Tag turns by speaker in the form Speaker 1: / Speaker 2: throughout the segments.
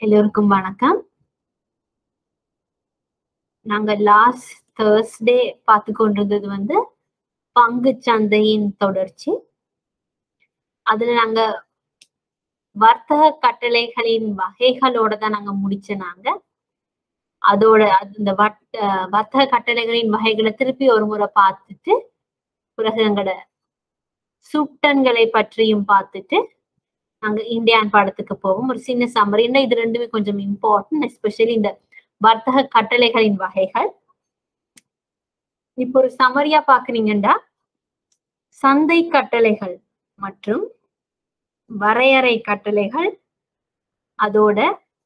Speaker 1: எல்லோருக்கும் வணக்கம் நாங்க லாஸ்ட் தேர்ஸ்டே பார்த்து கொண்டிருந்தது வந்து பங்கு சந்தையின் தொடர்ச்சி அதுல நாங்க வர்த்தக கட்டளைகளின் வகைகளோட தான் நாங்க முடிச்ச நாங்க அதோட அது- இந்த வர்த்த வர்த்தக கட்டளைகளின் வகைகளை திருப்பி ஒரு முறை பார்த்துட்டு பிறகு எங்களோட சுட்டன்களை பற்றியும் பார்த்துட்டு நாங்க இந்தியான் பாடத்துக்கு போவோம் ஒரு சின்ன சம்மரி இது ரெண்டுமே கொஞ்சம் இம்பார்ட்டன்ட் எஸ்பெஷலி இந்த வர்த்தக கட்டளைகளின் வகைகள் இப்போ ஒரு சமரியா பாக்குறீங்கன்னா சந்தை கட்டளைகள் மற்றும் வரையறை கட்டளைகள் அதோட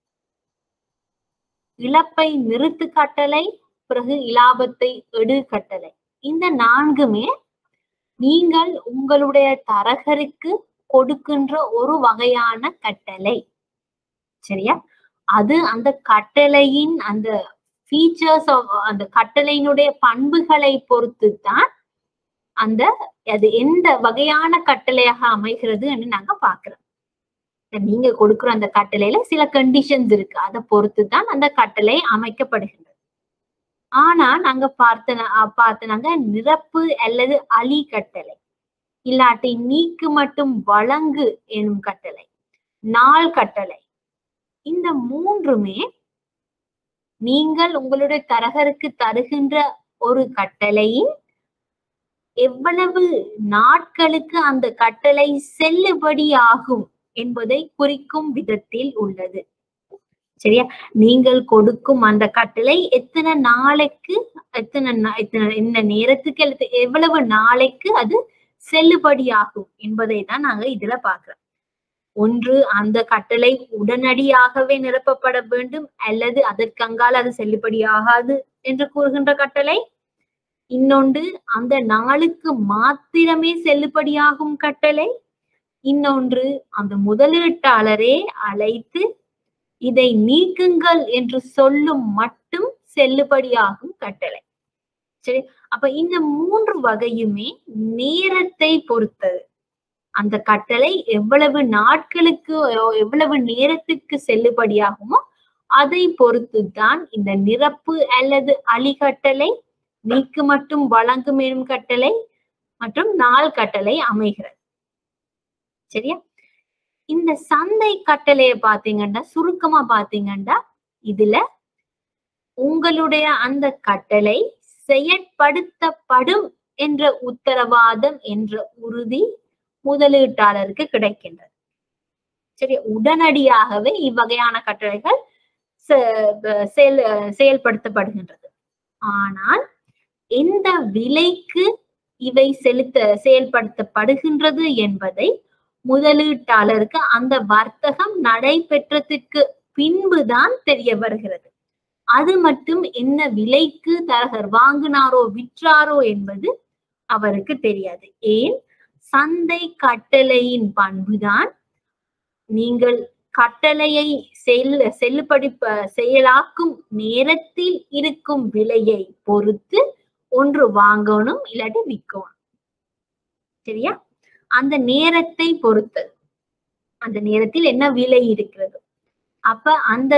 Speaker 1: இழப்பை நிறுத்து கட்டளை பிறகு இலாபத்தை எடு கட்டளை இந்த நான்குமே நீங்கள் உங்களுடைய தரகருக்கு கொடுக்கின்ற ஒரு வகையான கட்டளை சரியா அது அந்த கட்டளையின் அந்த ஃபீச்சர்ஸ் அந்த கட்டளையினுடைய பண்புகளை பொறுத்து தான் அந்த அது எந்த வகையான கட்டளையாக அமைகிறது என்று நாங்க பாக்குறோம் இப்ப நீங்க கொடுக்குற அந்த கட்டளையில சில கண்டிஷன்ஸ் இருக்கு அதை பொறுத்து தான் அந்த கட்டளை அமைக்கப்படுகின்றது ஆனா நாங்க பார்த்த பார்த்தனாங்க நிரப்பு அல்லது அலி கட்டளை இல்லாட்டி நீக்கு மட்டும் வழங்கு எனும் கட்டளை நாள் கட்டளை இந்த மூன்றுமே நீங்கள் உங்களுடைய தரகருக்கு தருகின்ற ஒரு கட்டளையின் எவ்வளவு நாட்களுக்கு அந்த கட்டளை செல்லுபடியாகும் என்பதை குறிக்கும் விதத்தில் உள்ளது சரியா நீங்கள் கொடுக்கும் அந்த கட்டளை எத்தனை நாளைக்கு எத்தனை நா- எத்தனை என்ன நேரத்துக்கு அல்லது எவ்வளவு நாளைக்கு அது செல்லுபடியாகும் என்பதை தான் நாங்க இதுல பாக்குறோம் ஒன்று அந்த கட்டளை உடனடியாகவே நிரப்பப்பட வேண்டும் அல்லது அதற்கங்கால் அது செல்லுபடியாகாது என்று கூறுகின்ற கட்டளை இன்னொன்று அந்த நாளுக்கு மாத்திரமே செல்லுபடியாகும் கட்டளை இன்னொன்று அந்த முதலீட்டாளரே அழைத்து இதை நீக்குங்கள் என்று சொல்லும் மட்டும் செல்லுபடியாகும் கட்டளை சரி அப்ப இந்த மூன்று வகையுமே நேரத்தை பொறுத்தது அந்த கட்டளை எவ்வளவு நாட்களுக்கு எ- எவ்வளவு நேரத்துக்கு செல்லுபடியாகுமோ அதை பொறுத்து தான் இந்த நிரப்பு அல்லது அழிகட்டளை நீக்கு மட்டும் வழங்கும் எனும் கட்டளை மற்றும் நாள் கட்டளை அமைகிறது சரியா இந்த சந்தை கட்டளைய பாத்தீங்கன்னா சுருக்கமா பாத்தீங்கன்னா இதுல உங்களுடைய அந்த கட்டளை செயற்படுத்தப்படும் என்ற உத்தரவாதம் என்ற உறுதி முதலீட்டாளருக்கு கிடைக்கின்றது சரி உடனடியாகவே இவ்வகையான கட்டளைகள் செ- ப- செயல் செயல்படுத்தப்படுகின்றது ஆனால் எந்த விலைக்கு இவை செலுத்த செயல்படுத்தப்படுகின்றது என்பதை முதலீட்டாளருக்கு அந்த வர்த்தகம் நடைபெற்றதுக்கு பின்புதான் தெரிய வருகிறது அது மட்டும் என்ன விலைக்கு தரகர் வாங்கினாரோ விற்றாரோ என்பது அவருக்கு தெரியாது ஏன் சந்தை கட்டளையின் பண்புதான் நீங்கள் கட்டளையை செல் செல்லுபடி ப- செயலாக்கும் நேரத்தில் இருக்கும் விலையை பொறுத்து ஒன்று வாங்கணும் இல்லாட்டி விற்கணும் சரியா அந்த நேரத்தை பொறுத்தது அந்த நேரத்தில் என்ன விலை இருக்கிறது அப்ப அந்த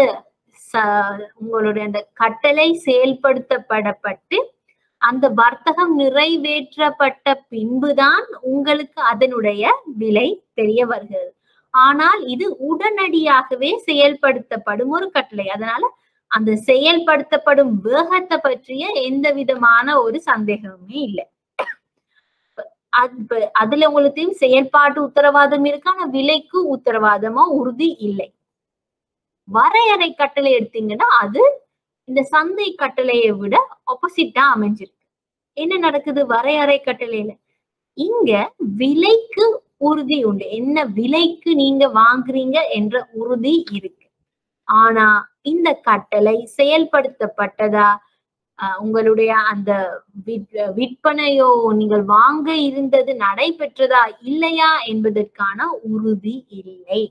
Speaker 1: ச- உங்களுடைய அந்த கட்டளை செயல்படுத்தப்படப்பட்டு அந்த வர்த்தகம் நிறைவேற்றப்பட்ட பின்புதான் உங்களுக்கு அதனுடைய விலை தெரிய வருகிறது ஆனால் இது உடனடியாகவே செயல்படுத்தப்படும் ஒரு கட்டளை அதனால அந்த செயல்படுத்தப்படும் வேகத்தை பற்றிய எந்த விதமான ஒரு சந்தேகமுமே இல்லை அது இப்ப அதுல உங்களுக்கு செயல்பாட்டு உத்தரவாதம் இருக்கு ஆனா விலைக்கு உத்தரவாதமோ உறுதி இல்லை வரையறை கட்டளை எடுத்தீங்கன்னா அது இந்த சந்தை கட்டளையை விட ஆப்போசிட்டா அமைஞ்சிருக்கு என்ன நடக்குது வரையறை கட்டளையில இங்க விலைக்கு உறுதி உண்டு என்ன விலைக்கு நீங்க வாங்குறீங்க என்ற உறுதி இருக்கு ஆனா இந்த கட்டளை செயல்படுத்தப்பட்டதா அஹ் உங்களுடைய அந்த விற்- விற்பனையோ நீங்கள் வாங்க இருந்தது நடைபெற்றதா இல்லையா என்பதற்கான உறுதி இல்லை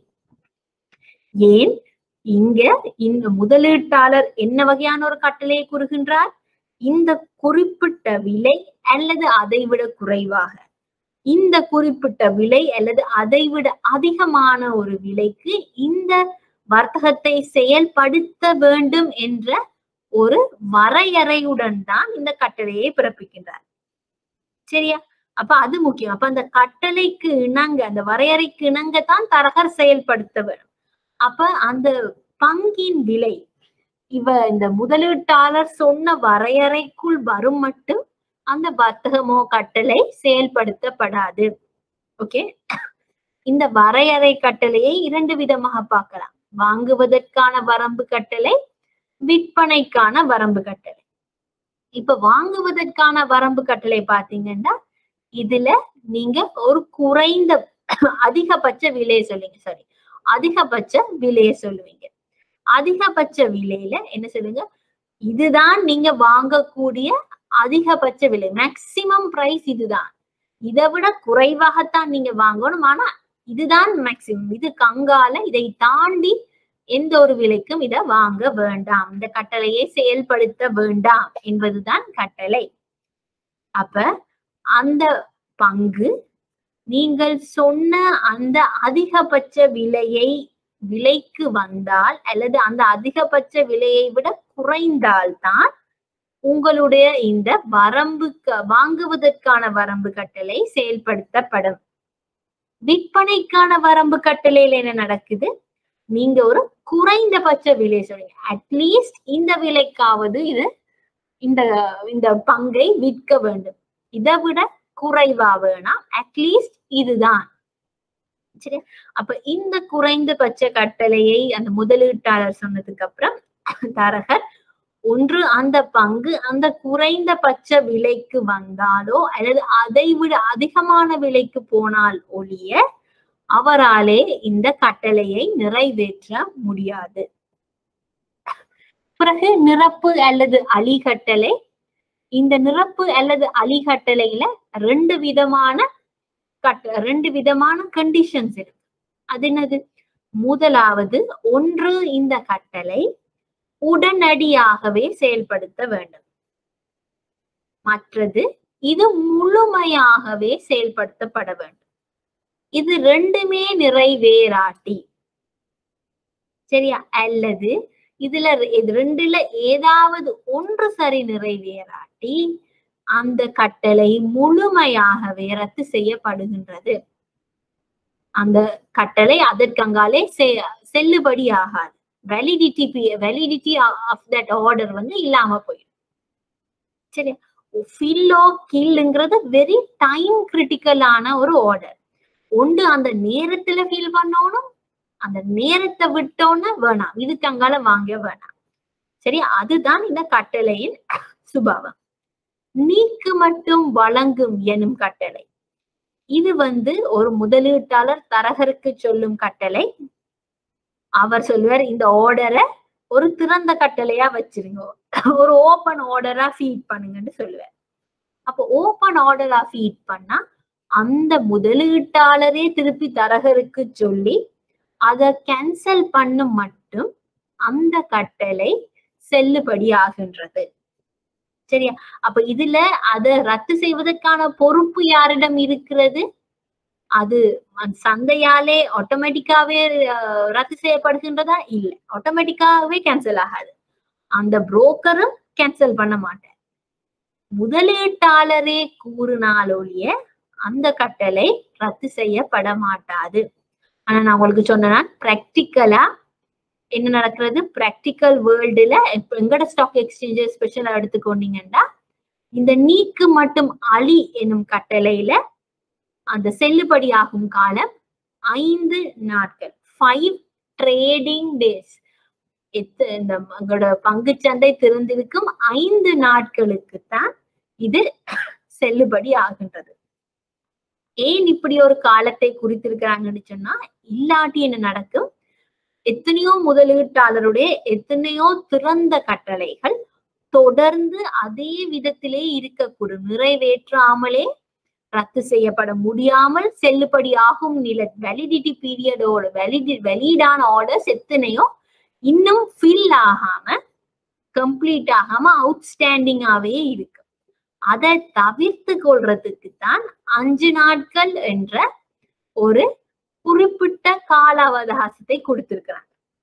Speaker 1: ஏன் இங்க இந்த முதலீட்டாளர் என்ன வகையான ஒரு கட்டளையை கூறுகின்றார் இந்த குறிப்பிட்ட விலை அல்லது அதைவிட குறைவாக இந்த குறிப்பிட்ட விலை அல்லது அதைவிட அதிகமான ஒரு விலைக்கு இந்த வர்த்தகத்தை செயல்படுத்த வேண்டும் என்ற ஒரு வரையறையுடன் தான் இந்த கட்டளையை பிறப்பிக்கின்றார் சரியா அப்ப அது முக்கியம் அப்ப அந்த கட்டளைக்கு இணங்க அந்த வரையறைக்கு இணங்க தான் தரகர் செயல்படுத்த வேணும் அப்ப அந்த பங்கின் விலை இவ இந்த முதலீட்டாளர் சொன்ன வரையறைக்குள் வரும் மட்டும் அந்த வர்த்தகமோ கட்டளை செயல்படுத்தப்படாது ஓகே இந்த வரையறை கட்டளையை இரண்டு விதமாக பார்க்கலாம் வாங்குவதற்கான வரம்பு கட்டளை விற்பனைக்கான வரம்பு கட்டளை இப்ப வாங்குவதற்கான வரம்பு கட்டளை பாத்தீங்கன்னா இதுல நீங்க ஒரு குறைந்த அதிகபட்ச விலையை சொல்லுங்க சாரி அதிகபட்ச விலையை சொல்லுவீங்க அதிகபட்ச விலையில என்ன சொல்லுங்க இதுதான் நீங்க வாங்கக்கூடிய அதிகபட்ச விலை மேக்சிமம் பிரைஸ் இதுதான் இதை விட குறைவாகத்தான் நீங்க வாங்கணும் ஆனா இதுதான் மேக்சிமம் இது கங்கால இதை தாண்டி எந்த ஒரு விலைக்கும் இதை வாங்க வேண்டாம் இந்த கட்டளையை செயல்படுத்த வேண்டாம் என்பதுதான் கட்டளை அப்ப அந்த பங்கு நீங்கள் சொன்ன அந்த அதிகபட்ச விலையை விலைக்கு வந்தால் அல்லது அந்த அதிகபட்ச விலையை விட குறைந்தால்தான் உங்களுடைய இந்த வரம்பு வாங்குவதற்கான வரம்பு கட்டளை செயல்படுத்தப்படும் விற்பனைக்கான வரம்பு கட்டளையில என்ன நடக்குது நீங்க ஒரு குறைந்தபட்ச விலை சொல்றீங்க அட்லீஸ்ட் இந்த விலைக்காவது இது இந்த இந்த பங்கை விற்க வேண்டும் இதை விட குறைவா வேணாம் அட்லீஸ்ட் இதுதான் சரி அப்ப இந்த குறைந்தபட்ச கட்டளையை அந்த முதலீட்டாளர் சொன்னதுக்கு அப்புறம் தரகர் ஒன்று அந்த பங்கு அந்த குறைந்தபட்ச விலைக்கு வந்தாலோ அல்லது அதை விட அதிகமான விலைக்கு போனால் ஒழிய அவராலே இந்த கட்டளையை நிறைவேற்ற முடியாது பிறகு நிரப்பு அல்லது அலிகட்டளை இந்த நிரப்பு அல்லது அலிகட்டளையில ரெண்டு விதமான கட்ட ரெண்டு விதமான கண்டிஷன்ஸ் இருக்கு அது என்னது முதலாவது ஒன்று இந்த கட்டளை உடனடியாகவே செயல்படுத்த வேண்டும் மற்றது இது முழுமையாகவே செயல்படுத்தப்பட வேண்டும் இது ரெண்டுமே நிறைவேறாட்டி சரியா அல்லது இதுல இது ரெண்டுல ஏதாவது ஒன்று சரி நிறைவேறாட்டி அந்த கட்டளை முழுமையாகவே ரத்து செய்யப்படுகின்றது அந்த கட்டளை அதற்கங்காலே செல்லுபடி ஆகாது validity validity of that order வந்து இல்லாம போயிடும் சரியா ஃபில்லோ கில்லுங்கிறது வெரி டைம் கிரிட்டிக்கலான ஒரு ஆர்டர் ஒன்று அந்த நேரத்துல ஃபீல் பண்ணணும் அந்த நேரத்தை விட்டோன்னு வேணாம் இதுக்கு அங்கால வாங்க வேணாம் சரி அதுதான் இந்த கட்டளையின் சுபாவம் நீக்கு மட்டும் வழங்கும் எனும் கட்டளை இது வந்து ஒரு முதலீட்டாளர் தரகருக்கு சொல்லும் கட்டளை அவர் சொல்லுவார் இந்த ஆர்டரை ஒரு திறந்த கட்டளையா வச்சிருங்க ஒரு ஓப்பன் ஆர்டரா ஃபீட் பண்ணுங்கன்னு சொல்லுவார் அப்போ ஓப்பன் ஆர்டரா ஃபீட் பண்ணா அந்த முதலீட்டாளரே திருப்பி தரகருக்கு சொல்லி அதை கேன்சல் பண்ணும் மட்டும் அந்த கட்டளை செல்லுபடி ஆகின்றது சரியா அப்ப இதுல அதை ரத்து செய்வதற்கான பொறுப்பு யாரிடம் இருக்கிறது அது சந்தையாலே ஆட்டோமேட்டிக்காவே ரத்து செய்யப்படுகின்றதா இல்லை ஆட்டோமேட்டிக்காவே கேன்சல் ஆகாது அந்த புரோக்கரும் கேன்சல் பண்ண மாட்டார் முதலீட்டாளரே கூறினாலொழிய அந்த கட்டளை ரத்து செய்யப்பட மாட்டாது ஆனா நான் உங்களுக்கு சொன்னேன்னா பிராக்டிக்கலா என்ன நடக்கிறது பிராக்டிக்கல் வேர்ல்டுல இப்ப எங்கட ஸ்டாக் எக்ஸ்சேஞ்சஸ் ஸ்பெஷலா எடுத்துக்கொண்டீங்கன்னா இந்த நீக்கு மட்டும் அழி என்னும் கட்டளையில அந்த செல்லுபடி ஆகும் காலம் ஐந்து நாட்கள் ஃபைவ் ட்ரேடிங் டேஸ் இந்த எங்களோட பங்குச்சந்தை திறந்திருக்கும் ஐந்து நாட்களுக்கு தான் இது செல்லுபடி ஆகின்றது ஏன் இப்படி ஒரு காலத்தை குறித்திருக்கிறாங்கன்னு சொன்னா இல்லாட்டி என்ன நடக்கும் எத்தனையோ முதலீட்டாளருடைய எத்தனையோ திறந்த கட்டளைகள் தொடர்ந்து அதே விதத்திலே இருக்கக்கூடும் நிறைவேற்றாமலே ரத்து செய்யப்பட முடியாமல் செல்லுபடி ஆகும் நில வெலிடிட்டி பீரியடோட வெலிடி வெளியீடான ஆர்டர்ஸ் எத்தனையோ இன்னும் ஃபில் ஆகாம கம்ப்ளீட் ஆகாம அவுட்ஸ்டாண்டிங்காவே இருக்கு அதை தவிர்த்து கொள்றதுக்கு தான் அஞ்சு நாட்கள் என்ற ஒரு குறிப்பிட்ட கால அவகாசத்தை கொடுத்திருக்கிறாங்க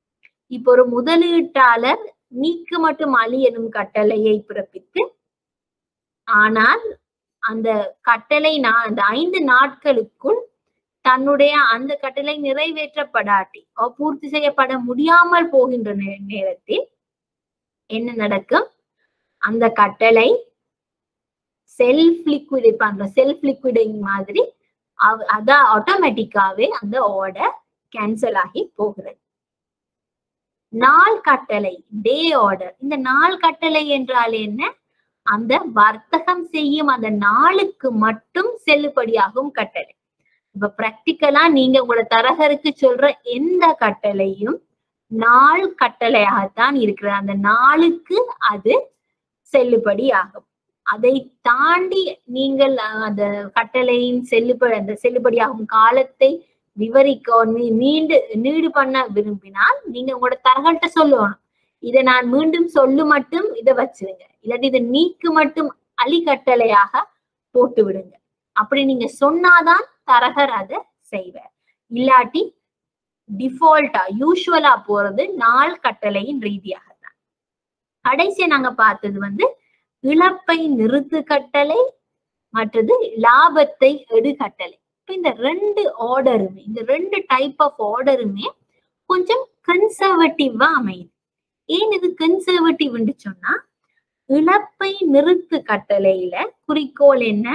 Speaker 1: இப்ப ஒரு முதலீட்டாளர் நீக்கு மட்டும் அழி எனும் கட்டளையை பிறப்பித்து ஆனால் அந்த கட்டளை நா- அந்த ஐந்து நாட்களுக்குள் தன்னுடைய அந்த கட்டளை நிறைவேற்றப்படாட்டி or பூர்த்தி செய்யப்பட முடியாமல் போகின்ற நே- நேரத்தில் என்ன நடக்கும் அந்த கட்டளை செல்ஃப் லிக்விட் பண்ற செல்ஃப் லிக்விடிங் மாதிரி அவ- அதான் ஆட்டோமேட்டிக்காவே அந்த ஆர்டர் கேன்சல் ஆகி போகிறது நாள் கட்டளை டே ஆர்டர் இந்த நாள் கட்டளை என்றால் என்ன அந்த வர்த்தகம் செய்யும் அந்த நாளுக்கு மட்டும் செல்லுபடியாகும் கட்டளை இப்ப பிராக்டிக்கலா நீங்க உங்களோட தரகருக்கு சொல்ற எந்த கட்டளையும் நாள் கட்டளையாகத்தான் இருக்கிறது அந்த நாளுக்கு அது செல்லுபடி ஆகும் அதை தாண்டி நீங்கள் அஹ், அந்த கட்டளையின் செல்லுபடி அந்த செல்லுபடியாகும் காலத்தை விவரிக்க நீ- நீண்டு நீடு பண்ண விரும்பினால் நீங்க உங்களோட தரகர்கிட்ட சொல்லணும் இதை நான் மீண்டும் சொல்லு மட்டும் இதை வச்சிருங்க இல்லாட்டி இதை நீக்கு மட்டும் அழிகட்டளையாக போட்டு விடுங்க அப்படி நீங்க சொன்னாதான் தரகர் அதை செய்வார் இல்லாட்டி டிஃபால்ட்டா யூஸ்வலா போறது நாள் கட்டளையின் ரீதியாக தான் கடைசியா நாங்க பார்த்தது வந்து இழப்பை நிறுத்து கட்டளை மற்றது லாபத்தை எடு கட்டளை இப்ப இந்த ரெண்டு ஆர்டருமே இந்த ரெண்டு டைப் ஆஃப் ஆர்டருமே கொஞ்சம் கன்சர்வேட்டிவா அமையுது ஏன் இது கன்சர்வேட்டிவ்னு சொன்னா இழப்பை நிறுத்து கட்டளையில குறிக்கோள் என்ன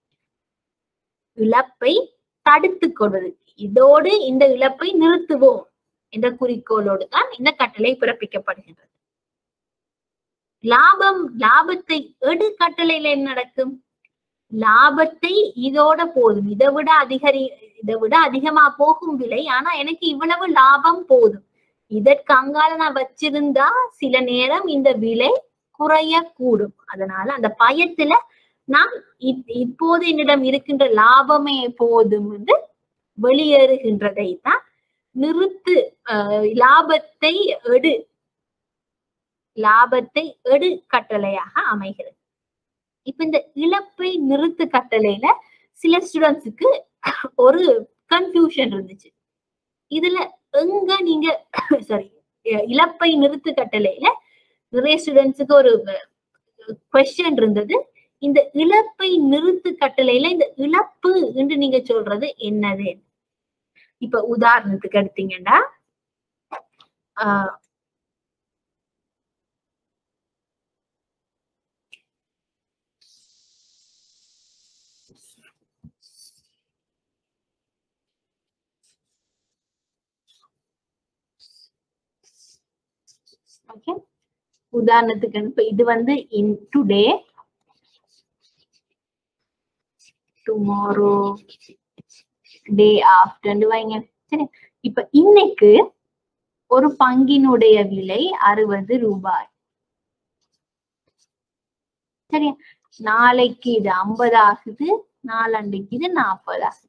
Speaker 1: இழப்பை தடுத்துக் கொள்வது இதோடு இந்த இழப்பை நிறுத்துவோம் என்ற குறிக்கோளோடு தான் இந்த கட்டளை பிறப்பிக்கப்படுகின்றது லாபம் லாபத்தை எடு கட்டளையில என்ன நடக்கும் லாபத்தை இதோட போதும் இதை விட அதிகரி இதை விட அதிகமா போகும் விலை ஆனா எனக்கு இவ்வளவு லாபம் போதும் இதற்கு அங்கால நான் வச்சிருந்தா சில நேரம் இந்த விலை குறைய கூடும் அதனால அந்த பயத்துல நான் இப்- இப்போது என்னிடம் இருக்கின்ற லாபமே போதும் என்று வெளியேறுகின்றதை தான் நிறுத்து அஹ், லாபத்தை எடு லாபத்தை எடு கட்டளையாக அமைகிறது இப்ப இந்த இழப்பை நிறுத்து கட்டளையில சில ஸ்டூடெண்ட்ஸுக்கு ஒரு கன்ஃபியூஷன் இருந்துச்சு இதுல எங்க நீங்க சாரி இழப்பை நிறுத்து கட்டளையில நிறைய ஸ்டூடெண்ட்ஸுக்கு ஒரு கொஸ்டின் இருந்தது இந்த இழப்பை நிறுத்து கட்டளையில இந்த இழப்பு என்று நீங்க சொல்றது என்னது இப்ப உதாரணத்துக்கு எடுத்தீங்கன்னா ஆஹ் ஓகே உதாரணத்துக்கு இப்ப இது வந்து in today tomorrow day after வைங்க சரி இப்ப இன்னைக்கு ஒரு பங்கினுடைய விலை அறுபது ரூபாய் சரியா நாளைக்கு இது ஐம்பது ஆகுது நாளன்னைக்கு இது நாற்பது ஆகுது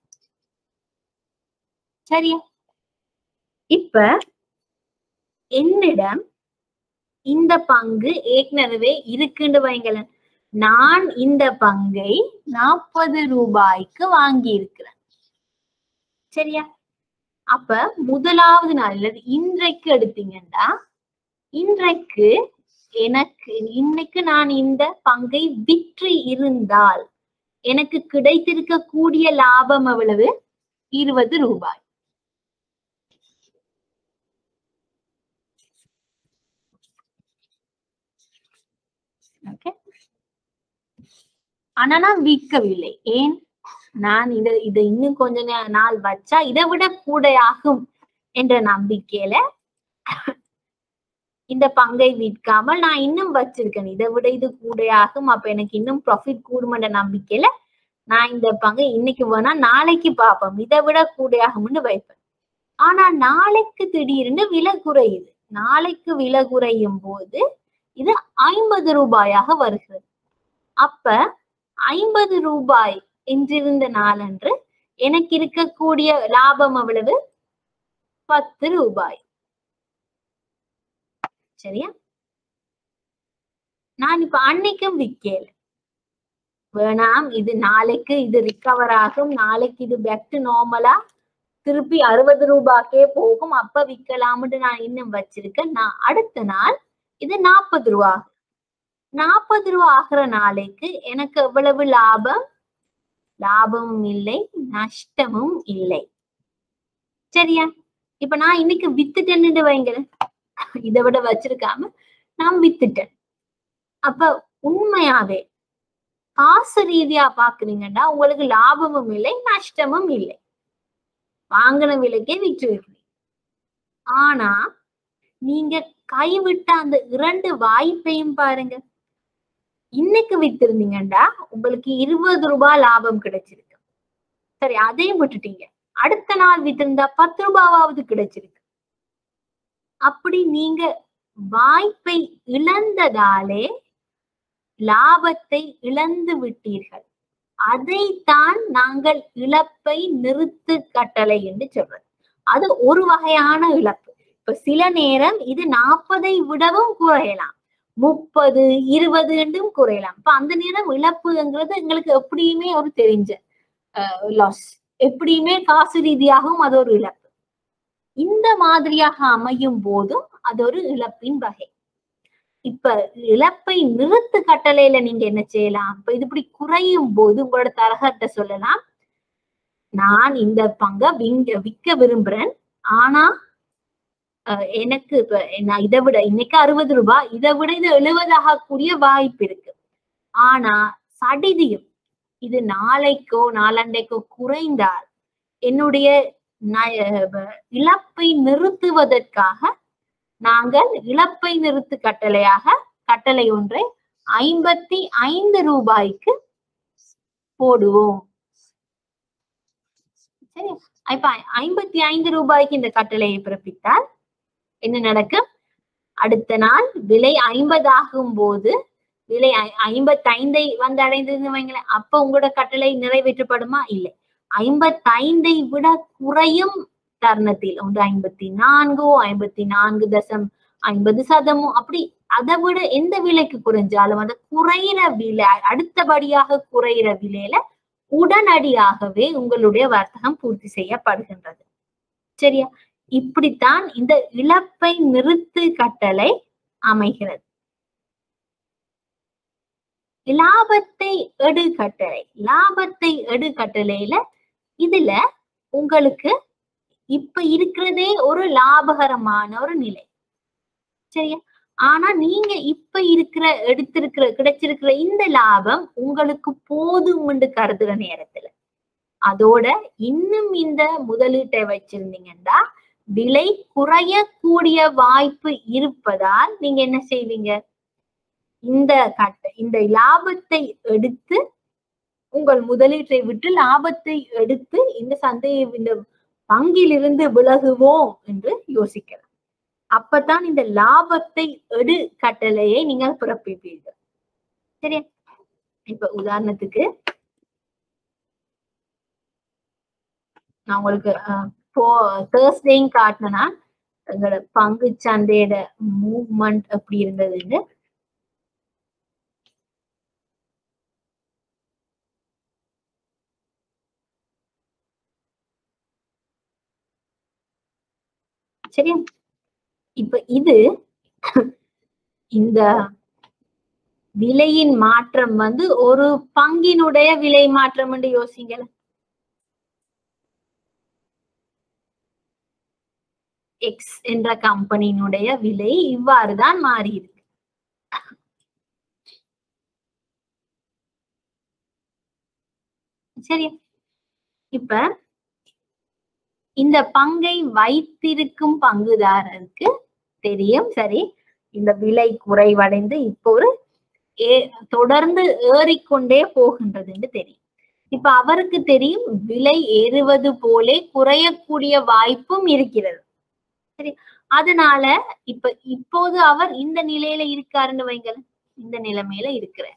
Speaker 1: சரியா இப்ப என்னிடம் இந்த பங்கு ஏற்கனவே இருக்குன்னு வைங்களேன் நான் இந்த பங்கை நாற்பது ரூபாய்க்கு வாங்கி இருக்கிறேன் சரியா அப்ப முதலாவது நாள் இல்லது இன்றைக்கு எடுத்தீங்கன்னா இன்றைக்கு எனக்கு இன்னைக்கு நான் இந்த பங்கை விற்று இருந்தால் எனக்கு கிடைத்திருக்க கூடிய லாபம் எவ்வளவு இருபது ரூபாய் ஓகே ஆனா நான் விற்கவில்லை ஏன் நான் இத இதை இன்னும் கொஞ்ச நே- நாள் வச்சா இதை விட கூட ஆகும் என்ற நம்பிக்கையில இந்த பங்கை விற்காமல் நான் இன்னும் வச்சிருக்கேன் இதை விட இது கூடையாகும் அப்ப எனக்கு இன்னும் ப்ராஃபிட் கூடுமென்ற நம்பிக்கையில நான் இந்த பங்கை இன்னைக்கு வேணா நாளைக்கு பார்ப்போம் இதை விட கூடையாகும்னு வைப்பேன் ஆனா நாளைக்கு திடீர்னு விலை குறையுது நாளைக்கு விலை குறையும் போது இது ஐம்பது ரூபாயாக வருகிறது அப்ப ஐம்பது ரூபாய் என்றிருந்த நாளன்று எனக்கு இருக்கக்கூடிய லாபம் எவ்வளவு பத்து ரூபாய் சரியா நான் இப்ப அன்னைக்கும் விற்கல வேணாம் இது நாளைக்கு இது ரிகவர் ஆகும் நாளைக்கு இது பேக் டு நார்மலா திருப்பி அறுபது ரூபாய்க்கே போகும் அப்ப விற்கலாம்னு நான் இன்னும் வச்சிருக்கேன் நான் அடுத்த நாள் இது நாற்பது ரூபா நாற்பது ரூபா ஆகிற நாளைக்கு எனக்கு எவ்வளவு லாபம் லாபமும் இல்லை நஷ்டமும் இல்லை சரியா இப்ப நான் இன்னைக்கு வித்துட்டேன்னு வைங்களேன் இதை விட வச்சிருக்காம நான் வித்துட்டேன் அப்ப உண்மையாவே காசு ரீதியா பாக்குறீங்கன்னா உங்களுக்கு லாபமும் இல்லை நஷ்டமும் இல்லை வாங்கின விலைக்கே விற்று இருக்கிறீங்க ஆனா நீங்க கைவிட்ட அந்த இரண்டு வாய்ப்பையும் பாருங்க இன்னைக்கு வித்திருந்தீங்கன்னா உங்களுக்கு இருபது ரூபாய் லாபம் கிடைச்சிருக்கு சரி அதையும் விட்டுட்டீங்க அடுத்த நாள் வித்திருந்தா பத்து ரூபாவாவது கிடைச்சிருக்கு அப்படி நீங்க வாய்ப்பை இழந்ததாலே லாபத்தை இழந்து விட்டீர்கள் அதைத்தான் நாங்கள் இழப்பை நிறுத்து கட்டளை என்று சொல்றது அது ஒரு வகையான இழப்பு இப்ப சில நேரம் இது நாற்பதை விடவும் குறையலாம் முப்பது இருபது என்றும் குறையலாம் இப்ப அந்த நேரம் இழப்புங்கிறது எங்களுக்கு எப்படியுமே ஒரு தெரிஞ்ச லாஸ் எப்படியுமே காசு ரீதியாகவும் அது ஒரு இழப்பு இந்த மாதிரியாக அமையும் போதும் அது ஒரு இழப்பின் வகை இப்ப இழப்பை நிறுத்து கட்டளையில நீங்க என்ன செய்யலாம் இப்ப இது இப்படி குறையும் போது உங்களோட தரகர்கிட்ட சொல்லலாம் நான் இந்த பங்க விங்க விற்க விரும்புறேன் ஆனா அஹ், எனக்கு இப்ப நான் இதை விட இன்னைக்கு அறுபது ரூபாய் இதை விட இது எழுபதாக கூடிய வாய்ப்பு இருக்கு ஆனா சடிதியும் இது நாளைக்கோ நாளண்டைக்கோ குறைந்தால் என்னுடைய ந- அஹ், இழப்பை நிறுத்துவதற்காக நாங்கள் இழப்பை நிறுத்து கட்டளையாக கட்டளை ஒன்றை ஐம்பத்தி ஐந்து ரூபாய்க்கு போடுவோம் சரி இப்ப ஐம்பத்தி ஐந்து ரூபாய்க்கு இந்த கட்டளையை பிறப்பித்தால் என்ன நடக்கும் அடுத்த நாள் விலை ஐம்பது ஆகும் போது விலை ஐம்பத்தி ஐந்தை வந்து அடைந்ததுன்னு வைங்களேன் அப்ப உங்களோட கட்டளை நிறைவேற்றப்படுமா இல்லை ஐம்பத்தைந்தை விட குறையும் தருணத்தில் ஒன்று ஐம்பத்தி நான்கோ ஐம்பத்தி நான்கு தசம் ஐம்பது சதமோ அப்படி அதை விட எந்த விலைக்கு குறைஞ்சாலும் அந்த குறையிற விலை அடுத்தபடியாக குறையிற விலையில உடனடியாகவே உங்களுடைய வர்த்தகம் பூர்த்தி செய்யப்படுகின்றது சரியா இப்படித்தான் இந்த இழப்பை நிறுத்து கட்டளை அமைகிறது லாபத்தை எடு கட்டளை லாபத்தை எடு கட்டளையில இதுல உங்களுக்கு இப்ப இருக்கிறதே ஒரு லாபகரமான ஒரு நிலை சரியா ஆனா நீங்க இப்ப இருக்கிற எடுத்திருக்கிற கிடைச்சிருக்கிற இந்த லாபம் உங்களுக்கு போதும் என்று கருதுற நேரத்துல அதோட இன்னும் இந்த முதலீட்டை வச்சிருந்தீங்கன்னா விலை குறையக்கூடிய வாய்ப்பு இருப்பதால் நீங்க என்ன செய்வீங்க இந்த கட்ட இந்த லாபத்தை எடுத்து உங்கள் முதலீட்டை விட்டு லாபத்தை எடுத்து இந்த சந்தையை இந்த பங்கிலிருந்து விலகுவோம் என்று யோசிக்கலாம் அப்பதான் இந்த லாபத்தை எடு கட்டளையை நீங்கள் பிறப்பிப்பீர்கள் சரியா இப்ப உதாரணத்துக்கு நான் உங்களுக்கு தேர்ஸ்டேயும் காட்டினா எங்களோட பங்கு சந்தையோட மூவ்மெண்ட் எப்படி இருந்ததுன்னு சரியா இப்ப இது இந்த விலையின் மாற்றம் வந்து ஒரு பங்கினுடைய விலை மாற்றம் என்று யோசிங்கள எக்ஸ் என்ற கம்பெனியினுடைய விலை இவ்வாறுதான் மாறி இருக்கு சரியா இப்ப இந்த பங்கை வைத்திருக்கும் பங்குதாரருக்கு தெரியும் சரி இந்த விலை குறைவடைந்து இப்போ ஒரு ஏ தொடர்ந்து ஏறிக்கொண்டே போகின்றது என்று தெரியும் இப்ப அவருக்கு தெரியும் விலை ஏறுவது போலே குறையக்கூடிய வாய்ப்பும் இருக்கிறது சரி அதனால இப்ப இப்போது அவர் இந்த நிலையில இருக்காருன்னு வைங்களேன் இந்த நிலைமையில இருக்கிறார்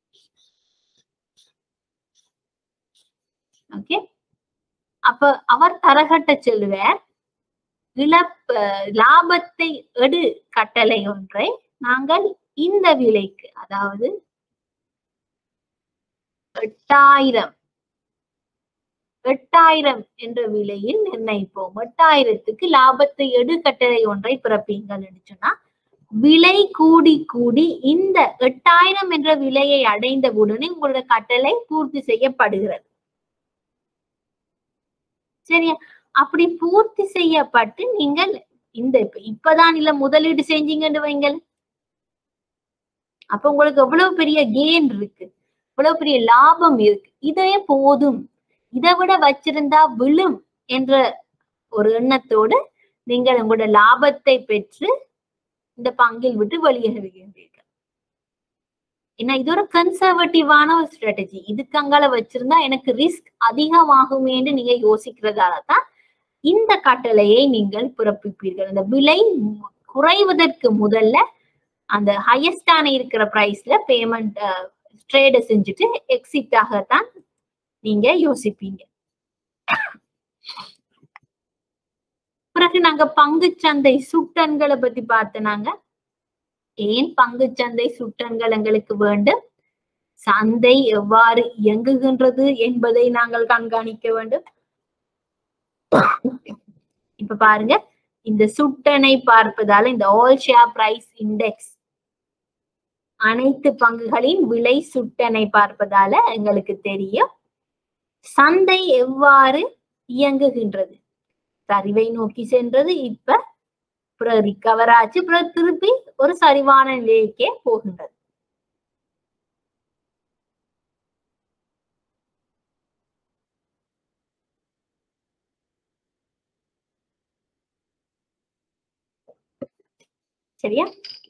Speaker 1: ஓகே அப்ப அவர் தரகட்ட சொல்லுவார் இழப்ப லாபத்தை எடு கட்டளை ஒன்றை நாங்கள் இந்த விலைக்கு அதாவது எட்டாயிரம் எட்டாயிரம் என்ற விலையில் நிர்ணயிப்போம் எட்டாயிரத்துக்கு லாபத்தை எடு கட்டளை ஒன்றை பிறப்பீங்கள் என்று சொன்னா விலை கூடி கூடி இந்த எட்டாயிரம் என்ற விலையை அடைந்தவுடனே உங்களோட கட்டளை பூர்த்தி செய்யப்படுகிறது சரியா அப்படி பூர்த்தி செய்யப்பட்டு நீங்கள் இந்த இப்ப- இப்பதான் இல்ல முதலீடு செஞ்சீங்கன்னு வைங்கள் அப்ப உங்களுக்கு எவ்வளவு பெரிய கெயின் இருக்கு எவ்வளவு பெரிய லாபம் இருக்கு இதே போதும் இதை விட வச்சிருந்தா விழும் என்ற ஒரு எண்ணத்தோடு நீங்கள் உங்களோட லாபத்தை பெற்று இந்த பங்கில் விட்டு வெளியேறுகின்றீர்கள் ஏன்னா இது ஒரு கன்சர்வேட்டிவான ஒரு ஸ்ட்ராட்டஜி இதுக்கு அங்கால வச்சிருந்தா எனக்கு ரிஸ்க் அதிகமாகுமேன்னு நீங்க யோசிக்கிறதால தான் இந்த கட்டளையை நீங்கள் பிறப்பிப்பீர்கள் இந்த விலை மு- குறைவதற்கு முதல்ல அந்த ஹையஸ்டான இருக்கிற பிரைஸ்ல பேமெண்ட் ட்ரேடு செஞ்சுட்டு எக்ஸிட் ஆகத்தான் நீங்க யோசிப்பீங்க பிறகு நாங்க பங்குச்சந்தை சுட்டன்களை பத்தி பார்த்தனாங்க ஏன் பங்குச்சந்தை சுட்டன்கள் எங்களுக்கு வேண்டும் சந்தை எவ்வாறு இயங்குகின்றது என்பதை நாங்கள் கண்காணிக்க வேண்டும் இப்ப பாருங்க இந்த சுட்டனை பார்ப்பதால இந்த ஆல் ஷேர் பிரைஸ் இண்டெக்ஸ் அனைத்து பங்குகளின் விலை சுட்டனை பார்ப்பதால எங்களுக்கு தெரியும் சந்தை எவ்வாறு இயங்குகின்றது சரிவை நோக்கி சென்றது இப்ப அப்புறம் ரிகவர் ஆச்சு அப்புறம் திருப்பி ஒரு சரிவான நிலைக்கே போகின்றது சரியா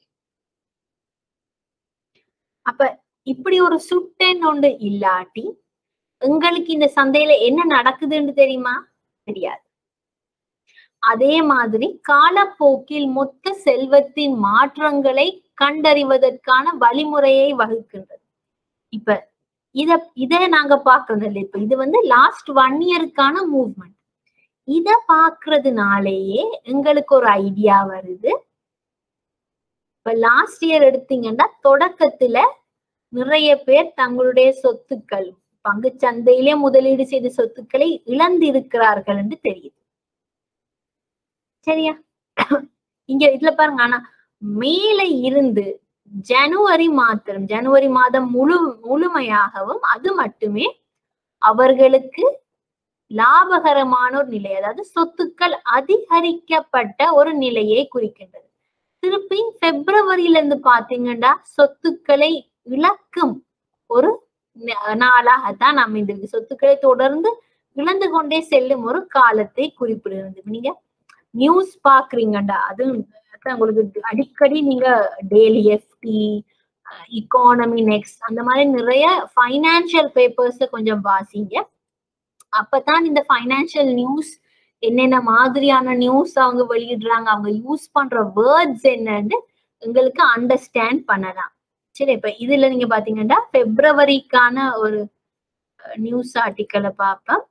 Speaker 1: அப்ப இப்படி ஒரு சுட்டெண் ஒன்று இல்லாட்டி உங்களுக்கு இந்த சந்தையில என்ன நடக்குதுன்னு தெரியுமா தெரியாது அதே மாதிரி காலப்போக்கில் மொத்த செல்வத்தின் மாற்றங்களை கண்டறிவதற்கான வழிமுறையை வகுக்கின்றது இப்ப இத இத நாங்க பாக்குறது இல்லை இப்ப இது வந்து லாஸ்ட் ஒன் இயருக்கான மூவ்மெண்ட் இத பாக்குறதுனாலேயே எங்களுக்கு ஒரு ஐடியா வருது இப்ப லாஸ்ட் இயர் எடுத்தீங்கன்னா தொடக்கத்துல நிறைய பேர் தங்களுடைய சொத்துக்கள் பங்கு சந்தையிலே முதலீடு செய்த சொத்துக்களை இழந்திருக்கிறார்கள் என்று தெரியுது சரியா இங்க இதுல பாருங்க ஆனா மேல இருந்து ஜனவரி மாத்திரம் ஜனவரி மாதம் முழு முழுமையாகவும் அது மட்டுமே அவர்களுக்கு லாபகரமான ஒரு நிலை அதாவது சொத்துக்கள் அதிகரிக்கப்பட்ட ஒரு நிலையை குறிக்கின்றது திருப்பி பிப்ரவரியில இருந்து பாத்தீங்கன்னா சொத்துக்களை இழக்கும் ஒரு ந- நாளாகத்தான் அமைந்திருக்கு சொத்துக்களை தொடர்ந்து இழந்து கொண்டே செல்லும் ஒரு காலத்தை குறிப்பிடுகிறது நீங்க நியூஸ் பாக்குறீங்கடா அது அதான் உங்களுக்கு அடிக்கடி நீங்க டெய்லி எஃப்டி இக்கானமி நெக்ஸ்ட் அந்த மாதிரி நிறைய ஃபைனான்சியல் பேப்பர்ஸ் கொஞ்சம் வாசிங்க அப்பதான் இந்த ஃபைனான்சியல் நியூஸ் என்னென்ன மாதிரியான நியூஸ் அவங்க வெளியிடுறாங்க அவங்க யூஸ் பண்ற வேர்ட்ஸ் என்னன்னு உங்களுக்கு அண்டர்ஸ்டாண்ட் பண்ணலாம் சரி இப்ப இதுல நீங்க பாத்தீங்கன்னா பிப்ரவரிக்கான ஒரு நியூஸ் ஆர்டிக்கலை பார்ப்பேன்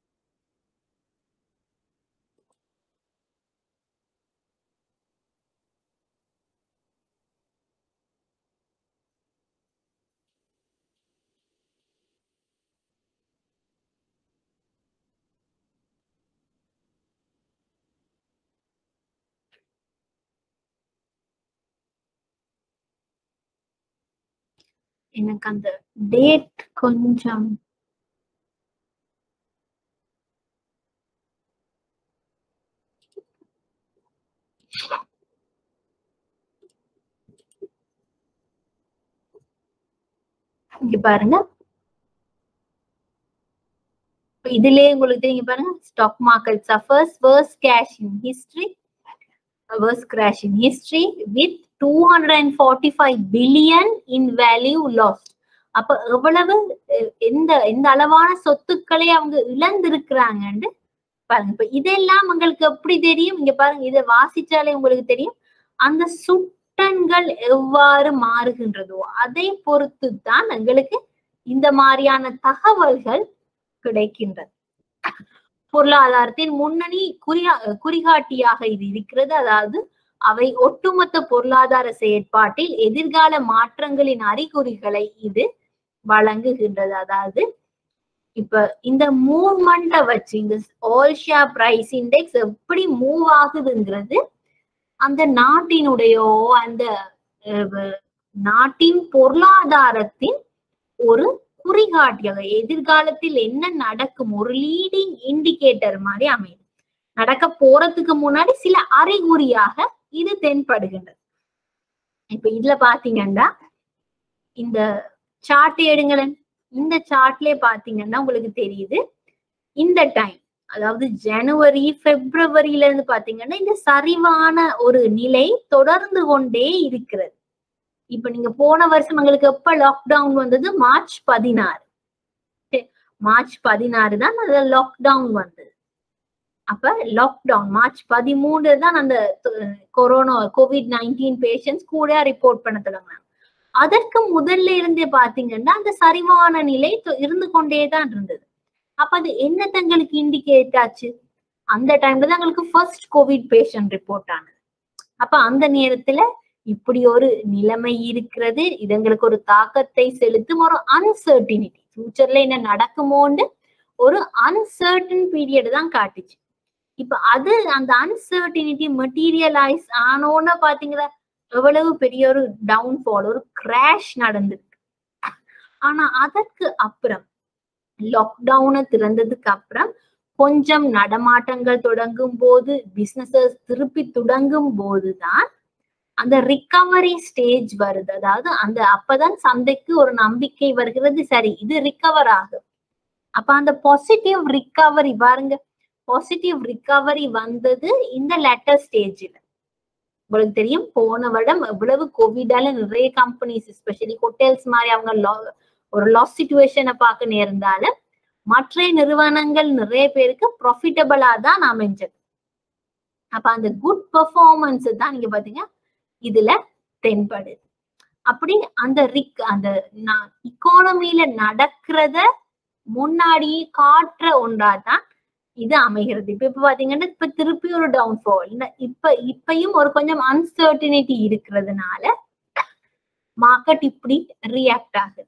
Speaker 1: எனக்கு அந்த டேட் கொஞ்சம் இங்க பாருங்க இப்ப இதுலயே உங்களுக்கு தெரியும் பாருங்க stock market suffers worst cash in history worst crash in history with 245 billion in value lost அப்ப எவ்வளவு அஹ், எந்த எந்த அளவான சொத்துக்களை அவங்க இழந்திருக்கிறாங்கன்னு பாருங்க இப்ப இதெல்லாம் உங்களுக்கு எப்படி தெரியும் இங்க பாருங்க இதை வாசிச்சாலே உங்களுக்கு தெரியும் அந்த சுட்டன்கள் எவ்வாறு மாறுகின்றதோ அதை பொறுத்து தான் எங்களுக்கு இந்த மாதிரியான தகவல்கள் கிடைக்கின்றது பொருளாதாரத்தின் முன்னணி குறியா குறிகாட்டியாக இது இருக்கிறது அதாவது அவை ஒட்டுமொத்த பொருளாதார செயற்பாட்டில் எதிர்கால மாற்றங்களின் அறிகுறிகளை இது வழங்குகின்றது அதாவது இப்ப இந்த மூவ்மெண்ட்டை வச்சு இந்த ஆல் ஷேர் பிரைஸ் இண்டெக்ஸ் எப்படி மூவ் ஆகுதுங்கிறது அந்த நாட்டினுடையோ அந்த அஹ், நாட்டின் பொருளாதாரத்தின் ஒரு குறிகாட்டியாக எதிர்காலத்தில் என்ன நடக்கும் ஒரு லீடிங் இண்டிகேட்டர் மாதிரி அமையுது நடக்க போறதுக்கு முன்னாடி சில அறிகுறியாக இது தென்படுகின்றது இப்ப இதுல பாத்தீங்கன்னா இந்த சார்ட் எடுங்களேன் இந்த சார்ட்லயே பாத்தீங்கன்னா உங்களுக்கு தெரியுது இந்த டைம் அதாவது ஜனவரி பிப்ரவரியில இருந்து பாத்தீங்கன்னா இந்த சரிவான ஒரு நிலை தொடர்ந்து கொண்டே இருக்கிறது இப்ப நீங்க போன வருஷம் உங்களுக்கு எப்ப லாக்டவுன் வந்தது மார்ச் பதினாறு சரி, மார்ச் பதினாறு தான் அதுல லாக்டவுன் வந்தது அப்ப லாக்டவுன் மார்ச் பதிமூணு தான் அந்த கொரோனா கோவிட் நைன்டீன் பேஷண்ட்ஸ் கூட ரிப்போர்ட் பண்ண தொடங்கினாங்க அதற்கு முதல்ல இருந்தே பாத்தீங்கன்னா அந்த சரிவான நிலை தொ- இருந்து கொண்டே தான் இருந்தது அப்ப அது என்ன தங்களுக்கு இண்டிகேட் ஆச்சு அந்த டைம்ல தான் எங்களுக்கு ஃபர்ஸ்ட் கோவிட் பேஷண்ட் ரிப்போர்ட் ஆனது அப்ப அந்த நேரத்துல இப்படி ஒரு நிலைமை இருக்கிறது இது எங்களுக்கு ஒரு தாக்கத்தை செலுத்தும் ஒரு அன்சர்டினிட்டி ஃபியூச்சர்ல என்ன நடக்குமோன்னு ஒரு அன்சர்டன் பீரியட் தான் காட்டுச்சு இப்ப அது அந்த அன்சர்டினிட்டி மெட்டீரியலைஸ் ஆனோன்னு பாத்தீங்களா எவ்வளவு பெரிய ஒரு டவுன்ஃபால் ஒரு கிராஷ் நடந்திருக்கு ஆனா அதற்கு அப்புறம் லாக்டவுனை திறந்ததுக்கு அப்புறம் கொஞ்சம் நடமாட்டங்கள் தொடங்கும் போது பிசினஸஸ் திருப்பி தொடங்கும் போதுதான் அந்த ரிகவரி ஸ்டேஜ் வருது அதாவது அந்த அப்பதான் சந்தைக்கு ஒரு நம்பிக்கை வருகிறது சரி இது ரிகவர் ஆகும் அப்ப அந்த பாசிட்டிவ் ரிகவரி பாருங்க பாசிட்டிவ் ரிகவரி வந்தது இந்த லெட்டர் ஸ்டேஜ்ல உங்களுக்கு தெரியும் போன வருடம் எவ்வளவு கோவிடால நிறைய கம்பெனிஸ் எஸ்பெஷலி ஹோட்டல்ஸ் மாதிரி அவங்க lo- ஒரு லாஸ் சுச்சுவேஷனை பார்க்க நேர்ந்தாலும் மற்ற நிறுவனங்கள் நிறைய பேருக்கு ப்ராஃபிட்டபிளா தான் அமைஞ்சது அப்ப அந்த குட் பெர்ஃபார்மன்ஸ் தான் நீங்க பாத்தீங்க இதுல தென்படுது அப்படி அந்த ரிக் அந்த இக்கானமில நடக்கிறத முன்னாடியே காட்டுற ஒன்றா தான் இது அமைகிறது இப்ப இப்ப பாத்தீங்கன்னா இப்ப திருப்பி ஒரு டவுன்ஃபால் இப்ப இப்பயும் ஒரு கொஞ்சம் அன்சர்டினிட்டி இருக்கிறதுனால மார்க்கெட் இப்படி ரியாக்ட் ஆகுது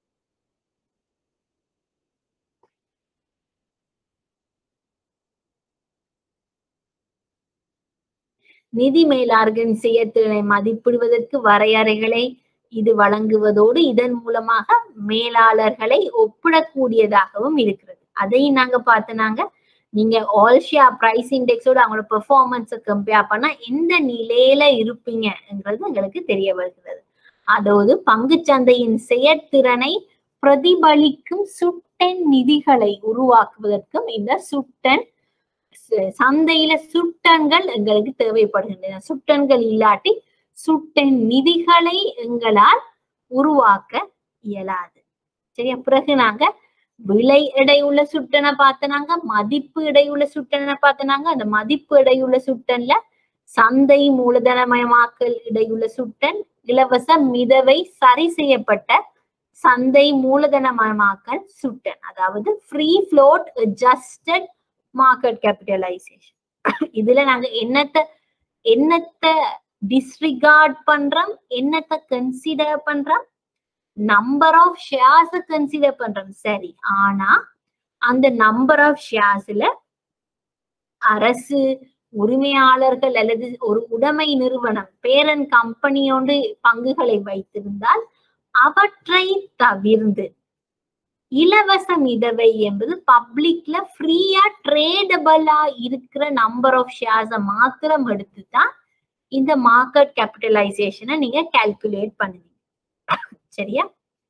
Speaker 1: நிதி மேலாளர்களின் செயற்திறனை மதிப்பிடுவதற்கு வரையறைகளை இது வழங்குவதோடு இதன் மூலமாக மேலாளர்களை ஒப்பிடக்கூடியதாகவும் இருக்கிறது அதையும் நாங்க பார்த்தனாங்க நீங்க ஆல் ஷேர் பிரைஸ் இண்டெக்ஸோட அவங்களோட பெர்ஃபார்மன்ஸை கம்பேர் பண்ணா எந்த நிலையில இருப்பீங்கன்றது எங்களுக்கு தெரிய வருகிறது அதாவது பங்குச்சந்தையின் செயற்திறனை பிரதிபலிக்கும் சுட்டன் நிதிகளை உருவாக்குவதற்கும் இந்த சுட்டன் ச- சந்தையில சுட்டன்கள் எங்களுக்கு தேவைப்படுகின்றன சுட்டன்கள் இல்லாட்டி சுட்டன் நிதிகளை எங்களால் உருவாக்க இயலாது சரியா பிறகு நாங்க விலை எடையுள்ள சுட்டனை பார்த்தனாங்க மதிப்பு எடையுள்ள சுட்டனை பார்த்தனாங்க அந்த மதிப்பு எடையுள்ள சுட்டன்ல சந்தை மூலதனமயமாக்கல் இடையுள்ள சுட்டன் இலவச மிதவை சரி செய்யப்பட்ட சந்தை மூலதனமயமாக்கல் சுட்டன் அதாவது free float adjusted market capitalisation இதுல நாங்க என்னத்த என்னத்த டிஸ்ரிகார்ட் பண்றோம் என்னத்த கன்சிடர் பண்றோம் நம்பர் ஆஃப் ஷேர்ஸ் கன்சிடர் பண்றோம் சரி ஆனா அந்த நம்பர் ஆஃப் ஷேர்ஸ்ல அரசு உரிமையாளர்கள் அல்லது ஒரு உடைமை நிறுவனம் பேரன் கம்பெனியோடு பங்குகளை வைத்திருந்தால் அவற்றை தவிர்ந்து இலவச மிதவை என்பது பப்ளிக்ல ஃப்ரீயா ட்ரேடபிளா இருக்கிற நம்பர் ஆஃப் ஷேர்ஸ மாத்திரம் எடுத்து தான் இந்த மார்க்கெட் கேபிட்டலைசேஷனை நீங்க கால்குலேட் பண்ணுவீங்க சரியா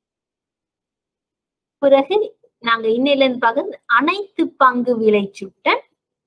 Speaker 1: பிறகு நாங்க இன்னையில இருந்து பார்க்கறது அனைத்து பங்கு விலை சுட்டன்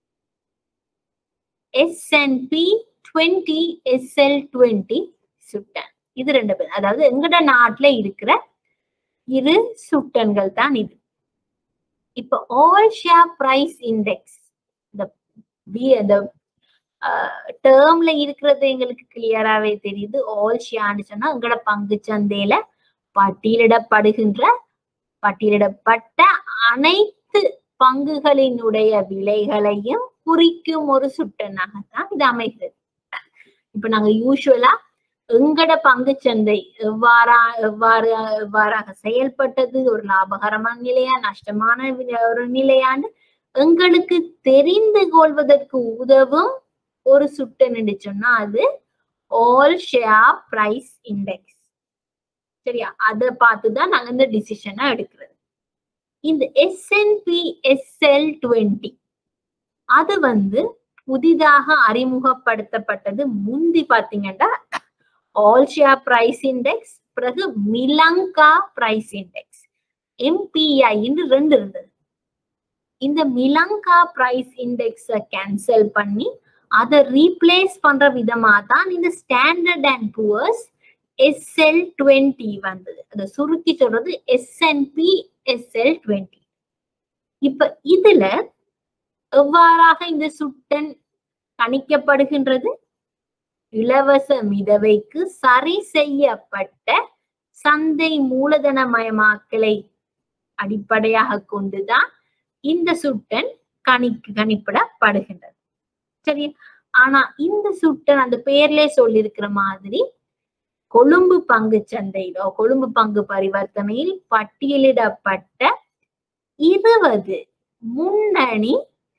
Speaker 1: எஸ்என்பி டுவெண்ட்டி எஸ்எல் டுவெண்ட்டி சுட்டன் இது ரெண்டு பேர் அதாவது எங்கட நாட்டுல இருக்கிற இரு சுட்டன்கள் தான் இது இப்ப ஆல் ஷேர் பிரைஸ் இண்டெக்ஸ் இந்த பி- அந்த டேர்ம்ல இருக்கிறது எங்களுக்கு கிளியராவே தெரியுது ஆல் ஷேர்னு சொன்னா எங்களோட பங்கு சந்தையில பட்டியலிடப்படுகின்ற பட்டியலிடப்பட்ட அனைத்து பங்குகளினுடைய விலைகளையும் குறிக்கும் ஒரு சுட்டனாகத்தான் இது அமைகிறது இப்ப நாங்க யூஸ்வலா எங்கட பங்குச்சந்தை எவ்வாறா எவ்வாறு எவ்வாறாக செயல்பட்டது ஒரு லாபகரமான நிலையா நஷ்டமான வி- ஒரு நிலையான்னு எங்களுக்கு தெரிந்து கொள்வதற்கு உதவும் ஒரு சுட்டன் என்று சொன்னா அது ஆல் ஷேர் பிரைஸ் இண்டெக்ஸ் சரியா அதை பார்த்துதான் நாங்க இந்த டிசிஷனை எடுக்கிறது இந்த எஸ்என்பி எஸ்எல் டுவெண்ட்டி அது வந்து புதிதாக அறிமுகப்படுத்தப்பட்டது முந்தி பாத்தீங்கன்னா ஆல் ஷேர் பிரைஸ் இண்டெக்ஸ் பிறகு மிலங்கா பிரைஸ் இண்டெக்ஸ் எம்பிஐ ரெண்டு இருந்தது இந்த மிலங்கா பிரைஸ் இண்டெக்ஸ கேன்சல் பண்ணி அதை ரீப்ளேஸ் பண்ற விதமா தான் இந்த standard and poor's SL twenty வந்தது அதை சுருக்கி சொல்றது எஸ்என்பி எஸ்எல் டுவெண்ட்டி இப்ப இதுல எவ்வாறாக இந்த சுட்டன் கணிக்கப்படுகின்றது இலவச மிதவைக்கு சரி செய்யப்பட்ட சந்தை மூலதனமயமாக்கலை அடிப்படையாக கொண்டுதான் இந்த சுட்டன் கணிக்கு கணிப்பிடப்படுகின்றது சரி ஆனா இந்த சுட்டன் அந்த பெயர்லே சொல்லியிருக்கிற மாதிரி கொழும்பு பங்கு சந்தையிலோ கொழும்பு பங்கு பரிவர்த்தனையில் பட்டியலிடப்பட்ட இருபது முன்னணி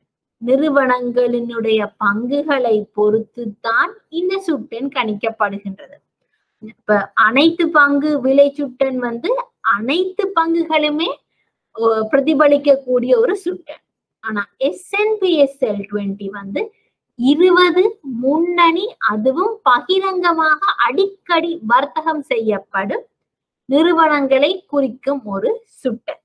Speaker 1: நிறுவனங்களினுடைய பங்குகளை பொறுத்துத்தான் இந்த சுட்டன் கணிக்கப்படுகின்றது இப்ப அனைத்து பங்கு விலை சுட்டன் வந்து அனைத்து பங்குகளுமே அஹ், பிரதிபலிக்கக்கூடிய ஒரு சுட்டன் ஆனா எஸ்என்பிஎஸ்எல் டுவெண்ட்டி வந்து இருபது முன்னணி அதுவும் பகிரங்கமாக அடிக்கடி வர்த்தகம் செய்யப்படும் நிறுவனங்களை குறிக்கும் ஒரு சுட்டன்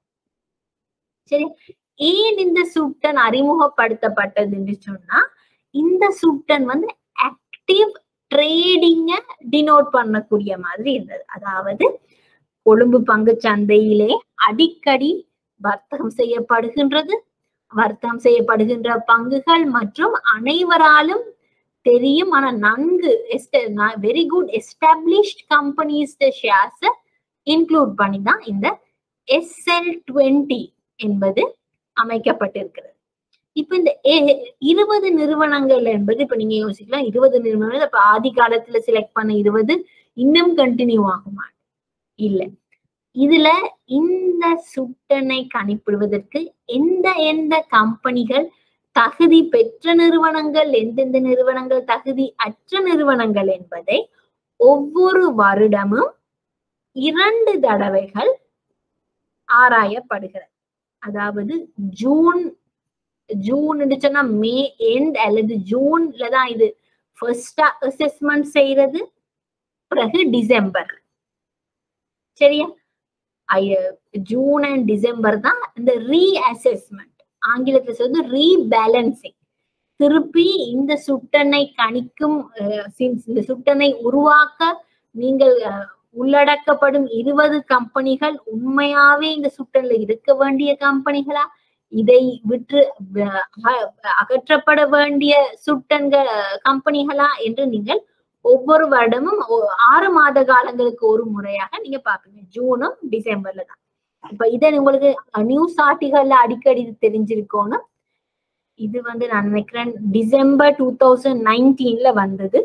Speaker 1: சரி ஏன் இந்த சுட்டன் அறிமுகப்படுத்தப்பட்டது என்று சொன்னா இந்த சுட்டன் வந்து ஆக்டிவ் ட்ரேடிங்க டினோட் பண்ணக்கூடிய மாதிரி இருந்தது அதாவது கொழும்பு பங்கு சந்தையிலே அடிக்கடி வர்த்தகம் செய்யப்படுகின்றது வர்த்தகம் செய்யப்படுகின்ற பங்குகள் மற்றும் அனைவராலும் தெரியும் ஆனா நன்கு very good established companies shares include பண்ணி தான் இந்த எஸ்எல் டுவெண்ட்டி என்பது அமைக்கப்பட்டிருக்கிறது இப்ப இந்த எ- இருபது நிறுவனங்கள் என்பது இப்ப நீங்க யோசிக்கலாம் இருபது நிறுவனங்கள் இப்ப ஆதி காலத்துல செலக்ட் பண்ண இருபது இன்னும் கண்டினியூ ஆகுமா இல்ல இதுல இந்த சுட்டனை கணிப்பிடுவதற்கு எந்த எந்த கம்பெனிகள் தகுதி பெற்ற நிறுவனங்கள் எந்தெந்த நிறுவனங்கள் தகுதி அற்ற நிறுவனங்கள் என்பதை ஒவ்வொரு வருடமும் இரண்டு தடவைகள் ஆராயப்படுகிறது அதாவது ஜூன் ஜூன் சொன்னா மே எண்ட் அல்லது ஜூன்ல தான் இது ஃபர்ஸ்டா அசஸ்மெண்ட் செய்யறது பிறகு டிசம்பர் சரியா ஐ- ஜூன் அண்ட் டிசம்பர் தான் இந்த ரீ அசஸ்மெண்ட் ஆங்கிலத்துல சொல்றது ரீபேலன்சிங் திருப்பி இந்த சுட்டனை கணிக்கும் அஹ், since இந்த சுட்டனை உருவாக்க நீங்கள் அஹ், உள்ளடக்கப்படும் இருபது கம்பெனிகள் உண்மையாவே இந்த சுட்டன்ல இருக்க வேண்டிய கம்பெனிகளா இதை விற்று அஹ், அக- அகற்றப்பட வேண்டிய சுட்டன்கள் கம்பெனிகளா என்று நீங்கள் ஒவ்வொரு வருடமும் ஒ- ஆறு மாத காலங்களுக்கு ஒரு முறையாக நீங்க பாப்பீங்க ஜூனும் டிசம்பர்ல தான் இப்ப இதை உங்களுக்கு நியூஸ் ஆர்டிகல்ல அடிக்கடி இது தெரிஞ்சிருக்கோன்னு இது வந்து நான் நினைக்கிறேன் டிசம்பர் டூ தௌசண்ட் நைன்டீன்ல வந்தது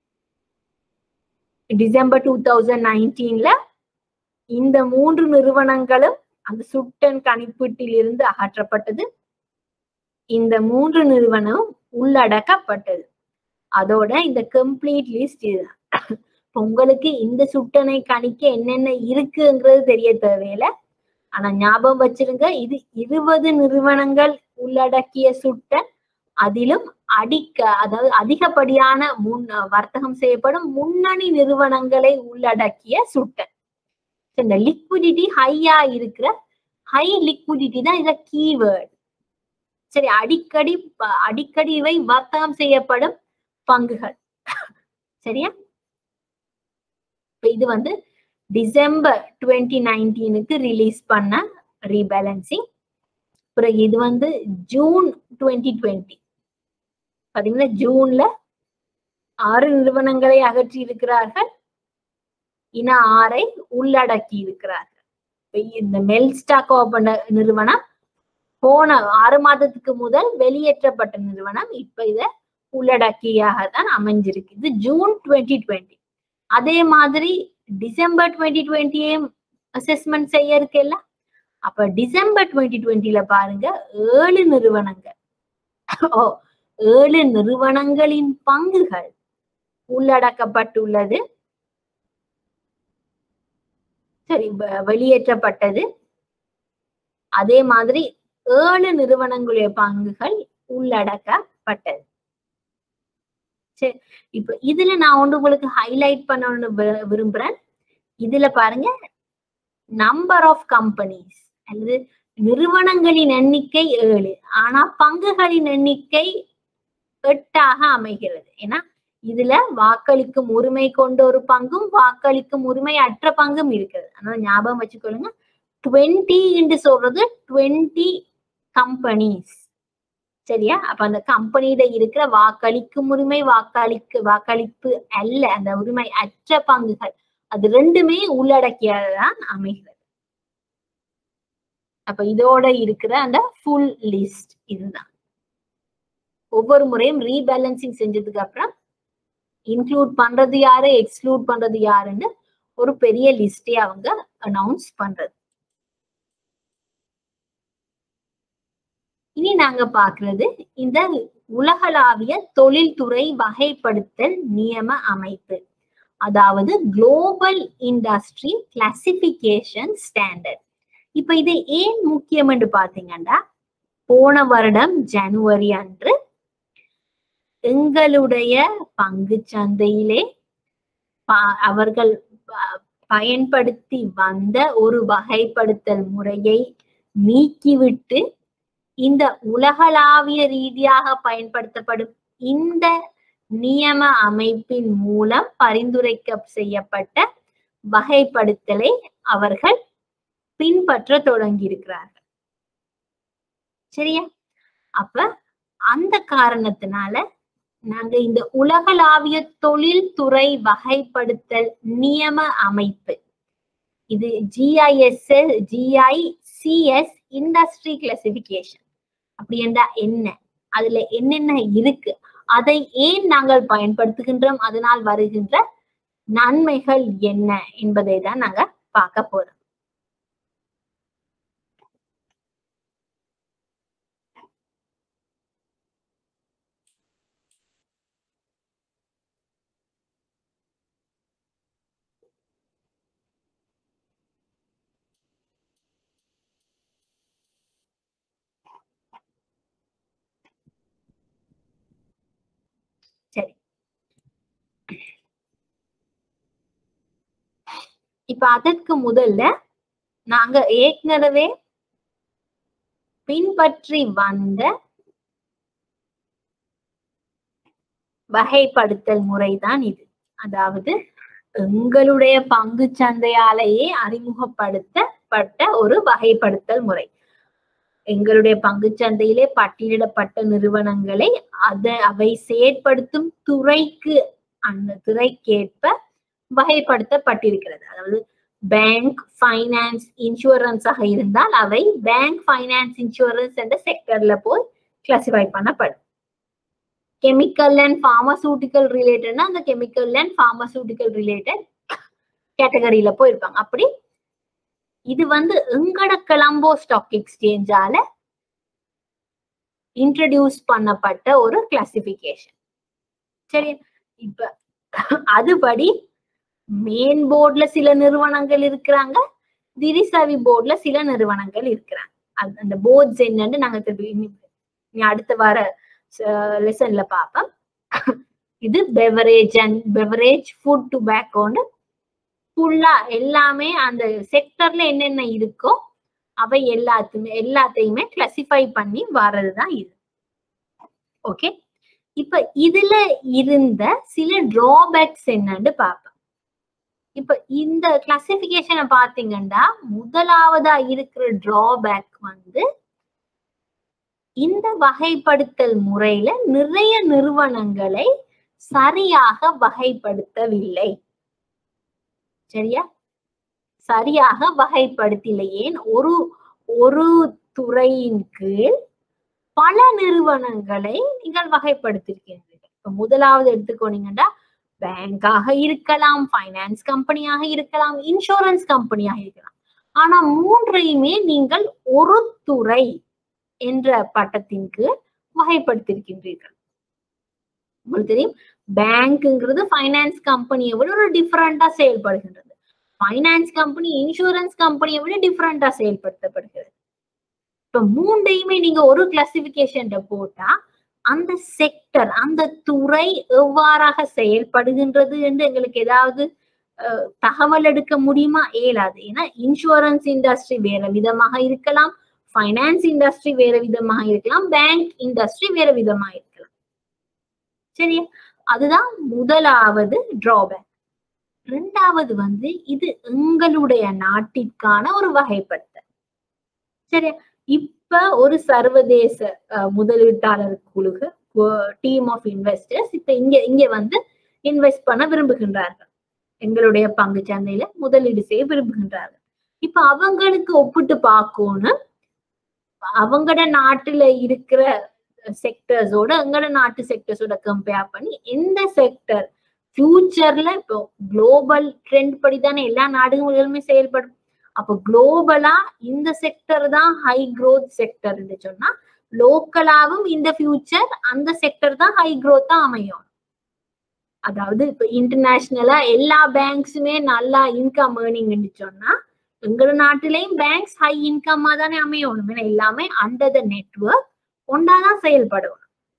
Speaker 1: டிசம்பர் டூ தௌசண்ட் நைன்டீன்ல இந்த மூன்று நிறுவனங்களும் அந்த சுட்டன் கணிப்பீட்டில் இருந்து அகற்றப்பட்டது இந்த மூன்று நிறுவனம் உள்ளடக்கப்பட்டது அதோட இந்த கம்ப்ளீட் லிஸ்ட் இதுதான் இப்ப உங்களுக்கு இந்த சுட்டனை கணிக்க என்னென்ன இருக்குங்கிறது தெரிய தேவையில்ல ஆனா ஞாபகம் வச்சிருங்க இது இருபது நிறுவனங்கள் உள்ளடக்கிய சுட்டன் அதிலும் அடிக்க அதாவது அதிகப்படியான முன் வர்த்தகம் செய்யப்படும் முன்னணி நிறுவனங்களை உள்ளடக்கிய சுட்டன் இந்த லிக்விடிட்டி ஹையா இருக்கிற ஹை லிக்விடிட்டி தான் இத கீவேர்ட் சரி அடிக்கடி ப- அடிக்கடி இவை வர்த்தகம் செய்யப்படும் பங்குகள் சரியா இப்ப இது வந்து டிசம்பர் டுவெண்ட்டி நைன்டீனுக்கு ரிலீஸ் பண்ண ரீபேலன்சிங் பிறகு இது வந்து ஜூன் டுவெண்ட்டி டுவெண்ட்டி பாத்தீங்கன்னா ஜூன்ல ஆறு நிறுவனங்களை அகற்றி இருக்கிறார்கள் இன ஆறை உள்ளடக்கி இருக்கிறார்கள் இப்ப இந்த மெல்ஸ்டாக் ஓபன் நிறுவனம் போன ஆறு மாதத்துக்கு முதல் வெளியேற்றப்பட்ட நிறுவனம் இப்ப இத உள்ளடக்கியாக தான் அமைஞ்சிருக்கு இது ஜூன் டுவெண்ட்டி டுவெண்ட்டி அதே மாதிரி டிசம்பர் டுவெண்ட்டி டுவெண்ட்டியும் அசஸ்மெண்ட் செய்ய இருக்குல்ல அப்ப டிசம்பர் டுவெண்ட்டி டுவெண்ட்டில பாருங்க ஏழு நிறுவனங்கள் ஓ ஏழு நிறுவனங்களின் பங்குகள் உள்ளடக்கப்பட்டுள்ளது சரி வ- வெளியேற்றப்பட்டது அதே மாதிரி ஏழு நிறுவனங்களுடைய பங்குகள் உள்ளடக்கப்பட்டது சரி இப்ப இதுல நான் ஒன்று உங்களுக்கு ஹைலைட் பண்ணணும்னு வி- விரும்புறேன் இதுல பாருங்க நம்பர் ஆஃப் கம்பெனிஸ் அல்லது நிறுவனங்களின் எண்ணிக்கை ஏழு ஆனா பங்குகளின் எண்ணிக்கை எட்டாக அமைகிறது ஏன்னா இதுல வாக்களிக்கும் உரிமை கொண்ட ஒரு பங்கும் வாக்களிக்கும் உரிமை அற்ற பங்கும் இருக்குது அதனால ஞாபகம் வச்சுக்கொள்ளுங்க டுவெண்ட்டி என்று சொல்றது டுவெண்ட்டி கம்பெனிஸ் சரியா அப்ப அந்த கம்பெனியில இருக்கிற வாக்களிக்கும் உரிமை வாக்களிக்கு வாக்களிப்பு அல்ல அந்த உரிமை அற்ற பங்குகள் அது ரெண்டுமே உள்ளடக்கியதான் அமைகிறது அப்ப இதோட இருக்கிற அந்த ஃபுல் லிஸ்ட் இதுதான் ஒவ்வொரு முறையும் ரீபேலன்சிங் செஞ்சதுக்கு அப்புறம் இன்க்ளூட் பண்றது யாரு எக்ஸ்க்ளூட் பண்றது யாருன்னு ஒரு பெரிய லிஸ்டே அவங்க அனௌன்ஸ் பண்றது இனி நாங்க பாக்குறது இந்த உலகளாவிய தொழில்துறை வகைப்படுத்தல் நியம அமைப்பு அதாவது குளோபல் இண்டஸ்ட்ரி கிளாசிபிகேஷன் ஸ்டாண்டர்ட் இப்ப இது ஏன் முக்கியம் என்று பாத்தீங்கன்னா போன வருடம் ஜனவரி அன்று எங்களுடைய பங்கு சந்தையிலே ப- அவர்கள் ப- பயன்படுத்தி வந்த ஒரு வகைப்படுத்தல் முறையை நீக்கிவிட்டு இந்த உலகளாவிய ரீதியாக பயன்படுத்தப்படும் இந்த நியம அமைப்பின் மூலம் பரிந்துரைக்க செய்யப்பட்ட வகைப்படுத்தலை அவர்கள் பின்பற்ற தொடங்கி இருக்கிறார்கள் சரியா அப்ப அந்த காரணத்தினால நாங்க இந்த உலகளாவிய தொழில்துறை வகைப்படுத்தல் நியம அமைப்பு இது GISL GI CS industry classification அப்படி என்றா என்ன அதுல என்னென்ன இருக்கு அதை ஏன் நாங்கள் பயன்படுத்துகின்றோம் அதனால் வருகின்ற நன்மைகள் என்ன என்பதை தான் நாங்க பார்க்க போறோம் சரி இப்ப அதற்கு முதல்ல நாங்க ஏற்கனவே பின்பற்றி வந்த வகைப்படுத்தல் முறைதான் இது அதாவது எங்களுடைய பங்கு சந்தையாலேயே அறிமுகப்படுத்தப்பட்ட ஒரு வகைப்படுத்தல் முறை எங்களுடைய பங்கு சந்தையிலே பட்டியலிடப்பட்ட நிறுவனங்களை அத அவை செயற்படுத்தும் துறைக்கு அந்த துறைக்கேற்ப வகைப்படுத்தப்பட்டிருக்கிறது அதாவது பேங்க் ஃபைனான்ஸ் இன்சூரன்ஸ் ஆக இருந்தால் அவை பேங்க் ஃபைனான்ஸ் இன்சூரன்ஸ் என்ற செக்டர்ல போய் கிளாசிஃபை பண்ணப்படும் கெமிக்கல் அண்ட் பார்மசூட்டிக்கல் ரிலேட்டட்னா அந்த கெமிக்கல் அண்ட் பார்மசூட்டிக்கல் ரிலேட்டட் கேட்டகரியில போயிருப்பாங்க அப்படி இது வந்து எங்கட கொலம்போ ஸ்டாக் எக்ஸ்சேஞ்சால இன்ட்ரடியூஸ் பண்ணப்பட்ட ஒரு கிளாசிபிகேஷன் சரி இப்ப அதுபடி மெயின் போர்ட்ல சில நிறுவனங்கள் இருக்கிறாங்க திரிசவி போர்ட்ல சில நிறுவனங்கள் இருக்கிறாங்க அது அந்த போர்ட்ஸ் என்னன்னு நாங்க திருப்பி இனி- இனி அடுத்த வார லெசன்ல பார்ப்போம் இது பெவரேஜ் அண்ட் பெவரேஜ் ஃபுட் டுபேக்கோன்னு ஃபுல்லா எல்லாமே அந்த செக்டர்ல என்னென்ன இருக்கோ அவை எல்லாத்துமே எல்லாத்தையுமே கிளாசிஃபை பண்ணி வர்றதுதான் இது ஓகே இப்ப இதுல இருந்த சில டிராபேக்ஸ் என்னன்னு பார்ப்போம் இப்ப இந்த கிளாசிபிகேஷனை பாத்தீங்கன்னா முதலாவதா இருக்கிற டிராபேக் வந்து இந்த வகைப்படுத்தல் முறையில நிறைய நிறுவனங்களை சரியாக வகைப்படுத்தவில்லை சரியா சரியாக வகைப்படுத்தலை ஏன் ஒரு ஒரு துறையின் கீழ் பல நிறுவனங்களை நீங்கள் வகைப்படுத்திருக்கின்றீர்கள் இப்ப முதலாவது எடுத்துக்கோனீங்கன்னா பேங்காக இருக்கலாம் ஃபைனான்ஸ் கம்பெனியாக இருக்கலாம் இன்சூரன்ஸ் கம்பெனியாக இருக்கலாம் ஆனா மூன்றையுமே நீங்கள் ஒரு துறை என்ற பட்டத்தின் கீழ் வகைப்படுத்திருக்கின்றீர்கள் உங்களுக்கு தெரியும் பேங்க்ங்கிறது ஃபைனான்ஸ் கம்பெனியை விட ஒரு டிஃபரெண்டா செயல்படுகின்றது ஃபைனான்ஸ் கம்பெனி இன்சூரன்ஸ் கம்பெனியை விட டிஃபரெண்டா செயல்படுத்தப்படுகிறது இப்ப மூன்றையுமே நீங்க ஒரு கிளாசிபிகேஷன் போட்டா அந்த செக்டர் அந்த துறை எவ்வாறாக செயல்படுகின்றது என்று எங்களுக்கு ஏதாவது அஹ், தகவல் எடுக்க முடியுமா இயலாது ஏன்னா இன்சூரன்ஸ் இண்டஸ்ட்ரி வேற விதமாக இருக்கலாம் ஃபைனான்ஸ் இண்டஸ்ட்ரி வேற விதமாக இருக்கலாம் பேங்க் இண்டஸ்ட்ரி வேற விதமாக இருக்கலாம் சரியா அதுதான் முதலாவது டிராபேக் ரெண்டாவது வந்து இது எங்களுடைய நாட்டிற்கான ஒரு வகைப்படுத்தல் சரியா இப்ப ஒரு சர்வதேச அஹ், முதலீட்டாளர் குழுக டீம் ஆஃப் இன்வெஸ்டர்ஸ் இப்ப இங்க இங்க வந்து இன்வெஸ்ட் பண்ண விரும்புகின்றார்கள் எங்களுடைய பங்கு சந்தையில முதலீடு செய்ய விரும்புகின்றார்கள் இப்ப அவங்களுக்கு ஒப்பிட்டு பார்க்கணும் அவங்களோட நாட்டுல இருக்கிற செக்டர்ஸோட எங்களோட நாட்டு செக்டர்ஸோட கம்பேர் பண்ணி எந்த செக்டர் ஃபியூச்சர்ல இப்போ குளோபல் ட்ரெண்ட் படி தானே எல்லா நாடுகளுமே செயல்படும் அப்போ குளோபலா இந்த செக்டர் தான் ஹை growth செக்டர் சொன்னா லோக்கலாவும் இந்த ஃபியூச்சர் அந்த செக்டர் தான் ஹை growth அமையும் அதாவது இப்ப இன்டர்நேஷனலா எல்லா பேங்க்ஸுமே நல்லா இன்கம் ஏர்னிங் சொன்னா எங்களோட நாட்டிலையும் பேங்க்ஸ் ஹை இன்கம்மா தானே அமையணும் ஏன்னா எல்லாமே அண்டர் த நெட்ஒர்க் ஒண்டாதான் செயல்படும்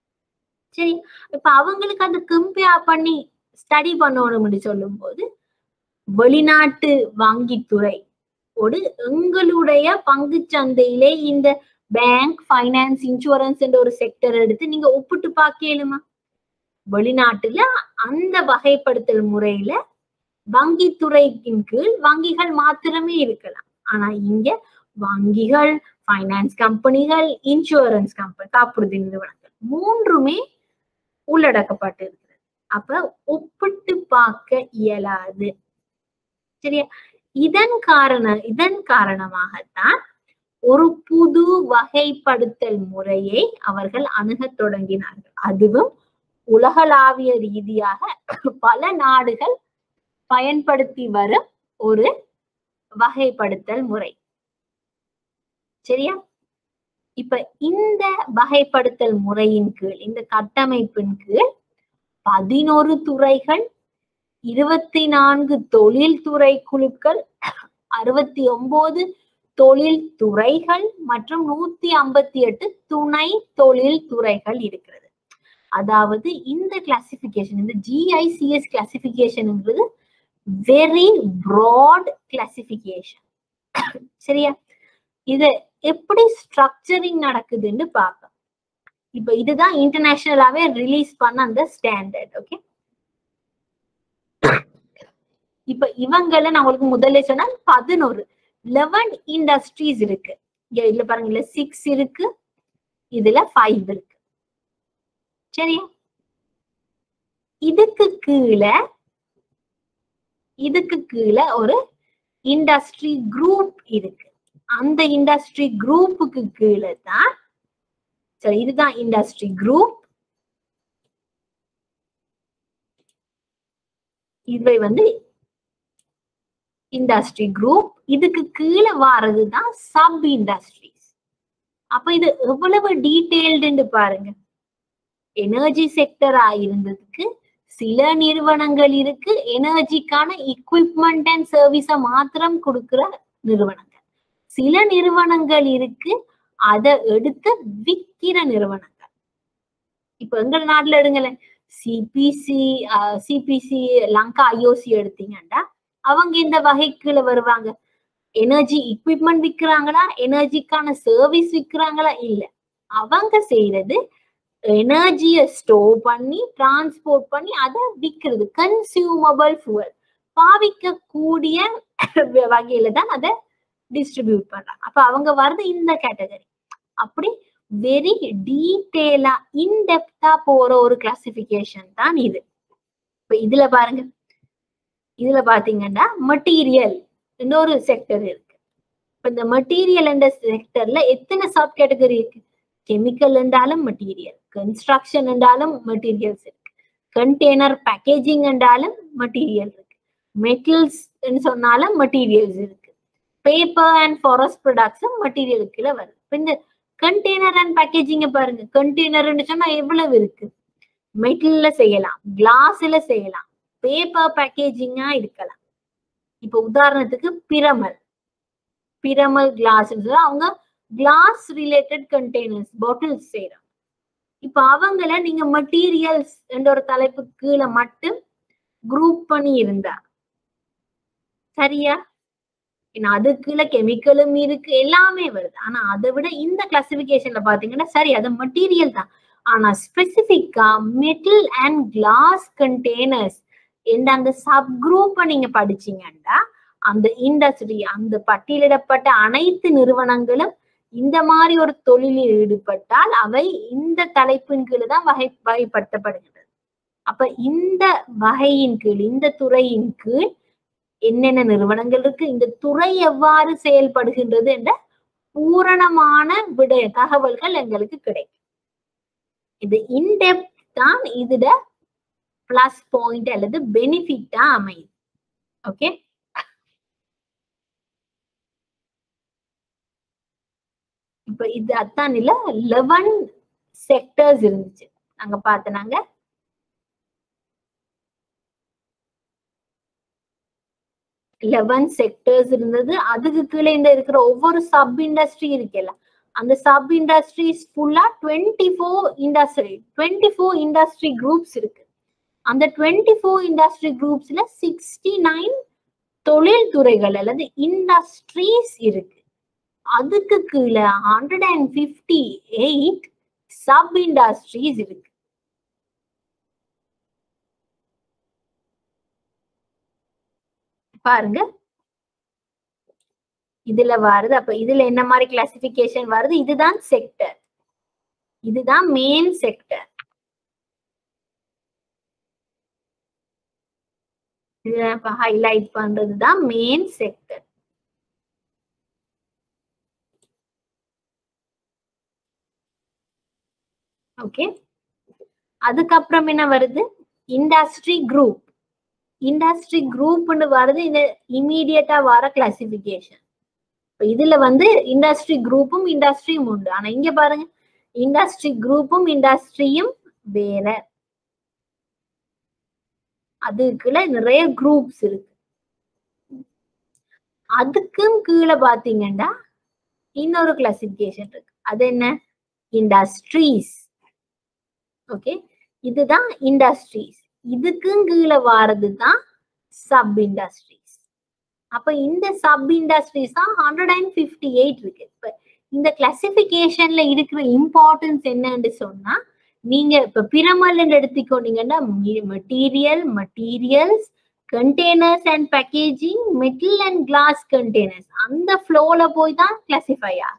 Speaker 1: சரி இப்ப அவங்களுக்கு அந்த கம்பேர் பண்ணி ஸ்டடி பண்ணணும்னு சொல்லும் போது வெளிநாட்டு வங்கித்துறை ஒரு எங்களுடைய பங்கு சந்தையிலே இந்த பேங்க் ஃபைனான்ஸ் இன்சூரன்ஸ் என்ற ஒரு செக்டர் எடுத்து நீங்க ஒப்பிட்டு பார்க்கலுமா வெளிநாட்டுல அந்த வகைப்படுத்தல் முறையில வங்கித்துறையின் கீழ் வங்கிகள் மாத்திரமே இருக்கலாம் ஆனா இங்க வங்கிகள் ஃபைனான்ஸ் கம்பெனிகள் இன்சூரன்ஸ் கம்பெனி காப்புறுதி நிறுவனங்கள் மூன்றுமே உள்ளடக்கப்பட்டு இருக்கிறது அப்ப ஒப்பிட்டு பார்க்க இயலாது சரியா இதன் காரண இதன் காரணமாகத்தான் ஒரு புது வகைப்படுத்தல் முறையை அவர்கள் அணுகத் தொடங்கினார்கள் அதுவும் உலகளாவிய ரீதியாக பல நாடுகள் பயன்படுத்தி வரும் ஒரு வகைப்படுத்தல் முறை சரியா இப்ப இந்த வகைப்படுத்தல் முறையின் கீழ் இந்த கட்டமைப்பின் கீழ் பதினோரு துறைகள் இருபத்தி நான்கு தொழில்துறை குழுக்கள் அறுபத்தி ஒன்பது தொழில் துறைகள் மற்றும் நூத்தி ஐம்பத்தி எட்டு துணை தொழில் துறைகள் இருக்கிறது அதாவது இந்த கிளாசிபிகேஷன் இந்த ஜிஐசிஎஸ் கிளாசிபிகேஷன்ங்கிறது வெரி ப்ராட் கிளாசிபிகேஷன் சரியா இது எப்படி ஸ்ட்ரக்சரிங் நடக்குதுன்னு பார்க்கலாம் இப்ப இதுதான் இன்டர்நேஷனலாவே ரிலீஸ் பண்ண அந்த ஸ்டாண்டர்ட் ஓகே இப்ப இவங்கள நான் உங்களுக்கு முதல்ல சொன்னா பதினோரு லெவன் இண்டஸ்ட்ரீஸ் இருக்கு இங்க இதுல பாருங்க இதுல சிக்ஸ் இருக்கு இதுல ஃபைவ் இருக்கு சரியா இதுக்கு கீழே இதுக்கு கீழே ஒரு இண்டஸ்ட்ரி குரூப் இருக்கு அந்த இண்டஸ்ட்ரி குரூப்புக்கு கீழே தான் சரி இதுதான் இண்டஸ்ட்ரி குரூப் இவை வந்து இண்டஸ்ட்ரி குரூப் இதுக்கு கீழே வாரது தான் சப் இண்டஸ்ட்ரீஸ் அப்ப இது எவ்வளவு டீடைல்டுன்னு பாருங்க எனர்ஜி செக்டரா இருந்ததுக்கு சில நிறுவனங்கள் இருக்கு எனர்ஜிக்கான equipment அண்ட் சர்வீஸ மாத்திரம் கொடுக்கிற நிறுவனங்கள் சில நிறுவனங்கள் இருக்கு அதை எடுத்து விக்கிற நிறுவனங்கள் இப்ப எங்க நாட்டுல எடுங்களேன் சிபிசி சிபிசி லங்கா ஐஓசி எடுத்தீங்கன்னா அவங்க இந்த வகைக்குள்ள வருவாங்க எனர்ஜி equipment விக்கிறாங்களா எனர்ஜிக்கான சர்வீஸ் விக்கிறாங்களா இல்ல அவங்க செய்யறது எனர்ஜிய ஸ்டோர் பண்ணி டிரான்ஸ்போர்ட் பண்ணி அதை விற்கிறது கன்சியூமபிள் fuel பாவிக்க கூடிய வகையில தான் அதை டிஸ்ட்ரிபியூட் பண்றாங்க அப்ப அவங்க வர்றது இந்த கேட்டகரி அப்படி வெரி டீட்டெயிலா இன்டெப்தா போற ஒரு கிளாசிபிகேஷன் தான் இது இப்ப இதுல பாருங்க இதுல பாத்தீங்கன்னா மெட்டீரியல் இன்னொரு செக்டர் இருக்கு இப்ப இந்த மெட்டீரியல் என்ற செக்டர்ல எத்தனை சப் கேட்டகரி இருக்கு கெமிக்கல் என்றாலும் மெட்டீரியல் கன்ஸ்ட்ரக்ஷன் என்றாலும் மெட்டீரியல்ஸ் இருக்கு கண்டெய்னர் பேக்கேஜிங் என்றாலும் மெட்டீரியல் இருக்கு மெட்டல்ஸ் சொன்னாலும் மெட்டீரியல்ஸ் இருக்கு பேப்பர் அண்ட் ஃபாரஸ்ட் ப்ராடக்ட்ஸும் மெட்டீரியலுக்குள்ள வருது இப்ப இந்த கண்டெய்னர் அண்ட் பேக்கேஜிங்க பாருங்க கண்டெய்னர்னு சொன்னா எவ்வளவு இருக்கு மெட்டல்ல செய்யலாம் கிளாஸ்ல செய்யலாம் பேப்பர் பேக்கேஜிங்கா இருக்கலாம் இப்ப உதாரணத்துக்கு பிரமல் பிரமல் கிளாஸ் அவங்க கிளாஸ் ரிலேட்டட் கண்டெய்னர்ஸ் பாட்டில்ஸ் செய்யறாங்க இப்ப அவங்கள நீங்க மெட்டீரியல்ஸ் என்ற ஒரு தலைப்பு கீழே மட்டும் குரூப் பண்ணி இருந்தா சரியா ஏன்னா அதுக்குள்ள கெமிக்கலும் இருக்கு எல்லாமே வருது ஆனா அதை விட இந்த கிளாசிபிகேஷன்ல பாத்தீங்கன்னா சரி அது மெட்டீரியல் தான் ஆனா ஸ்பெசிபிக்கா மெட்டல் அண்ட் கிளாஸ் கண்டெய்னர்ஸ் எந்த அந்த சப் குரூப்பை நீங்க படிச்சீங்கன்னா அந்த இண்டஸ்ட்ரி அந்த பட்டியலிடப்பட்ட அனைத்து நிறுவனங்களும் இந்த மாதிரி ஒரு தொழிலில் ஈடுபட்டால் அவை இந்த தலைப்பின் கீழ் தான் வகை வகைப்படுத்தப்படுகின்றது அப்ப இந்த வகையின் கீழ் இந்த துறையின் கீழ் என்னென்ன நிறுவனங்கள் இருக்கு இந்த துறை எவ்வாறு செயல்படுகின்றது என்ற பூரணமான விட தகவல்கள் எங்களுக்கு கிடைக்கும் இது இன்டெப்த் தான் இதுட பிளஸ் பாயிண்ட் அல்லது பெனிஃபிட்டா அமையுது ஓகே இப்ப இது அத்தான் இல்ல லெவன் செக்டர்ஸ் இருந்துச்சு நாங்க பார்த்தனாங்க லெவன் செக்டர்ஸ் இருந்தது அதுக்கு கீழே இந்த இருக்கிற ஒவ்வொரு சப் இண்டஸ்ட்ரி இருக்குல்ல அந்த சப் இண்டஸ்ட்ரீஸ் ஃபுல்லா twenty four industry twenty four industry groups இருக்கு அந்த டுவெண்ட்டி ஃபோர் இண்டஸ்ட்ரி குரூப்ஸ்ல சிக்ஸ்டி நைன் தொழில் துறைகள் அல்லது இண்டஸ்ட்ரீஸ் இருக்கு அதுக்கு கீழே hundred and fifty eight sub industries இருக்கு பாருங்க இதுல வருது அப்ப இதுல என்ன மாதிரி கிளாசிபிகேஷன் வருது இதுதான் செக்டர் இதுதான் மெயின் செக்டர் இதுல இப்ப ஹைலைட் பண்றதுதான் மெயின் செக்டர் ஓகே அதுக்கப்புறம் என்ன வருது இண்டஸ்ட்ரி குரூப் இண்டஸ்ட்ரி குரூப்னு வருது இந்த இமீடியட்டா வர கிளாசிபிகேஷன் இதுல வந்து இண்டஸ்ட்ரி குரூப்பும் இண்டஸ்ட்ரியும் உண்டு ஆனா இங்க பாருங்க இண்டஸ்ட்ரி குரூப்பும் இண்டஸ்ட்ரியும் வேற அதுக்குள்ள நிறைய குரூப்ஸ் இருக்கு அதுக்கும் கீழே பாத்தீங்கன்னா இன்னொரு கிளாசிபிகேஷன் இருக்கு அது என்ன இண்டஸ்ட்ரீஸ் ஓகே இதுதான் இண்டஸ்ட்ரீஸ் இதுக்கும் கீழே வாரது தான் சப் இண்டஸ்ட்ரீஸ் அப்ப இந்த சப் இண்டஸ்ட்ரீஸ் தான் ஹண்ட்ரட் அண்ட் பிப்டி எயிட் இருக்கு இப்ப இந்த கிளாசிபிகேஷன்ல இருக்கிற இம்பார்ட்டன்ஸ் என்னன்னு சொன்னா நீங்க இப்ப பிரமல் எடுத்துக்கொண்டீங்கன்னா material materials containers and packaging metal and glass containers அந்த ஃப்ளோல போய் தான் கிளாசிஃபை ஆகும்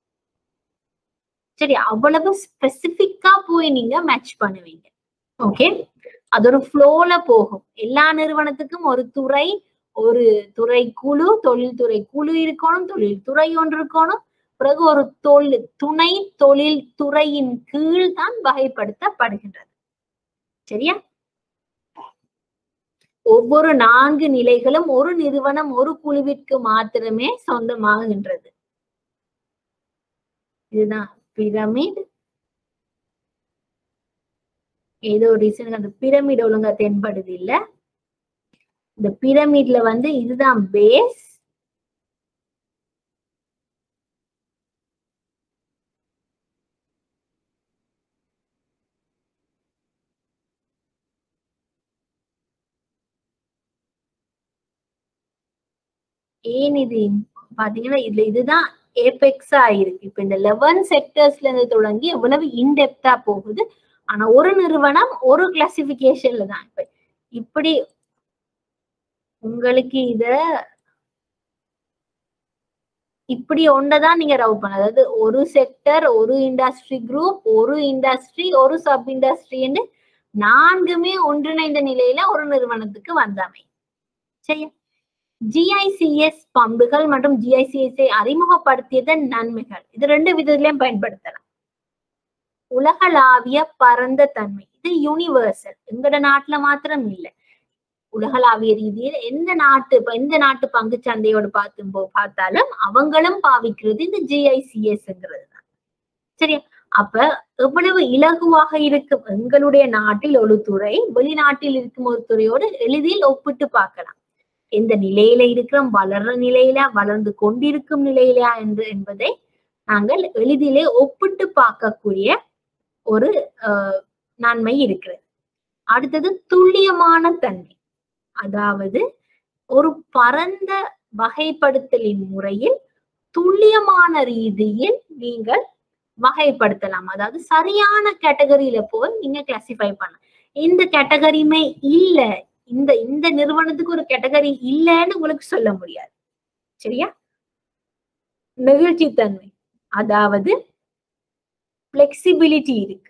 Speaker 1: சரி அவ்வளவு ஸ்பெசிபிக்கா போய் நீங்க மேட்ச் பண்ணுவீங்க ஓகே அது ஒரு ஃப்ளோல போகும் எல்லா நிறுவனத்துக்கும் ஒரு துறை ஒரு துறை குழு தொழில்துறை குழு இருக்கணும் தொழில் துறை ஒன்று இருக்கணும் பிறகு ஒரு தொழில் துணை தொழில் துறையின் கீழ் தான் வகைப்படுத்தப்படுகின்றது சரியா ஒவ்வொரு நான்கு நிலைகளும் ஒரு நிறுவனம் ஒரு குழுவிற்கு மாத்திரமே சொந்தமாகின்றது இதுதான் பிரமிட் ஏதோ ரீசனுக்கு அந்த பிரமிட் ஒழுங்கா தென்படுது இல்ல இந்த பிரமிட்ல வந்து இதுதான் பேஸ் ஏன் இது பாத்தீங்கன்னா இதுல இதுதான் ஏபெக்ஸா இருக்கு இப்ப இந்த லெவன் செக்டர்ஸ்ல இருந்து தொடங்கி எவ்வளவு இன்டெப்தா போகுது ஆனா ஒரு நிறுவனம் ஒரு கிளாசிபிகேஷன்ல தான் இப்ப இப்படி உங்களுக்கு இத இப்படி ஒன்றதான் நீங்க ரவ் பண்ண அதாவது ஒரு செக்டர் ஒரு இண்டஸ்ட்ரி குரூப் ஒரு இண்டஸ்ட்ரி ஒரு சப் இண்டஸ்ட்ரின்னு நான்குமே ஒன்றிணைந்த நிலையில ஒரு நிறுவனத்துக்கு வந்தாமை சரியா ஜிஐசிஎஸ் பம்புகள் மற்றும் ஜிஐசிஎஸ்ஐ அறிமுகப்படுத்தியதன் நன்மைகள் இது ரெண்டு விதத்திலையும் பயன்படுத்தலாம் உலகளாவிய பரந்த தன்மை இது யூனிவர்சல் எங்கட நாட்டுல மாத்திரம் இல்ல உலகளாவிய ரீதியில் எந்த நாட்டு இப்ப எந்த நாட்டு பங்கு சந்தையோடு பார்த்தும் போ- பார்த்தாலும் அவங்களும் பாவிக்கிறது இந்த ஜிஐசிஎஸ்ங்கிறது தான் சரியா அப்ப எவ்வளவு இலகுவாக இருக்கும் எங்களுடைய நாட்டில் ஒரு துறை வெளிநாட்டில் இருக்கும் ஒரு துறையோடு எளிதில் ஒப்பிட்டு பார்க்கலாம் எந்த நிலையில இருக்கிறோம் வளர்ற நிலையில வளர்ந்து கொண்டிருக்கும் நிலையிலா என்று என்பதை நாங்கள் எளிதிலே ஒப்பிட்டு பார்க்கக்கூடிய ஒரு அஹ், நன்மை இருக்கிறது அடுத்தது துல்லியமான தன்மை அதாவது ஒரு பரந்த வகைப்படுத்தலின் முறையில் துல்லியமான ரீதியில் நீங்கள் வகைப்படுத்தலாம் அதாவது சரியான கேட்டகரியில போய் நீங்க கிளாசிஃபை பண்ணலாம் இந்த கேட்டகரியுமே இல்ல இந்த இந்த நிறுவனத்துக்கு ஒரு கேட்டகரி இல்லைன்னு உங்களுக்கு சொல்ல முடியாது சரியா நெகிழ்ச்சித்தன்மை அதாவது பிளெக்சிபிலிட்டி இருக்கு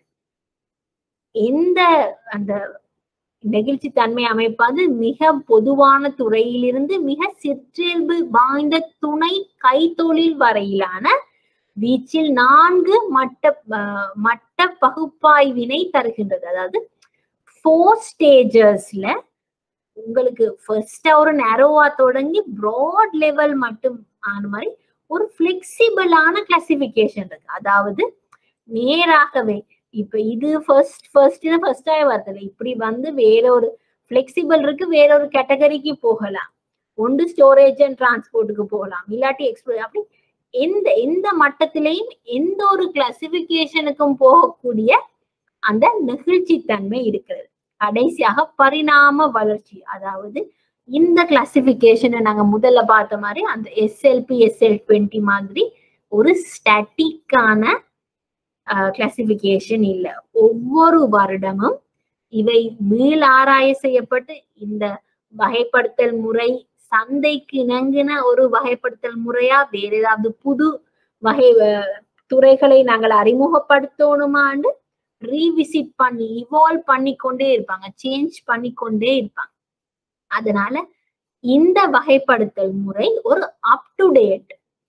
Speaker 1: எந்த அந்த நெகிழ்ச்சி தன்மை அமைப்பாது மிக பொதுவான துறையிலிருந்து மிக சிற்றியல்பு வாய்ந்த துணை கைத்தொழில் வரையிலான வீச்சில் நான்கு மட்ட அஹ், மட்ட பகுப்பாய்வினை தருகின்றது அதாவது ஃபோர் ஸ்டேஜஸ்ல உங்களுக்கு ஃபர்ஸ்டா ஒரு நேரோவா தொடங்கி ப்ராட் லெவல் மட்டும் ஆன மாதிரி ஒரு ஃபிளெக்சிபிளான கிளாசிபிகேஷன் இருக்கு அதாவது நேராகவே இப்ப இது ஃபர்ஸ்ட் ஃபர்ஸ்ட் ஃபர்ஸ்டா வருது இப்படி வந்து வேற ஒரு ஃபிளெக்சிபிள் இருக்கு வேற ஒரு கேட்டகரிக்கு போகலாம் ஒன்று ஸ்டோரேஜ் அண்ட் டிரான்ஸ்போர்ட்டுக்கு போகலாம் இல்லாட்டி எக்ஸ்போ அப்படி எந்த எந்த மட்டத்திலையும் எந்த ஒரு கிளாசிபிகேஷனுக்கும் போகக்கூடிய அந்த நெகிழ்ச்சித்தன்மை இருக்கிறது கடைசியாக பரிணாம வளர்ச்சி அதாவது இந்த கிளாசிபிகேஷனை நாங்க முதல்ல பார்த்த மாதிரி அந்த எஸ்எல்பி எஸ்எல் டுவெண்ட்டி மாதிரி ஒரு ஸ்டாட்டிக்கான கிளாசிபிகேஷன் இல்ல ஒவ்வொரு வருடமும் இவை மீள் ஆராய செய்யப்பட்டு இந்த வகைப்படுத்தல் முறை சந்தைக்கு இணங்கின ஒரு வகைப்படுத்தல் முறையா வேற ஏதாவது புது வகை அஹ், துறைகளை நாங்கள் அறிமுகப்படுத்தணுமான்னு ரீவிசிட் பண்ணி இவால்வ் பண்ணிக்கொண்டே இருப்பாங்க சேஞ்ச் பண்ணிக்கொண்டே இருப்பாங்க அதனால இந்த வகைப்படுத்தல் முறை ஒரு அப் டு டேட்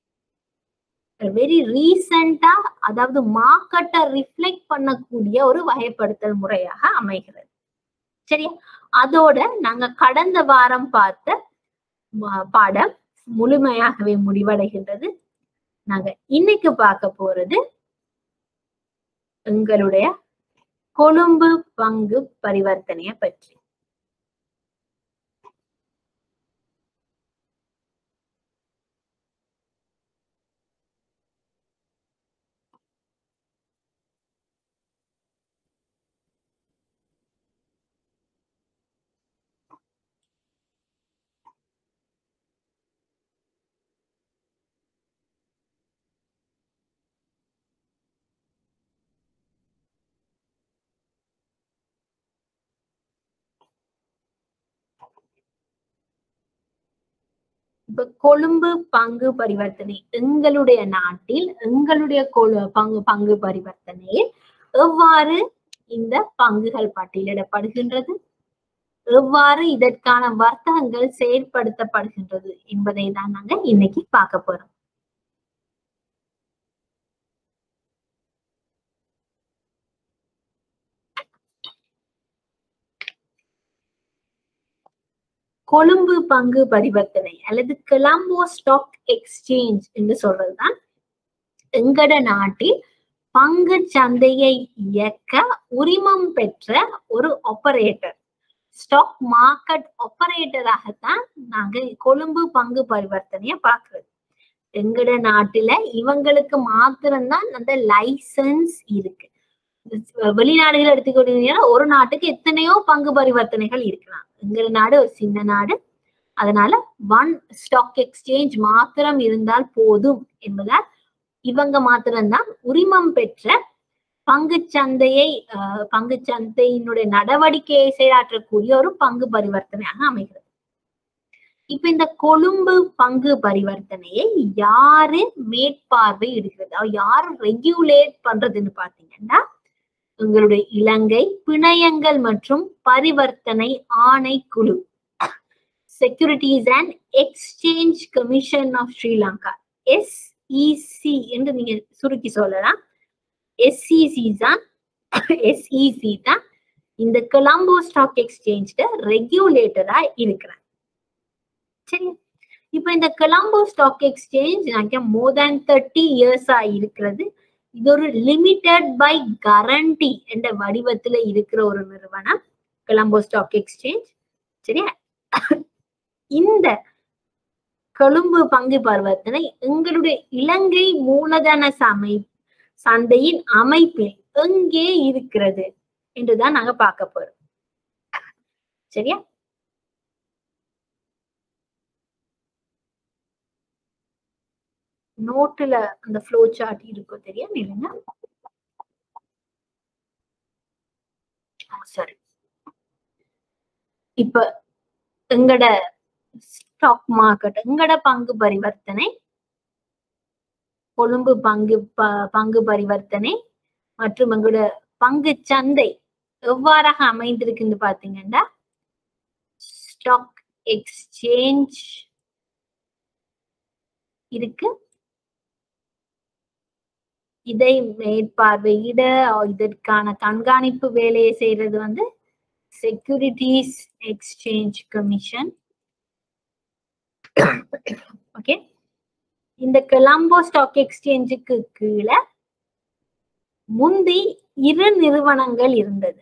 Speaker 1: வெரி ரீசெண்டா அதாவது மார்க்கெட்டை ரிஃப்ளெக்ட் பண்ணக்கூடிய ஒரு வகைப்படுத்தல் முறையாக அமைகிறது சரியா அதோட நாங்க கடந்த வாரம் பார்த்த ம- பாடம் முழுமையாகவே முடிவடைகின்றது நாங்க இன்னைக்கு பார்க்க போறது எங்களுடைய கொழும்பு பங்கு பரிவர்த்தனைய பற்றி இப்ப கொழும்பு பங்கு பரிவர்த்தனை எங்களுடைய நாட்டில் எங்களுடைய கொழு- பங்கு பங்கு பரிவர்த்தனையில் எவ்வாறு இந்த பங்குகள் பட்டியலிடப்படுகின்றது எவ்வாறு இதற்கான வர்த்தகங்கள் செயல்படுத்தப்படுகின்றது என்பதை தான் நாங்க இன்னைக்கு பார்க்க போறோம் கொழும்பு பங்கு பரிவர்த்தனை அல்லது கொலம்போ ஸ்டாக் எக்ஸ்சேஞ்ச் என்று சொல்றதுதான் எங்கட நாட்டில் பங்கு சந்தையை இயக்க உரிமம் பெற்ற ஒரு ஆபரேட்டர் ஸ்டாக் மார்க்கெட் ஆபரேட்டராகத்தான் நாங்க கொழும்பு பங்கு பரிவர்த்தனைய பாக்குறது எங்கட நாட்டுல இவங்களுக்கு மாத்திரம்தான் அந்த லைசன்ஸ் இருக்கு வெளிநாடுகள் எடுத்துக்கிட்டீங்கன்னா ஒரு நாட்டுக்கு எத்தனையோ பங்கு பரிவர்த்தனைகள் இருக்கலாம் எங்க நாடு ஒரு சின்ன நாடு அதனால ஒன் ஸ்டாக் எக்ஸ்சேஞ்ச் மாத்திரம் இருந்தால் போதும் என்பதால் இவங்க மாத்திரம்தான் உரிமம் பெற்ற பங்கு சந்தையை பங்கு சந்தையினுடைய நடவடிக்கையை செயலாற்றக்கூடிய ஒரு பங்கு பரிவர்த்தனையாக அமைகிறது இப்ப இந்த கொழும்பு பங்கு பரிவர்த்தனையை யாரு மேற்பார்வை இடுகிறது யாரு ரெகுலேட் பண்றதுன்னு பாத்தீங்கன்னா உங்களுடைய இலங்கை பிணையங்கள் மற்றும் பரிவர்த்தனை ஆணைக்குழு securities and exchange commission of Sri Lanka SEC என்று நீங்க சுருக்கி சொல்லலாம் எஸ்இசி தான் எஸ்இசி தான் இந்த கொலம்போ ஸ்டாக் எக்ஸ்சேஞ்ச்ல ரெகுலேட்டரா இருக்கிறேன் சரி இப்ப இந்த கொலம்போ ஸ்டாக் எக்ஸ்சேஞ்ச் நினைக்க மோர் தேன் தேர்ட்டி இயர்ஸா இருக்கிறது இது ஒரு லிமிடெட் பை கரண்டி என்ற வடிவத்துல இருக்கிற ஒரு நிறுவனம் கொலம்போ ஸ்டாக் எக்ஸ்சேஞ்ச் சரியா இந்த கொழும்பு பங்கு பரிவர்த்தனை எங்களுடைய இலங்கை மூலதன சமை சந்தையின் அமைப்பில் எங்கே இருக்கிறது என்றுதான் நாங்க பார்க்க போறோம் சரியா நோட்டுல அந்த ஃப்ளோ சார்ட் இருக்கும் தெரியும் இல்லைங்க சரி இப்ப எங்கட ஸ்டாக் மார்க்கெட் எங்கட பங்கு பரிவர்த்தனை கொழும்பு பங்கு ப- பங்கு பரிவர்த்தனை மற்றும் எங்களோட பங்கு சந்தை எவ்வாறாக அமைந்திருக்குன்னு பாத்தீங்கன்னா ஸ்டாக் எக்ஸ்சேஞ்ச் இருக்கு இதை மேற்பார்வையிட இதற்கான கண்காணிப்பு வேலையை செய்யறது வந்து செக்யூரிட்டிஸ் எக்ஸ்சேஞ்ச் கமிஷன் ஓகே இந்த கொலம்போ ஸ்டாக் எக்ஸ்சேஞ்சுக்கு கீழே முந்தி இரு நிறுவனங்கள் இருந்தது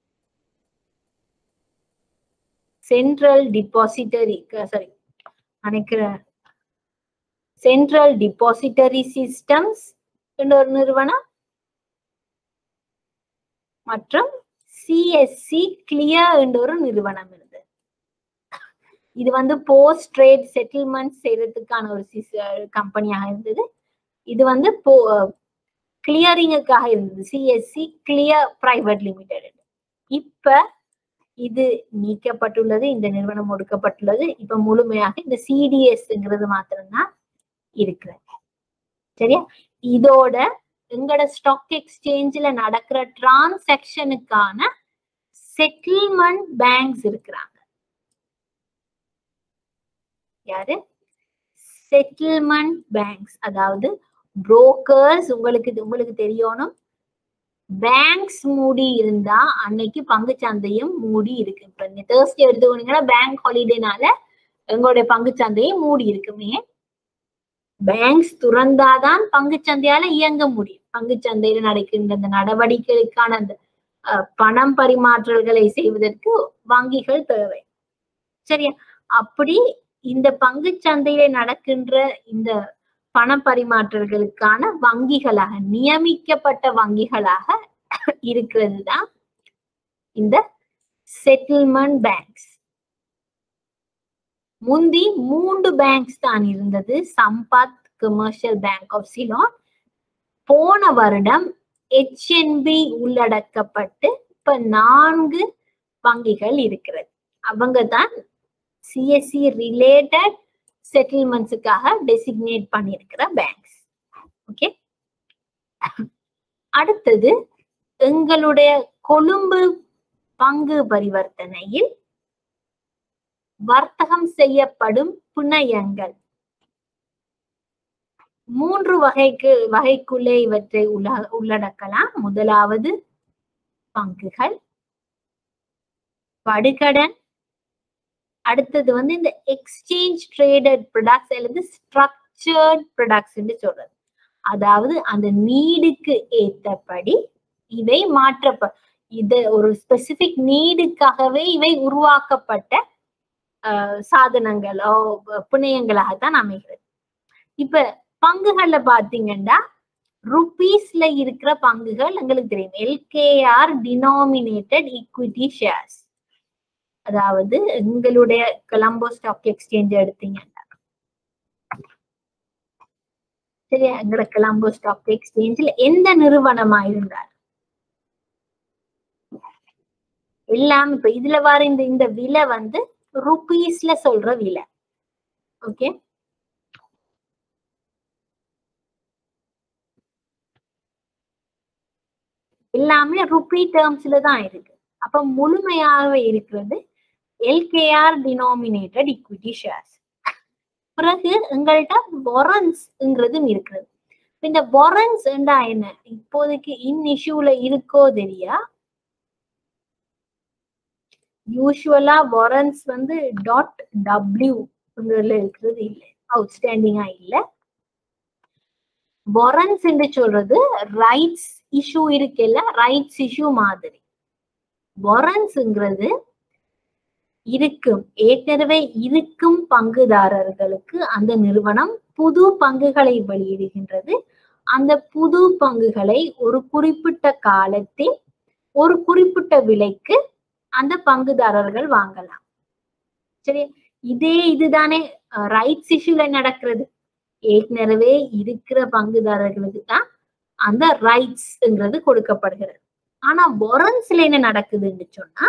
Speaker 1: சென்ட்ரல் டிபாசிட்டரி சாரி நினைக்கிற சென்ட்ரல் டிபாசிட்டரி சிஸ்டம்ஸ் என்ற ஒரு நிறுவனம் மற்றும் சிஎஸ்சி கிளியர் என்ற ஒரு நிறுவனம் இருந்தது இது வந்து போஸ்ட் ட்ரேட் செட்டில்மெண்ட் செய்யறதுக்கான ஒரு கம்பெனியாக இருந்தது இது வந்து போ கிளியரிங்குக்காக இருந்தது சிஎஸ்சி கிளியர் பிரைவேட் லிமிடெட் இப்ப இது நீக்கப்பட்டுள்ளது இந்த நிறுவனம் ஒடுக்கப்பட்டுள்ளது இப்ப முழுமையாக இந்த சிடிஎஸ்ங்கிறது மாத்திரம்தான் இருக்கிறது சரியா இதோட எங்கட ஸ்டாக் எக்ஸ்சேஞ்சில் நடக்கிற டிரான்சாக்ஷனுக்கான செட்டில்மெண்ட் பேங்க்ஸ் இருக்கிறாங்க யாரு செட்டில்மெண்ட் பேங்க்ஸ் அதாவது புரோக்கர்ஸ் உங்களுக்கு இது உங்களுக்கு தெரியணும் பேங்க்ஸ் மூடி இருந்தா அன்னைக்கு பங்கு சந்தையும் மூடி இருக்கு இப்ப நீங்க தேர்ஸ்டே எடுத்துக்கோனீங்கன்னா பேங்க் ஹாலிடேனால எங்களுடைய பங்கு சந்தையும் மூடி இருக்குமே பேங்க்ஸ் துறந்தாதான் பங்கு சந்தையால இயங்க முடியும் பங்கு சந்தையில நடக்கின்ற அந்த நடவடிக்கைகளுக்கான அந்த அஹ், பணம் பரிமாற்றல்களை செய்வதற்கு வங்கிகள் தேவை சரியா அப்படி இந்த பங்கு சந்தையில நடக்கின்ற இந்த பண பரிமாற்றல்களுக்கான வங்கிகளாக நியமிக்கப்பட்ட வங்கிகளாக இருக்கிறது தான் இந்த செட்டில்மெண்ட் பேங்க்ஸ் முந்தி மூன்று பேங்க்ஸ் தான் இருந்தது Sampath commercial bank of Ceylon போன வருடம் ஹெச்என்பி உள்ளடக்கப்பட்டு இப்ப நான்கு வங்கிகள் இருக்கிறது அவங்க தான் சிஎஸ்சி ரிலேட்டட் செட்டில்மெண்ட்ஸுக்காக டெசிக்னேட் பண்ணியிருக்கிற பேங்க்ஸ் ஓகே அடுத்தது எங்களுடைய கொழும்பு பங்கு பரிவர்த்தனையில் வர்த்தகம் செய்யப்படும் பிணையங்கள் மூன்று வகைக்கு வகைக்குள்ளே இவற்றை உள்ள உள்ளடக்கலாம் முதலாவது பங்குகள் படுகடன் அடுத்தது வந்து இந்த எக்ஸ்சேஞ்ச் ட்ரேடட் ப்ராடக்ட்ஸ் அல்லது ஸ்ட்ரக்சர்ட் ப்ராடக்ட்ஸ் சொல்றது அதாவது அந்த நீடுக்கு ஏத்தபடி இவை மாற்றப்ப இது ஒரு ஸ்பெசிபிக் நீடுக்காகவே இவை உருவாக்கப்பட்ட அஹ், சாதனங்களோ பிணையங்களாகத்தான் அமைகிறது இப்ப பங்குகள்ல பாத்தீங்கன்னா ருபீஸ்ல இருக்கிற பங்குகள் எங்களுக்கு தெரியும் எல்கேஆர் டினாமினேட்டட் ஈக்விட்டி ஷேர்ஸ் அதாவது எங்களுடைய கொலம்போ ஸ்டாக் எக்ஸ்சேஞ்ச் எடுத்தீங்கன்னா சரியா எங்களோட கொலம்போ ஸ்டாக் எக்ஸ்சேஞ்சில் எந்த நிறுவனமா இருந்தார் எல்லாம் இப்ப இதுல வர இந்த இந்த விலை வந்து ருபீஸ்ல சொல்ற விலை ஓகே எல்லாமே ருபி டேர்ம்ஸ்ல தான் இருக்கு அப்ப முழுமையாகவே இருக்கிறது எல்கேஆர் டினாமினேட்டட் ஈக்விட்டி ஷேர்ஸ் பிறகு எங்கள்கிட்ட warrants-ங்கிறதும் இருக்கிறது இப்ப இந்த warrants என்றா என்ன இப்போதைக்கு இன் இஷ்யூல இருக்கோ தெரியா யூஸ்வலா வாரன்ஸ் வந்து டாட் டபிள்யூ இருக்கிறது இல்லை அவுட்ஸ்டாண்டிங்கா இல்லை வாரன்ஸ் என்று சொல்றது ரைட்ஸ் இஷ்யூ இருக்குல்ல ரைட்ஸ் இஷ்யூ மாதிரி வாரன்ஸ்ங்கிறது இருக்கும் ஏற்கனவே இருக்கும் பங்குதாரர்களுக்கு அந்த நிறுவனம் புது பங்குகளை வெளியிடுகின்றது அந்த புது பங்குகளை ஒரு குறிப்பிட்ட காலத்தில் ஒரு குறிப்பிட்ட விலைக்கு அந்த பங்குதாரர்கள் வாங்கலாம் சரி இதே இதுதானே ரைட்ஸ் இஷ்யூல நடக்கிறது ஏற்கனவே இருக்கிற பங்குதாரர்களுக்கு தான் அந்த ரைட்ஸ்ங்கிறது கொடுக்கப்படுகிறது ஆனா பொரன்ஸ்ல என்ன நடக்குதுன்னு சொன்னா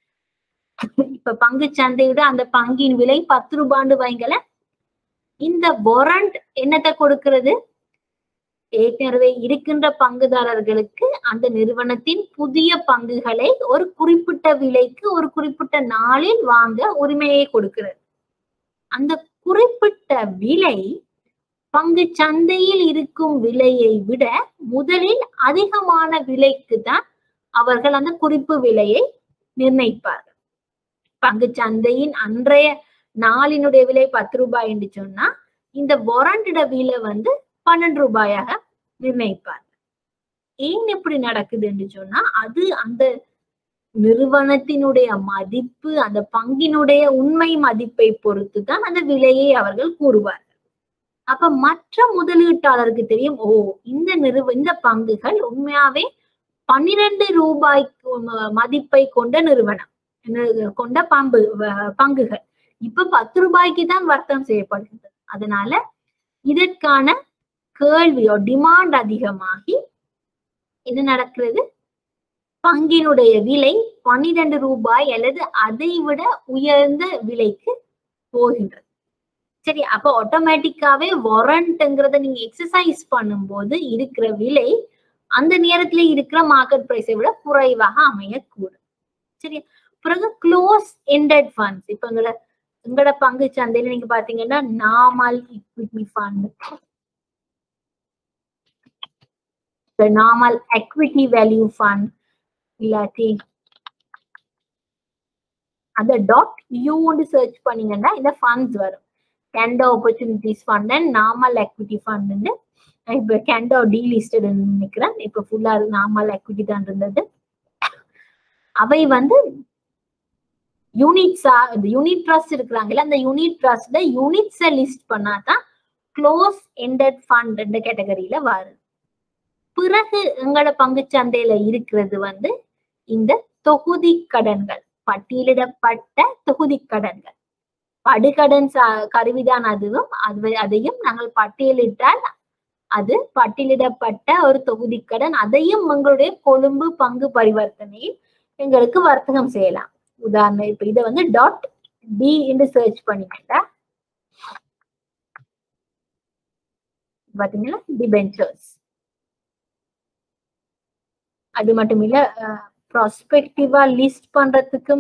Speaker 1: இப்ப பங்கு சந்தையோட அந்த பங்கின் விலை பத்து ரூபாண்டு வைங்கள இந்த பொரண்ட் என்னத்தை கொடுக்கிறது ஏற்கனவே இருக்கின்ற பங்குதாரர்களுக்கு அந்த நிறுவனத்தின் புதிய பங்குகளை ஒரு குறிப்பிட்ட விலைக்கு ஒரு குறிப்பிட்ட நாளில் வாங்க உரிமையை கொடுக்கிறது அந்த குறிப்பிட்ட விலை பங்கு சந்தையில் இருக்கும் விலையை விட முதலில் அதிகமான விலைக்கு தான் அவர்கள் அந்த குறிப்பு விலையை நிர்ணயிப்பார்கள் பங்கு சந்தையின் அன்றைய நாளினுடைய விலை பத்து ரூபாய் என்று சொன்னா இந்த வாரண்டிட விலை வந்து பன்னெண்டு ரூபாயாக நிர்ணயிப்பார் ஏன் இப்படி நடக்குது என்று சொன்னா அது அந்த நிறுவனத்தினுடைய மதிப்பு அந்த பங்கினுடைய உண்மை மதிப்பை பொறுத்து தான் அந்த விலையை அவர்கள் கூறுவார்கள் அப்ப மற்ற முதலீட்டாளருக்கு தெரியும் ஓ இந்த நிறுவ இந்த பங்குகள் உண்மையாவே பன்னிரண்டு ரூபாய்க்கு மதிப்பை கொண்ட நிறுவனம் கொண்ட பம்பு பங்குகள் இப்ப பத்து ரூபாய்க்கு தான் வர்த்தகம் செய்யப்படுகின்றது அதனால இதற்கான கேள்வியோ டிமாண்ட் அதிகமாகி என்ன நடக்கிறது பங்கினுடைய விலை பன்னிரண்டு ரூபாய் அல்லது அதை விட உயர்ந்த விலைக்கு போகின்றது சரி அப்ப ஆட்டோமேட்டிக்காவே வாரண்ட்ங்கிறத நீங்க எக்ஸசைஸ் பண்ணும்போது இருக்கிற விலை அந்த நேரத்துல இருக்கிற மார்க்கெட் பிரைஸை விட குறைவாக அமையக்கூடும் சரி பிறகு க்ளோஸ் எண்டட் ஃபண்ட்ஸ் இப்ப எங்களோட எங்களோட பங்கு சந்தையில நீங்க பாத்தீங்கன்னா Namal equity fund Namal equity value fund இல்லாட்டி அந்த டாட் யூன்னு சர்ச் பண்ணீங்கன்னா இந்த ஃபண்ட்ஸ் வரும் Candor opportunities fund and Namal equity ஃபண்ட்னு இப்போ கேண்டோ டீலிஸ்டட் நினைக்கிறேன் இப்போ ஃபுல்லா நாமல் எக்விட்டி தான் இருந்தது அவை வந்து யூனிட்ஸா யூனிட் ட்ரஸ்ட் இருக்கிறாங்கல்ல அந்த யூனிட் ட்ரஸ்ட்ல யூனிட்ஸை லிஸ்ட் பண்ணாதான் க்ளோஸ் எண்டட் ஃபண்ட் என்ற கேட்டகரியில வருது பிறகு எங்களோட பங்கு சந்தையில இருக்கிறது வந்து இந்த தொகுதி கடன்கள் பட்டியலிடப்பட்ட தொகுதி கடன்கள் படுகடன் கருவிதான் அதுவும் அது அதையும் நாங்கள் பட்டியலிட்டால் அது பட்டியலிடப்பட்ட ஒரு தொகுதி கடன் அதையும் உங்களுடைய கொழும்பு பங்கு பரிவர்த்தனையில் எங்களுக்கு வர்த்தகம் செய்யலாம் உதாரணம் இப்ப இதை வந்து டாட் டி என்று சர்ச் பண்ணிக்கிட்டா பாத்தீங்கன்னா டிபென்ச்சர்ஸ் அது மட்டும் இல்ல ப்ராஸ்பெக்டிவா லிஸ்ட் பண்றதுக்கும்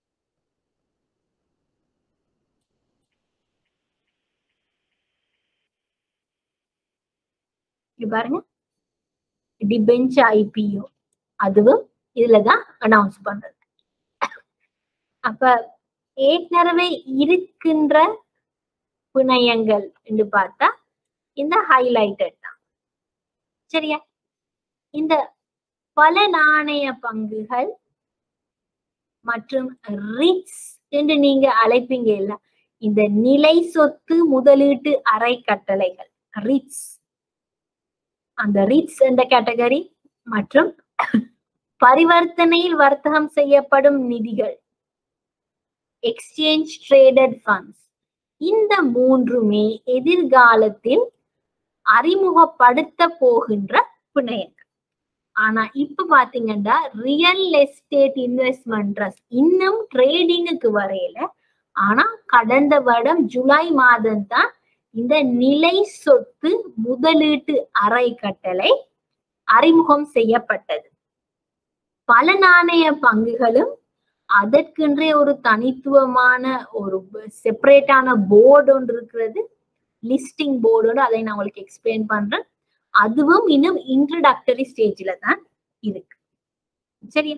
Speaker 1: பாருங்க டிபெஞ்ச் ஐபிஓ அதுவும் இதுலதான் அனௌன்ஸ் பண்றது அப்ப ஏற்கனவே இருக்கின்ற பிணையங்கள் என்று பார்த்தா இந்த ஹைலைட்டட் தான் சரியா இந்த பல நாணய பங்குகள் மற்றும் ரிட்ஸ் என்று நீங்க அழைப்பீங்க இல்ல இந்த நிலை சொத்து முதலீட்டு அறை கட்டளைகள் ரிட்ஸ் அந்த ரிட்ஸ் என்ற கேட்டகரி மற்றும் பரிவர்த்தனையில் வர்த்தகம் செய்யப்படும் நிதிகள் எக்ஸ்சேஞ்ச் ட்ரேடட் ஃபண்ட்ஸ் இந்த மூன்றுமே எதிர்காலத்தில் அறிமுகப்படுத்த போகின்ற பிணையங்கள் ஆனா இப்ப பாத்தீங்கன்னா ரியல் எஸ்டேட் இன்வெஸ்ட்மெண்ட் ட்ரஸ்ட் இன்னும் ட்ரேடிங்குக்கு வரையில ஆனா கடந்த வருடம் ஜூலை மாதம் தான் இந்த நிலை சொத்து முதலீட்டு அறை கட்டளை அறிமுகம் செய்யப்பட்டது பல நாணய பங்குகளும் அதற்கென்றே ஒரு தனித்துவமான ஒரு செப்பரேட்டான போர்டு ஒன்று இருக்கிறது லிஸ்டிங் போர்டு அதை நான் உங்களுக்கு எக்ஸ்பிளைன் பண்றேன் அதுவும் இன்னும் இன்ட்ரடக்டரி ஸ்டேஜ்ல தான் இருக்கு சரி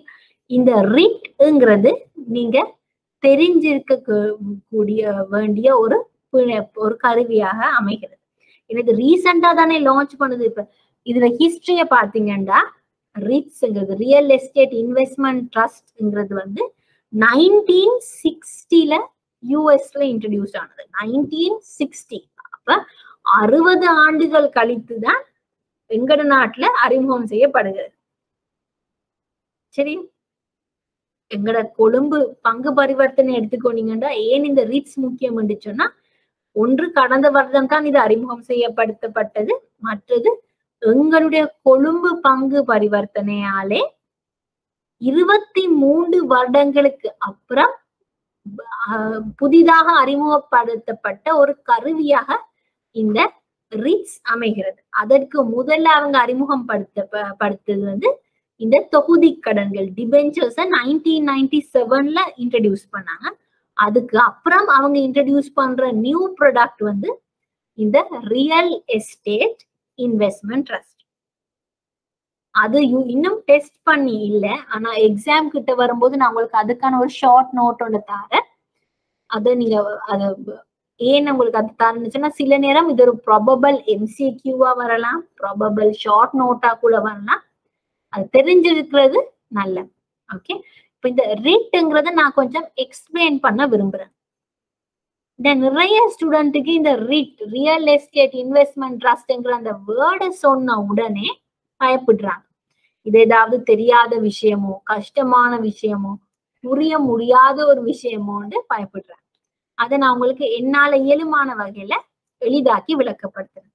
Speaker 1: இந்த ரிட்ங்கிறது நீங்க தெரிஞ்சிருக்க கூ- கூடிய வேண்டிய ஒரு பிணை- ஒரு கருவியாக அமைகிறது எனக்கு ரீசெண்டா தானே லான்ச் பண்ணுது இப்ப இதுல ஹிஸ்டரிய பாத்தீங்கன்னா ரிட்ஸ்ங்கிறது ரியல் எஸ்டேட் இன்வெஸ்ட்மெண்ட் ட்ரஸ்ட்ங்கிறது வந்து நைன்டீன் சிக்ஸ்டில யூஎஸ்ல இன்ட்ரடியூஸ் ஆனது நைன்டீன் சிக்ஸ்டி அப்ப அறுபது ஆண்டுகள் கழித்து தான் எங்கட நாட்டுல அறிமுகம் செய்யப்படுகிறது சரி எங்கட கொழும்பு பங்கு பரிவர்த்தனை எடுத்துக்கொண்டீங்கன்னா ஏன் இந்த ரிட்ஸ் முக்கியம் என்று சொன்னா ஒன்று கடந்த வருடம் தான் இது அறிமுகம் செய்யப்படுத்தப்பட்டது மற்றது எங்களுடைய கொழும்பு பங்கு பரிவர்த்தனையாலே இருபத்தி மூன்று வருடங்களுக்கு அப்புறம் ஆஹ், புதிதாக அறிமுகப்படுத்தப்பட்ட ஒரு கருவியாக இந்த ரிட்ஸ் அமைகிறது அதற்கு முதல்ல அவங்க அறிமுகம் படுத்த ப- படுத்தது வந்து இந்த தொகுதி கடன்கள் டிபெஞ்சர்ஸ் நைன்டீன் நைன்டி செவன்ல இன்ட்ரடியூஸ் பண்ணாங்க அதுக்கு அப்புறம் அவங்க இன்ட்ரடியூஸ் பண்ற நியூ ப்ராடக்ட் வந்து இந்த ரியல் எஸ்டேட் இன்வெஸ்ட்மெண்ட் ட்ரஸ்ட் அது யு- இன்னும் டெஸ்ட் பண்ணி இல்ல ஆனா எக்ஸாம் கிட்ட வரும்போது நான் உங்களுக்கு அதுக்கான ஒரு ஷார்ட் நோட் ஒன்று தரேன் அதை நீங்க அத ஏன் உங்களுக்கு அது தரணுச்சுன்னா சில நேரம் இது ஒரு ப்ராபபிள் எம்சிக்யூவா வரலாம் ப்ராபபிள் ஷார்ட் நோட்டா கூட வரலாம் அது தெரிஞ்சிருக்கிறது நல்லது ஓகே இப்ப இந்த ரீட்ங்கிறத நான் கொஞ்சம் எக்ஸ்பிளைன் பண்ண விரும்புறேன் இந்த நிறைய ஸ்டூடெண்ட்டுக்கு இந்த ரிட் ரியல் எஸ்டேட் இன்வெஸ்ட்மெண்ட் ட்ரஸ்ட்ங்கிற அந்த வேர்டை சொன்ன உடனே பயப்படுறாங்க இது ஏதாவது தெரியாத விஷயமோ கஷ்டமான விஷயமோ புரிய முடியாத ஒரு விஷயமோன்னு பயப்படுறாங்க அதை நான் உங்களுக்கு என்னால இயலுமான வகையில எளிதாக்கி விளக்கப்படுத்துறேன்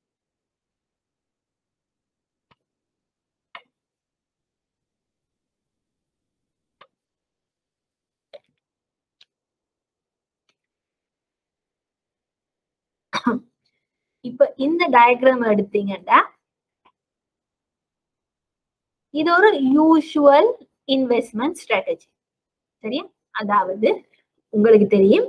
Speaker 1: இப்ப இந்த டயக்ராம் எடுத்தீங்கன்னா இது ஒரு யூஷுவல் இன்வெஸ்ட்மெண்ட் ஸ்ட்ராட்டஜி சரியா அதாவது உங்களுக்கு தெரியும்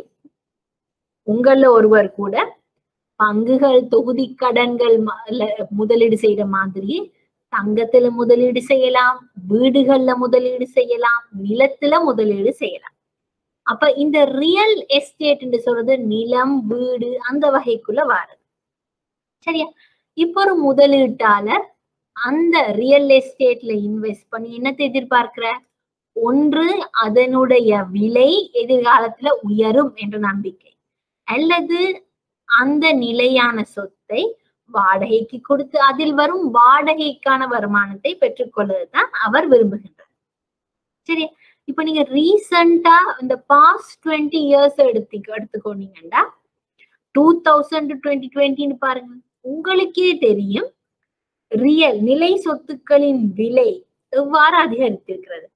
Speaker 1: உங்கள ஒருவர் கூட பங்குகள் தொகுதி கடன்கள் ம- ல- முதலீடு செய்யற மாதிரி தங்கத்துல முதலீடு செய்யலாம் வீடுகள்ல முதலீடு செய்யலாம் நிலத்துல முதலீடு செய்யலாம் அப்ப இந்த ரியல் எஸ்டேட் சொல்றது நிலம் வீடு அந்த வகைக்குள்ள வாருது சரியா இப்ப ஒரு முதலீட்டாளர் அந்த ரியல் எஸ்டேட்ல இன்வெஸ்ட் பண்ணி என்னத்தை எதிர்பார்க்கிற ஒன்று அதனுடைய விலை எதிர்காலத்துல உயரும் என்ற நம்பிக்கை அல்லது அந்த நிலையான சொத்தை வாடகைக்கு கொடுத்து அதில் வரும் வாடகைக்கான வருமானத்தை பெற்றுக்கொள்வதுதான் அவர் விரும்புகின்றார் சரி இப்ப நீங்க ரீசண்டா இந்த பாஸ்ட் டுவெண்ட்டி இயர்ஸ் எடுத்து எடுத்துக்கோனீங்கன்னா டூ தௌசண்ட் டுவெண்ட்டி டுவெண்ட்டின்னு பாருங்க உங்களுக்கே தெரியும் ரியல் நிலை சொத்துக்களின் விலை எவ்வாறு அதிகரித்திருக்கிறது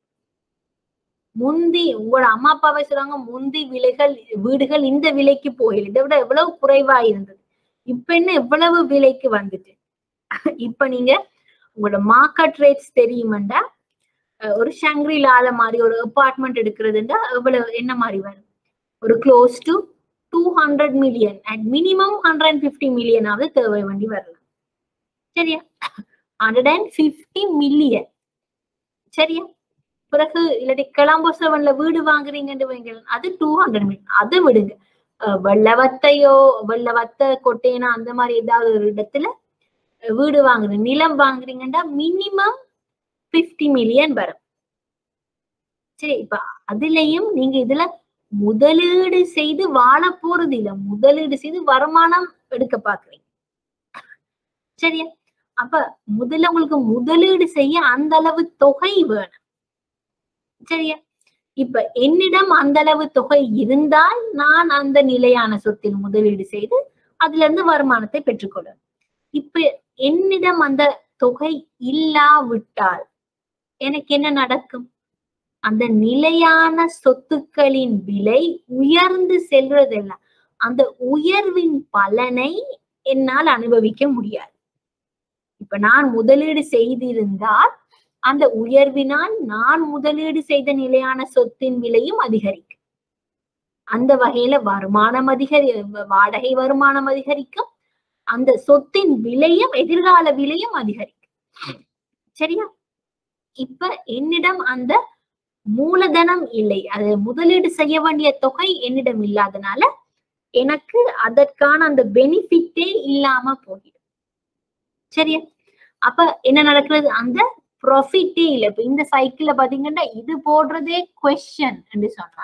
Speaker 1: முந்தி உங்களோட அம்மா அப்பாவை சொல்றாங்க முந்தி விலைகள் வீடுகள் இந்த விலைக்கு போயில இதை விட எவ்வளவு குறைவா இருந்தது இப்ப என்ன எவ்வளவு விலைக்கு வந்துட்டு இப்ப நீங்க உங்களோட மார்க்கெட் ரேட்ஸ் தெரியுமெண்டா அஹ் ஒரு ஷங்க்ரிலால மாதிரி ஒரு அபார்ட்மெண்ட் எடுக்கிறதுண்டா எவ்வளவு என்ன மாதிரி வரும் ஒரு close to two hundred million at minimum hundred and fifty மில்லியனாவது தேவை வேண்டி வரலாம் சரியா ஹண்ட்ரட் அண்ட் பிப்டி மில்லியன் சரியா பிறகு இல்லாட்டி கிளம்போ செவன்ல வீடு வாங்குறீங்கன்னு வைங்க அது டூ ஹண்ட்ரட் மில்லியன் அதை விடுங்க அஹ் வெள்ளவத்தையோ வெள்ளவத்த கொட்டையனா அந்த மாதிரி ஏதாவது ஒரு இடத்துல அஹ் வீடு வாங்குறீங்க நிலம் வாங்குறீங்கன்னா மினிமம் பிப்டி மில்லியன் வரும் சரி இப்ப அதுலயும் நீங்க இதுல முதலீடு செய்து வாழ போறது இல்ல முதலீடு செய்து வருமானம் எடுக்க பாக்குறீங்க சரியா அப்ப முதல்ல உங்களுக்கு முதலீடு செய்ய அந்த அளவு தொகை வேணும் சரியா இப்ப என்னிடம் அந்த அளவு தொகை இருந்தால் நான் அந்த நிலையான சொத்தில் முதலீடு செய்து அதுல இருந்து வருமானத்தை பெற்றுக்கொள்வேன் இப்ப என்னிடம் அந்த தொகை இல்லாவிட்டால் எனக்கு என்ன நடக்கும் அந்த நிலையான சொத்துக்களின் விலை உயர்ந்து செல்றதெல்லாம் அந்த உயர்வின் பலனை என்னால் அனுபவிக்க முடியாது இப்ப நான் முதலீடு செய்திருந்தால் அந்த உயர்வினால் நான் முதலீடு செய்த நிலையான சொத்தின் விலையும் அதிகரிக்கும் அந்த வகையில வருமானம் அதிகரி வாடகை வருமானம் அதிகரிக்கும் அந்த சொத்தின் விலையும் எதிர்கால விலையும் அதிகரிக்கும் சரியா இப்ப என்னிடம் அந்த மூலதனம் இல்லை அது முதலீடு செய்ய வேண்டிய தொகை என்னிடம் இல்லாதனால எனக்கு அதற்கான அந்த பெனிஃபிட்டே இல்லாம போயிடும் சரியா அப்ப என்ன நடக்கிறது அந்த ப்ராஃபிட்டே இல்லை இப்ப இந்த சைக்கிள்ல பாத்தீங்கன்னா இது போடுறதே கொஸ்டின் என்று சொன்னா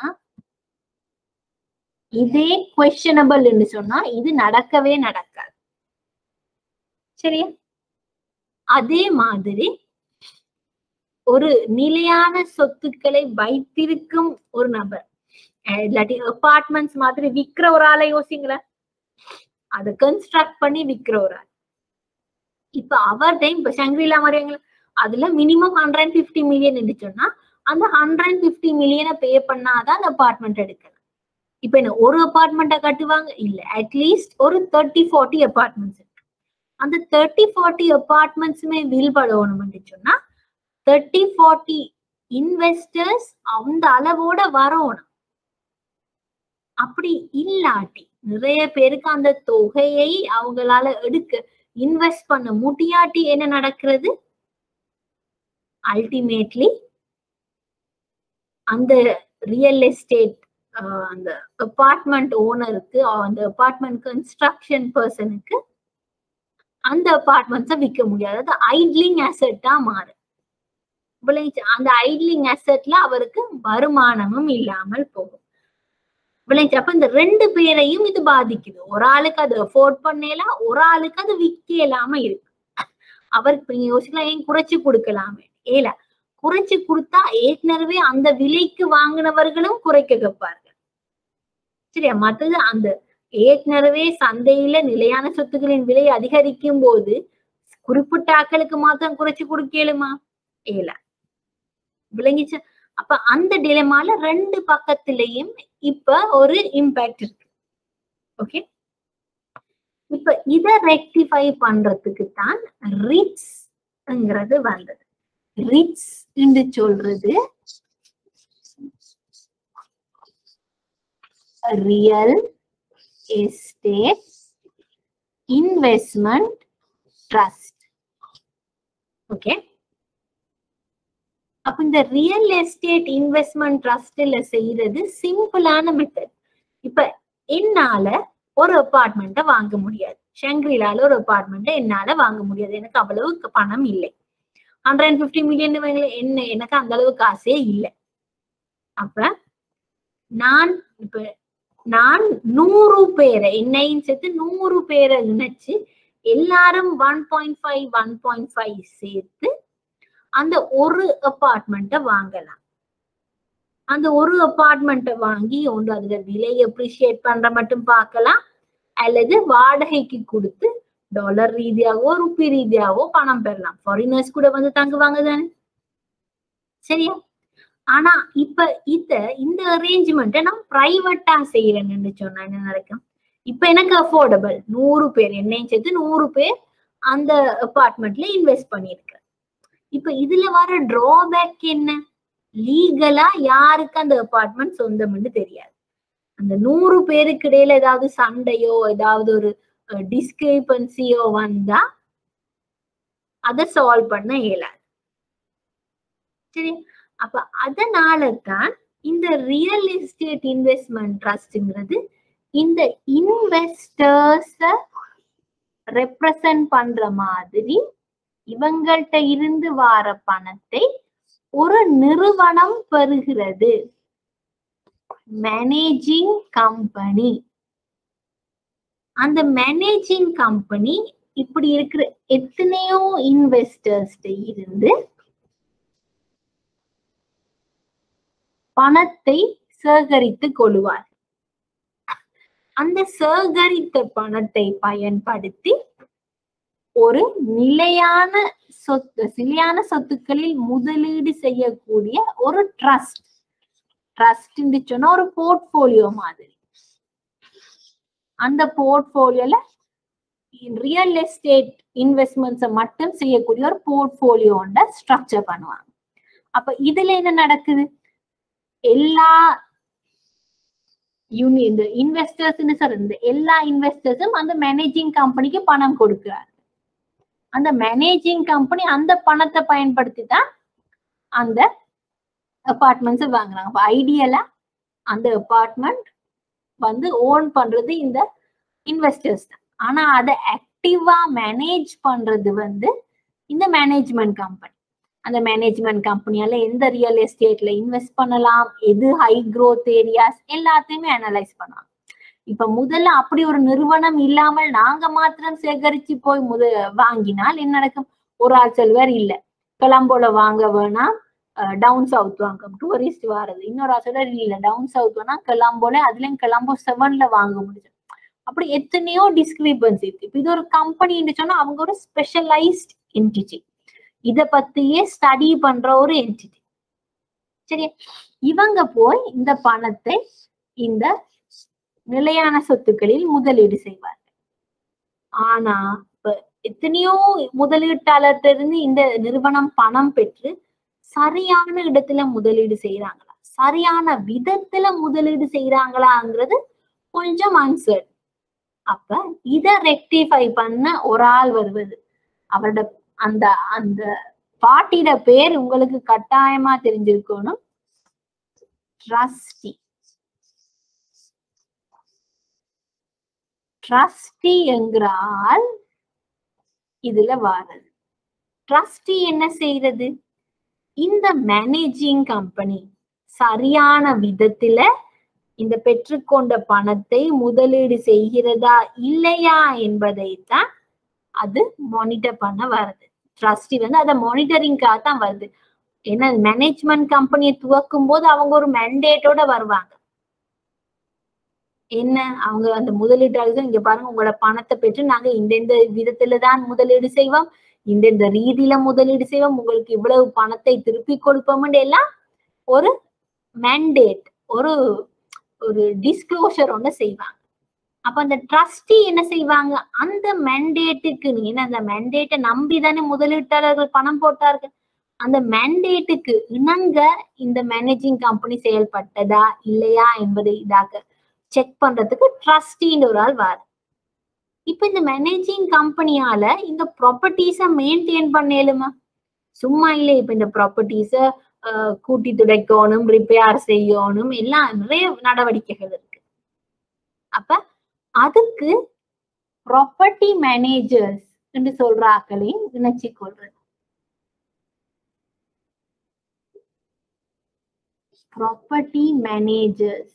Speaker 1: இதே கொஸ்டினபிள் என்று சொன்னா இது நடக்கவே நடக்காது சரியா அதே மாதிரி ஒரு நிலையான சொத்துக்களை வைத்திருக்கும் ஒரு நபர் அஹ் இல்லாட்டி அபார்ட்மெண்ட்ஸ் மாதிரி விக்கிற ஒரு ஆளை யோசிங்களேன் அதை கன்ஸ்ட்ரக்ட் பண்ணி விக்கிற ஒரு ஆள் இப்ப அவர் டைம் இப்ப சங்கிலா மாதிரிங்களா அதுல மினிமம் ஹண்ட்ரட் பிப்டி மில்லியன் என்று சொன்னா அந்த ஹண்ட்ரட் பிப்டி மில்லியனை பே பண்ணாதான் அந்த அபார்ட்மெண்ட் எடுக்கலாம் இப்ப என்ன ஒரு அபார்ட்மெண்ட்டை கட்டுவாங்க இல்ல அட்லீஸ்ட் ஒரு தேர்ட்டி ஃபார்ட்டி அபார்ட்மெண்ட்ஸ் இருக்கு அந்த தேர்ட்டி ஃபார்ட்டி அபார்ட்மெண்ட்ஸுமே வில்படணும்னு சொன்னா தேர்ட்டி ஃபார்ட்டி இன்வெஸ்டர்ஸ் அந்த அளவோட வரணும் அப்படி இல்லாட்டி நிறைய பேருக்கு அந்த தொகையை அவங்களால எடுக்க இன்வெஸ்ட் பண்ண முடியாட்டி என்ன நடக்கிறது அல்டிமேட்லி அந்த ரியல் எஸ்டேட் அந்த அபார்ட்மெண்ட் ஓனருக்கு அந்த அபார்ட்மெண்ட் கன்ஸ்ட்ரக்ஷன் பர்சனுக்கு அந்த அபார்ட்மெண்ட்ஸை விற்க முடியாது அது ஐட்லிங் அசெட்டா மாறும் விளைஞ்சு அந்த ஐட்லிங் அசெட்ல அவருக்கு வருமானமும் இல்லாமல் போகும் விளைஞ்சு அப்ப இந்த ரெண்டு பேரையும் இது பாதிக்குது ஒரு ஆளுக்கு அது அஃபோர்ட் பண்ணலாம் ஒரு ஆளுக்கு அது விற்க இல்லாம இருக்கு அவருக்கு நீங்க யோசிக்கலாம் ஏன் குறைச்சு கொடுக்கலாமே ஏல குறைச்சு கொடுத்தா ஏற்கனவே அந்த விலைக்கு வாங்கினவர்களும் குறைக்க கேட்பார்கள் சரியா மத்தது அந்த ஏற்கனவே சந்தையில நிலையான சொத்துக்களின் விலை அதிகரிக்கும் போது குறிப்பிட்ட ஆக்களுக்கு மாத்திரம் குறைச்சு கொடுக்கலுமா ஏல விளங்கிச்சு அப்ப அந்த டிலமால ரெண்டு பக்கத்திலையும் இப்ப ஒரு இம்பாக்ட் இருக்கு ஓகே இப்ப இத ரெக்டிஃபை பண்றதுக்கு தான் ரிட்ஸ்ங்கிறது வந்தது ரிட்ஸ் என்று சொல்றது real estate investment trust okay அப்ப இந்த ரியல் எஸ்டேட் இன்வெஸ்ட்மெண்ட் ட்ரஸ்ட்ல செய்யறது சிம்பிளான மெத்தட் இப்ப என்னால ஒரு அபார்ட்மெண்ட்டை வாங்க முடியாது ஷங்கிரிலால ஒரு அபார்ட்மெண்ட்டை என்னால வாங்க முடியாது எனக்கு அவ்வளவு பணம் இல்லை ஹண்ட்ரட் அண்ட் பிப்டி மில்லியன் என்ன எனக்கு அந்த அளவு காசே இல்லை அப்ப நான் இப்ப நான் நூறு பேரை என்னையும் சேர்த்து நூறு பேரை இணைச்சு எல்லாரும் one point five one point five சேர்த்து அந்த ஒரு அப்பார்ட்மெண்ட்டை வாங்கலாம் அந்த ஒரு அப்பார்ட்மெண்ட்டை வாங்கி ஒன்று அதுல விலை அப்ரிஷியேட் பண்ற மட்டும் பார்க்கலாம் அல்லது வாடகைக்கு கொடுத்து டாலர் ரீதியாவோ ருப்பி ரீதியாவோ பணம் பெறலாம் ஃபாரினர்ஸ் கூட வந்து தங்குவாங்க தானே சரியா ஆனா இப்ப இத இந்த அரேஞ்ச்மெண்ட்டை நான் பிரைவேட்டா செய்யறேன்னு சொன்னா என்ன நடக்கும் இப்ப எனக்கு அஃபோர்டபுள் நூறு பேர் என்னையும் சேர்த்து நூறு பேர் அந்த அபார்ட்மெண்ட்ல இன்வெஸ்ட் பண்ணியிருக்கேன் இப்ப இதுல வர டிராபேக் என்ன லீகலா யாருக்கு அந்த அபார்ட்மெண்ட் சொந்தம்னு தெரியாது அந்த நூறு பேருக்கு இடையில ஏதாவது சண்டையோ ஏதாவது ஒரு டிஸ்கிரிபன்சியோ வந்தா அதை சால்வ் பண்ண இயலாது சரி அப்ப அதனால தான் இந்த ரியல் எஸ்டேட் இன்வெஸ்ட்மெண்ட் ட்ரஸ்ட்ங்கிறது இந்த இன்வெஸ்டர்ஸ ரெப்ரசன்ட் பண்ற மாதிரி இவங்கள்ட்ட இருந்து வார பணத்தை ஒரு நிறுவனம் பெறுகிறது மேனேஜிங் கம்பெனி அந்த மேனேஜிங் கம்பெனி இப்படி இருக்கிற எத்தனையோ இன்வெஸ்டர்ஸ்ட இருந்து பணத்தை சேகரித்து கொள்வார் அந்த சேகரித்த பணத்தை பயன்படுத்தி ஒரு நிலையான சொத்து நிலையான சொத்துக்களில் முதலீடு செய்யக்கூடிய ஒரு ட்ரஸ்ட் ட்ரஸ்ட் சொன்னா ஒரு போர்ட்போலியோ மாதிரி அந்த போர்ட்போலியோல ரியல் எஸ்டேட் இன்வெஸ்ட்மெண்ட்ஸை மட்டும் செய்யக்கூடிய ஒரு போர்ட்போலியோண்ட ஸ்ட்ரக்சர் பண்ணுவாங்க அப்ப இதுல என்ன நடக்குது எல்லா யூனி இந்த இன்வெஸ்டர்ஸ்னு சொல்ற இந்த எல்லா இன்வெஸ்டர்ஸும் அந்த மேனேஜிங் கம்பெனிக்கு பணம் கொடுக்கிறார் அந்த மேனேஜிங் கம்பெனி அந்த பணத்தை பயன்படுத்தி தான் அந்த அபார்ட்மெண்ட்ஸ் வாங்குறாங்க அப்ப ஐடியலா அந்த அபார்ட்மெண்ட் வந்து ஓன் பண்றது இந்த இன்வெஸ்டர்ஸ் தான் ஆனா அதை ஆக்டிவா மேனேஜ் பண்றது வந்து இந்த மேனேஜ்மெண்ட் கம்பெனி அந்த மேனேஜ்மெண்ட் கம்பெனியால எந்த ரியல் எஸ்டேட்ல இன்வெஸ்ட் பண்ணலாம் எது ஹை growth ஏரியாஸ் எல்லாத்தையுமே அனலைஸ் பண்ணுவாங்க இப்ப முதல்ல அப்படி ஒரு நிறுவனம் இல்லாமல் நாங்க மாத்திரம் சேகரிச்சு போய் முத வாங்கினால் என்ன நடக்கும் ஒரு ஆள் சொல்வார் இல்ல கொலம்போல வாங்க வேணாம் டவுன் சவுத் வாங்க டூரிஸ்ட் வாரது இன்னொரு ஆள் சொல்றாரு இல்ல டவுன் சவுத் வேணா கொலம்போல அதுலயும் கொலம்போ செவன்ல வாங்க முடியும் அப்படி எத்தனையோ டிஸ்கிரிபன்சி இருக்கு இப்ப இது ஒரு கம்பெனின்னு சொன்னா அவங்க ஒரு ஸ்பெஷலைஸ்ட் என்டிட்டி இத பத்தியே ஸ்டடி பண்ற ஒரு என்டிட்டி சரி இவங்க போய் இந்த பணத்தை இந்த நிலையான சொத்துக்களில் முதலீடு செய்வார்கள் ஆனா இப்ப எத்தனையோ முதலீட்டாளர்கிட்ட இருந்து இந்த நிறுவனம் பணம் பெற்று சரியான இடத்துல முதலீடு செய்யறாங்களா சரியான விதத்துல முதலீடு செய்யறாங்களாங்கிறது கொஞ்சம் அன்சர்ட் அப்ப இத ரெக்டிஃபை பண்ண ஒரு ஆள் வருவது அவரோட அந்த அந்த பாட்டியோட பேர் உங்களுக்கு கட்டாயமா தெரிஞ்சிருக்கணும் ட்ரஸ்டி ட்ரஸ்டி என்கிற ஆள் இதுல வாரது ட்ரஸ்டி என்ன செய்யறது இந்த மேனேஜிங் கம்பெனி சரியான விதத்துல இந்த பெற்றுக்கொண்ட பணத்தை முதலீடு செய்கிறதா இல்லையா என்பதைத்தான் அது மானிட்டர் பண்ண வருது ட்ரஸ்டி வந்து அதை மானிட்டரிங்காக தான் வருது ஏன்னா மேனேஜ்மெண்ட் கம்பெனியை துவக்கும் போது அவங்க ஒரு மெண்டேட்டோட வருவாங்க என்ன அவங்க அந்த முதலீட்டாளர்கள் இங்க பாருங்க உங்களோட பணத்தை பெற்று நாங்க இந்த இந்த விதத்துல தான் முதலீடு செய்வோம் இந்த இந்த ரீதியில முதலீடு செய்வோம் உங்களுக்கு இவ்வளவு பணத்தை திருப்பி கொடுப்போம் எல்லாம் ஒரு மேண்டேட் ஒரு ஒரு டிஸ்க்ளோஷர் ஒண்ணு செய்வாங்க அப்ப அந்த ட்ரஸ்டி என்ன செய்வாங்க அந்த மெண்டேட்டுக்கு ஏன்னா அந்த மெண்டேட்டை நம்பி தானே முதலீட்டாளர்கள் பணம் போட்டார்கள் அந்த மெண்டேட்டுக்கு இணங்க இந்த மேனேஜிங் கம்பெனி செயல்பட்டதா இல்லையா என்பதை இதாக செக் பண்றதுக்கு ட்ரஸ்டின்னு ஒரு ஆள் வாரு இப்ப இந்த மேனேஜிங் கம்பெனியால இந்த ப்ராப்பர்ட்டிஸ மெயின்டைன் பண்ணலுமா சும்மா இல்லை இப்ப இந்த ப்ராப்பர்ட்டிஸ கூட்டி துடைக்கணும் ரிப்பேர் செய்யணும் எல்லாம் நிறைய நடவடிக்கைகள் இருக்கு அப்ப அதுக்கு ப்ராப்பர்ட்டி மேனேஜர்ஸ் என்று சொல்ற ஆக்களையும் இணைச்சி கொள்றது property managers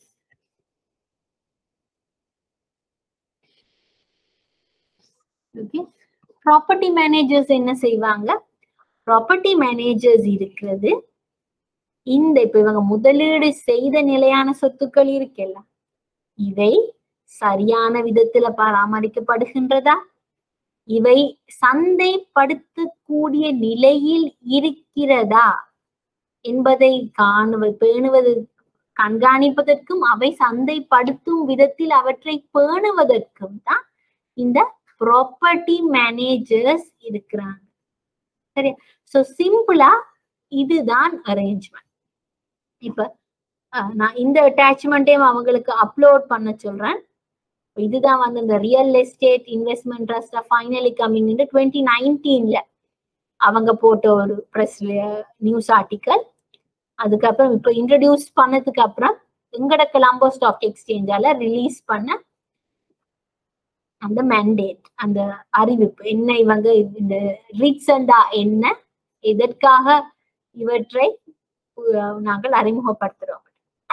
Speaker 1: okay property managers என்ன செய்வாங்க ப்ராப்பர்ட்டி மேனேஜர்ஸ் இருக்கிறது இந்த இப்ப இவங்க முதலீடு செய்த நிலையான சொத்துக்கள் இருக்குல்ல இவை சரியான விதத்துல பராமரிக்கப்படுகின்றதா இவை சந்தைப்படுத்தக்கூடிய நிலையில் இருக்கிறதா என்பதை காணுவ பேணுவது கண்காணிப்பதற்கும் அவை சந்தைப்படுத்தும் விதத்தில் அவற்றை பேணுவதற்கும் தான் இந்த ப்ராப்பர்ட்டி மேனேஜர்ஸ் இருக்கிறாங்க சரி சோ சிம்பிளா இதுதான் அரேஞ்ச்மெண்ட் இப்ப நான் இந்த அட்டாச்மெண்ட்டையும் அவங்களுக்கு அப்லோட் பண்ண சொல்றேன் இதுதான் வந்து இந்த real estate investment trust finally coming twenty நைன்டீன்ல அவங்க போட்ட ஒரு ப்ரெஸ் நியூஸ் ஆர்டிக்கல் அதுக்கப்புறம் இப்போ இன்ட்ரடியூஸ் பண்ணதுக்கு அப்புறம் எங்கட கொலம்போ ஸ்டாக் எக்ஸ்சேஞ்சால ரிலீஸ் பண்ண அந்த மேண்டேட் அந்த அறிவிப்பு என்ன இவங்க இந்த ரீசண்டா என்ன எதற்காக இவற்றை நாங்கள் அறிமுகப்படுத்துறோம்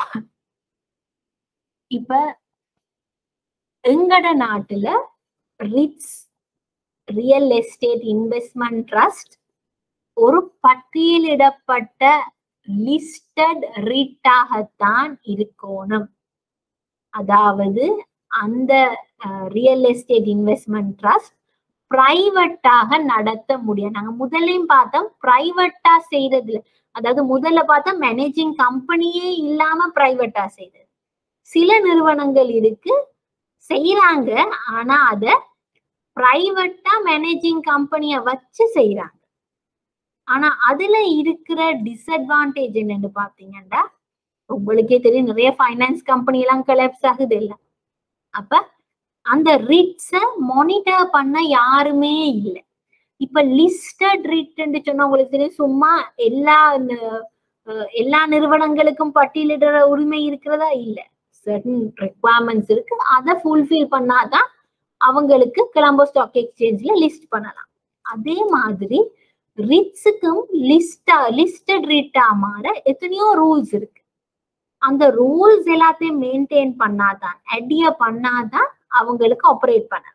Speaker 1: இப்ப எங்கட நாட்டுல REITs real estate investment trust ஒரு பட்டியலிடப்பட்ட லிஸ்டட் ரீட்டாகத்தான் இருக்கணும் அதாவது அந்த ரியல் எஸ்டேட் இன்வெஸ்ட்மெண்ட் ட்ரஸ்ட் பிரைவேட்டாக நடத்த முடியும் நாங்க முதலையும் பார்த்தோம் பிரைவேட்டா செய்யறதுல அதாவது முதல்ல பார்த்தா மேனேஜிங் கம்பெனியே இல்லாம பிரைவேட்டா செய்யறது சில நிறுவனங்கள் இருக்கு செய்யறாங்க ஆனா அத பிரைவேட்டா மேனேஜிங் கம்பெனிய வச்சு செய்யறாங்க ஆனா அதுல இருக்கிற டிஸ்அட்வான்டேஜ் என்னன்னு பாத்தீங்கன்னா உங்களுக்கே தெரியும் நிறைய ஃபைனான்ஸ் கம்பெனி எல்லாம் கொலாப்ஸ் ஆகுது இல்ல அப்ப அந்த ரிட்ஸ மானிட்டர் பண்ண யாருமே இல்லை இப்ப லிஸ்டட் ரிட்ன்னு சொன்னா உங்களுக்கு தெரியும் சும்மா எல்லா அஹ், எல்லா நிறுவனங்களுக்கும் பட்டியலிடுற உரிமை இருக்கிறதா இல்ல சர்டன் ரெக்குவயர்மெண்ட்ஸ் இருக்கு அதை ஃபுல்ஃபில் பண்ணாதான் அவங்களுக்கு கொலம்போ ஸ்டாக் எக்ஸ்சேஞ்ச்ல லிஸ்ட் பண்ணலாம் அதே மாதிரி ரிட்ஸுக்கும் லிஸ்டா லிஸ்டட் ரிட்டா மாற எத்தனையோ ரூல்ஸ் இருக்கு அந்த ரூல்ஸ் எல்லாத்தையும் மெயின்டைன் பண்ணாதான் அடிய பண்ணாதான் அவங்களுக்கு ஆப்ரேட் பண்ணலாம்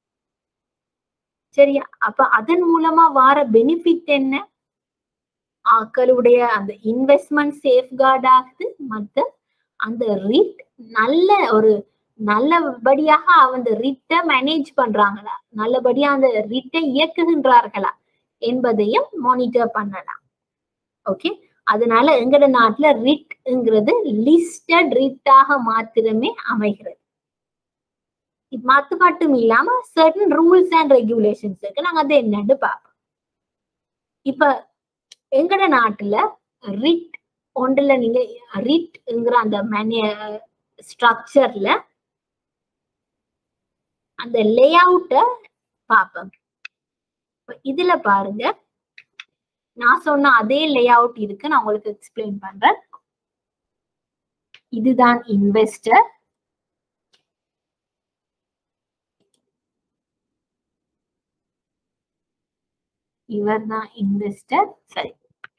Speaker 1: சரியா அப்ப அதன் மூலமா வார பெனிஃபிட் என்ன ஆக்களுடைய அந்த இன்வெஸ்ட்மெண்ட் சேஃப்கார்ட் ஆகுது மத்த அந்த ரிட் நல்ல ஒரு நல்லபடியாக அந்த ரிட்டை மேனேஜ் பண்றாங்களா நல்லபடியா அந்த ரிட்டை இயக்குகின்றார்களா என்பதையும் மானிட்டர் பண்ணலாம் ஓகே அதனால எங்கட நாட்டுல ரிட்ங்கிறது லிஸ்டட் ரிட்டாக மாத்திரமே அமைகிறது இது மத்து மட்டும் இல்லாம சர்டன் ரூல்ஸ் அண்ட் ரெகுலேஷன்ஸ் இருக்கு நாங்க அதை என்னன்னு பார்ப்போம் இப்ப எங்கட நாட்டுல ரிட் ஒன்றுல நீங்க ரிட்ங்கிற அந்த மேனே ஸ்ட்ரக்சர்ல அந்த லே அவுட்டை பார்ப்போம் இப்ப இதுல பாருங்க நான் சொன்ன அதே லே அவுட் இருக்கு நான் உங்களுக்கு எக்ஸ்பிளைன் பண்றேன் இதுதான் இன்வெஸ்டர் இவர் தான் இன்வெஸ்டர் சரி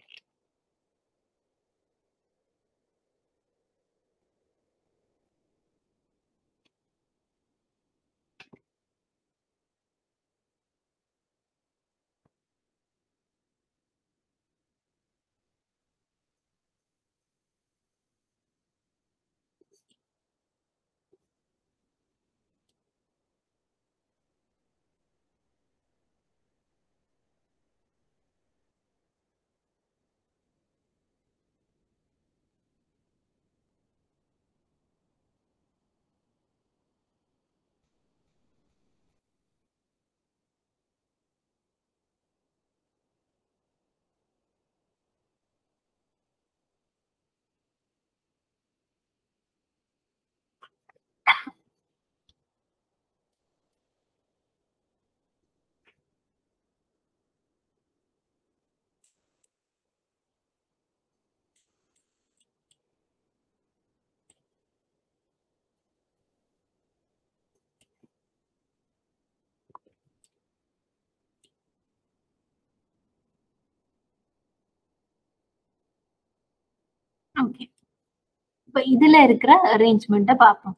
Speaker 1: ஓகே இப்ப இதுல இருக்கிற அரேஞ்ச்மெண்ட்டை பார்ப்போம்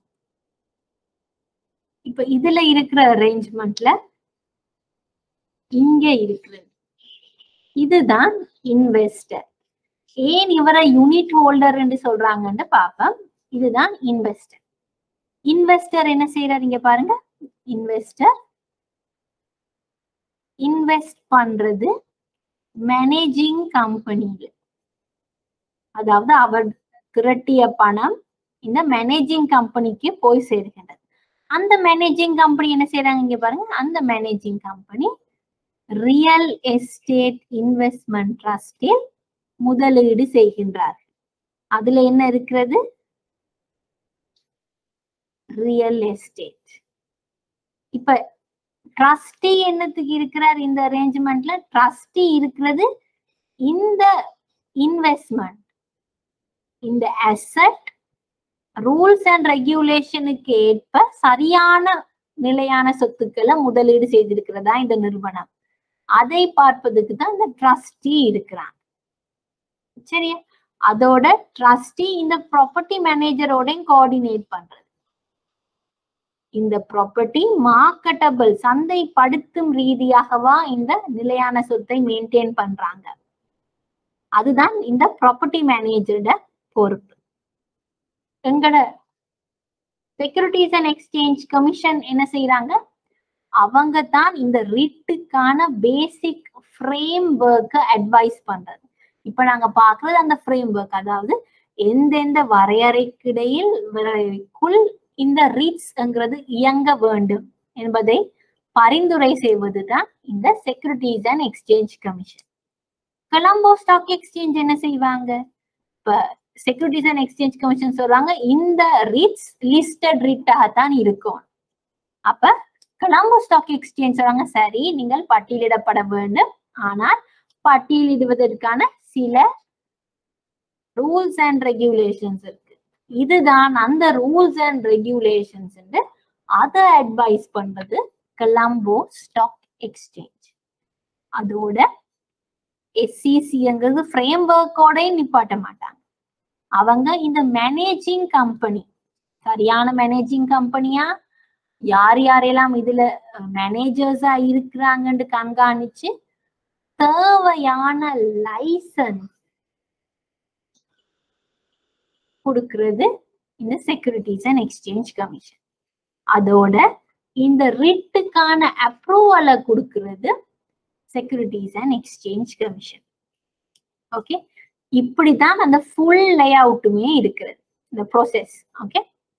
Speaker 1: இப்ப இதுல இருக்கிற அரேஞ்ச்மெண்ட்ல இங்க இருக்கிறது இதுதான் இன்வெஸ்டர் ஏன் இவரை யூனிட் ஹோல்டர் என்று சொல்றாங்கன்னு பார்ப்போம் இதுதான் இன்வெஸ்டர் இன்வெஸ்டர் என்ன செய்யறாரு இங்க பாருங்க இன்வெஸ்டர் இன்வெஸ்ட் பண்றது மேனேஜிங் கம்பெனியில அதாவது அவர் திரட்டிய பணம் இந்த மேனேஜிங் கம்பெனிக்கு போய் சேருகின்றது அந்த மேனேஜிங் கம்பெனி என்ன செய்யறாங்க இங்க பாருங்க அந்த managing company real estate investment ட்ரஸ்டில் முதலீடு செய்கின்றார் அதுல என்ன இருக்கிறது ரியல் எஸ்டேட் இப்ப ட்ரஸ்டி என்னத்துக்கு இருக்கிறார் இந்த அரேஞ்ச்மெண்ட்ல ட்ரஸ்டி இருக்கிறது இந்த இன்வெஸ்ட்மெண்ட் இந்த அசட் ரூல்ஸ் அண்ட் ரெகுலேஷனுக்கு ஏற்ப சரியான நிலையான சொத்துக்களை முதலீடு செய்திருக்கிறதா இந்த நிறுவனம் அதை பார்ப்பதுக்கு தான் இந்த ட்ரஸ்டி இருக்கிறான் சரியா அதோட ட்ரஸ்டி இந்த ப்ராப்பர்ட்டி மேனேஜரோட கோஆர்டினேட் பண்றது இந்த ப்ராப்பர்ட்டி மார்க்கெட்டபிள் சந்தைப்படுத்தும் ரீதியாகவா இந்த நிலையான சொத்தை மெயின்டைன் பண்றாங்க அதுதான் இந்த ப்ராப்பர்ட்டி மேனேஜரோட பொறுப்பு எங்கட செக்யூரிட்டிஸ் அண்ட் எக்ஸ்சேஞ்ச் கமிஷன் என்ன செய்யறாங்க அவங்க தான் இந்த ரிட்டுக்கான பேசிக் ஃப்ரேம் ஒர்க்கை அட்வைஸ் பண்றது இப்ப நாங்க பாக்குறது அந்த ஃப்ரேம் ஒர்க் அதாவது எந்தெந்த வரையறைக்கிடையில் வரையறைக்குள் இந்த ரிட்ஸ்ங்கிறது இயங்க வேண்டும் என்பதை பரிந்துரை செய்வதுதான் இந்த securities and exchange commission Colombo stock exchange என்ன செய்வாங்க இப்ப செக்யூரிட்டிஸ் அண்ட் எக்ஸ்சேஞ்ச் கமிஷன் சொல்றாங்க இந்த ரிட்ஸ் லிஸ்டட் ரிட்டாகத்தான் இருக்கும் அப்ப கொலம்போ ஸ்டாக் எக்ஸ்சேஞ்ச் சொல்றாங்க சரி நீங்கள் பட்டியலிடப்பட வேண்டும் ஆனால் பட்டியலிடுவதற்கான சில ரூல்ஸ் அண்ட் ரெகுலேஷன்ஸ் இருக்கு இதுதான் அந்த ரூல்ஸ் அண்ட் ரெகுலேஷன்ஸ் அதை அட்வைஸ் பண்றது கலம்போ ஸ்டாக் எக்ஸ்சேஞ்ச் அதோட எஸ்சிசிங்கிறது ஃப்ரேம் ஒர்க்கோட நிப்பாட்ட மாட்டாங்க அவங்க இந்த மேனேஜிங் கம்பெனி சரியான மேனேஜிங் கம்பெனியா யார் யாரெல்லாம் இதுல மேனேஜர்ஸா இருக்கிறாங்கன்னு கண்காணிச்சு தேவையான லைசன்ஸ் கொடுக்கிறது இந்த செக்யூரிட்டிஸ் அண்ட் எக்ஸ்சேஞ்ச் கமிஷன் அதோட இந்த ரிட்டுக்கான அப்ரூவலை கொடுக்கிறது securities and exchange commission okay இப்படிதான் அந்த ஃபுல் லே அவுட்டுமே இருக்கிறது இந்த ப்ரோசஸ் ஓகே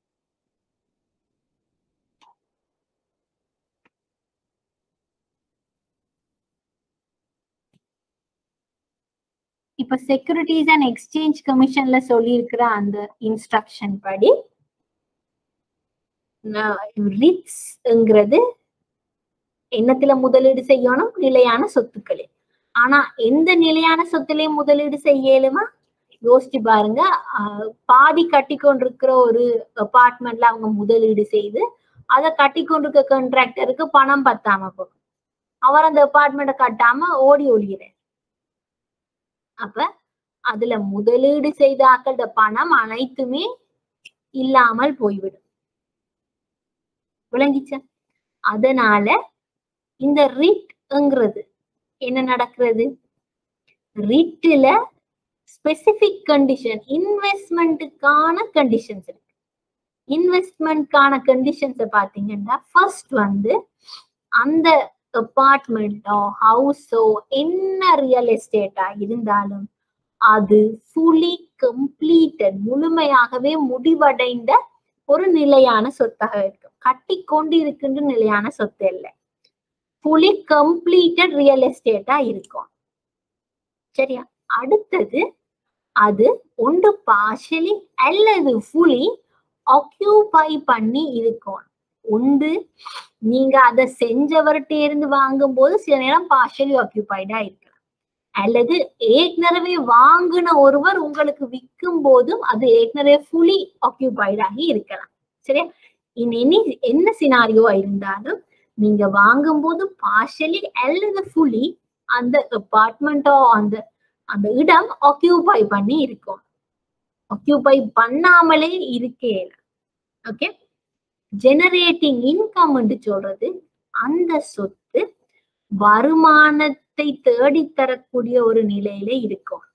Speaker 1: இப்ப செக்யூரிட்டிஸ் அண்ட் எக்ஸ்சேஞ்ச் கமிஷன்ல சொல்லியிருக்கிற அந்த இன்ஸ்ட்ரக்ஷன் படி ரிட்ஸ்ங்கிறது என்னத்துல முதலீடு செய்யணும் நிலையான சொத்துக்களே ஆனா எந்த நிலையான சொத்துலயும் முதலீடு செய்யலுமா யோசிச்சு பாருங்க ஆஹ் பாதி கட்டி கொண்டிருக்கிற ஒரு அபார்ட்மெண்ட்ல அவங்க முதலீடு செய்து அதை கட்டி கொண்டிருக்க கான்ட்ராக்டருக்கு பணம் பத்தாம போகும் அவர் அந்த அபார்ட்மெண்ட்டை கட்டாம ஓடி ஒளியிற அப்ப அதுல முதலீடு செய்த ஆக்களோட பணம் அனைத்துமே இல்லாமல் போய்விடும் விளங்கிச்சா அதனால இந்த ரிட்ங்கிறது என்ன நடக்கிறது ரிட்ல ஸ்பெசிபிக் கண்டிஷன் இன்வெஸ்ட்மெண்ட்டுக்கான கண்டிஷன்ஸ் இருக்கு இன்வெஸ்ட்மெண்ட்கான கண்டிஷன்ஸை பாத்தீங்கன்னா ஃபர்ஸ்ட் வந்து அந்த அபார்ட்மெண்ட்டோ ஹவுஸோ என்ன ரியல் எஸ்டேட்டா இருந்தாலும் அது ஃபுல்லி கம்ப்ளீட்டட் முழுமையாகவே முடிவடைந்த ஒரு நிலையான சொத்தாக இருக்கும் கட்டி கொண்டு இருக்கின்ற நிலையான சொத்து இல்லை ஃபுல்லி கம்ப்ளீட்டட் ரியல் எஸ்டேட்டா இருக்கும் சரியா அடுத்தது அது ஒன்று பார்ஷலி அல்லது ஃபுல்லி ஆக்கியூபை பண்ணி இருக்கும் உண்டு நீங்க அதை செஞ்சவர்கிட்ட இருந்து வாங்கும் போது சில நேரம் பார்ஷலி ஆக்கியூபைடா இருக்கலாம் அல்லது ஏற்கனவே வாங்கின ஒருவர் உங்களுக்கு விற்கும் போதும் அது ஏற்கனவே ஃபுல்லி ஆக்கியூபைடாகி இருக்கலாம் சரியா இன் எனி என்ன சினாரியோ இருந்தாலும் நீங்க வாங்கும் போது பார்ஷலி அல்லது ஃபுல்லி அந்த அபார்ட்மெண்ட்டோ அந்த அந்த இடம் ஆக்கியூபை பண்ணி இருக்கும் ஆக்கியூபை பண்ணாமலே இருக்கேல ஓகே ஜெனரேட்டிங் இன்கம் என்று சொல்றது அந்த சொத்து வருமானத்தை தேடி தரக்கூடிய ஒரு நிலையில இருக்கும்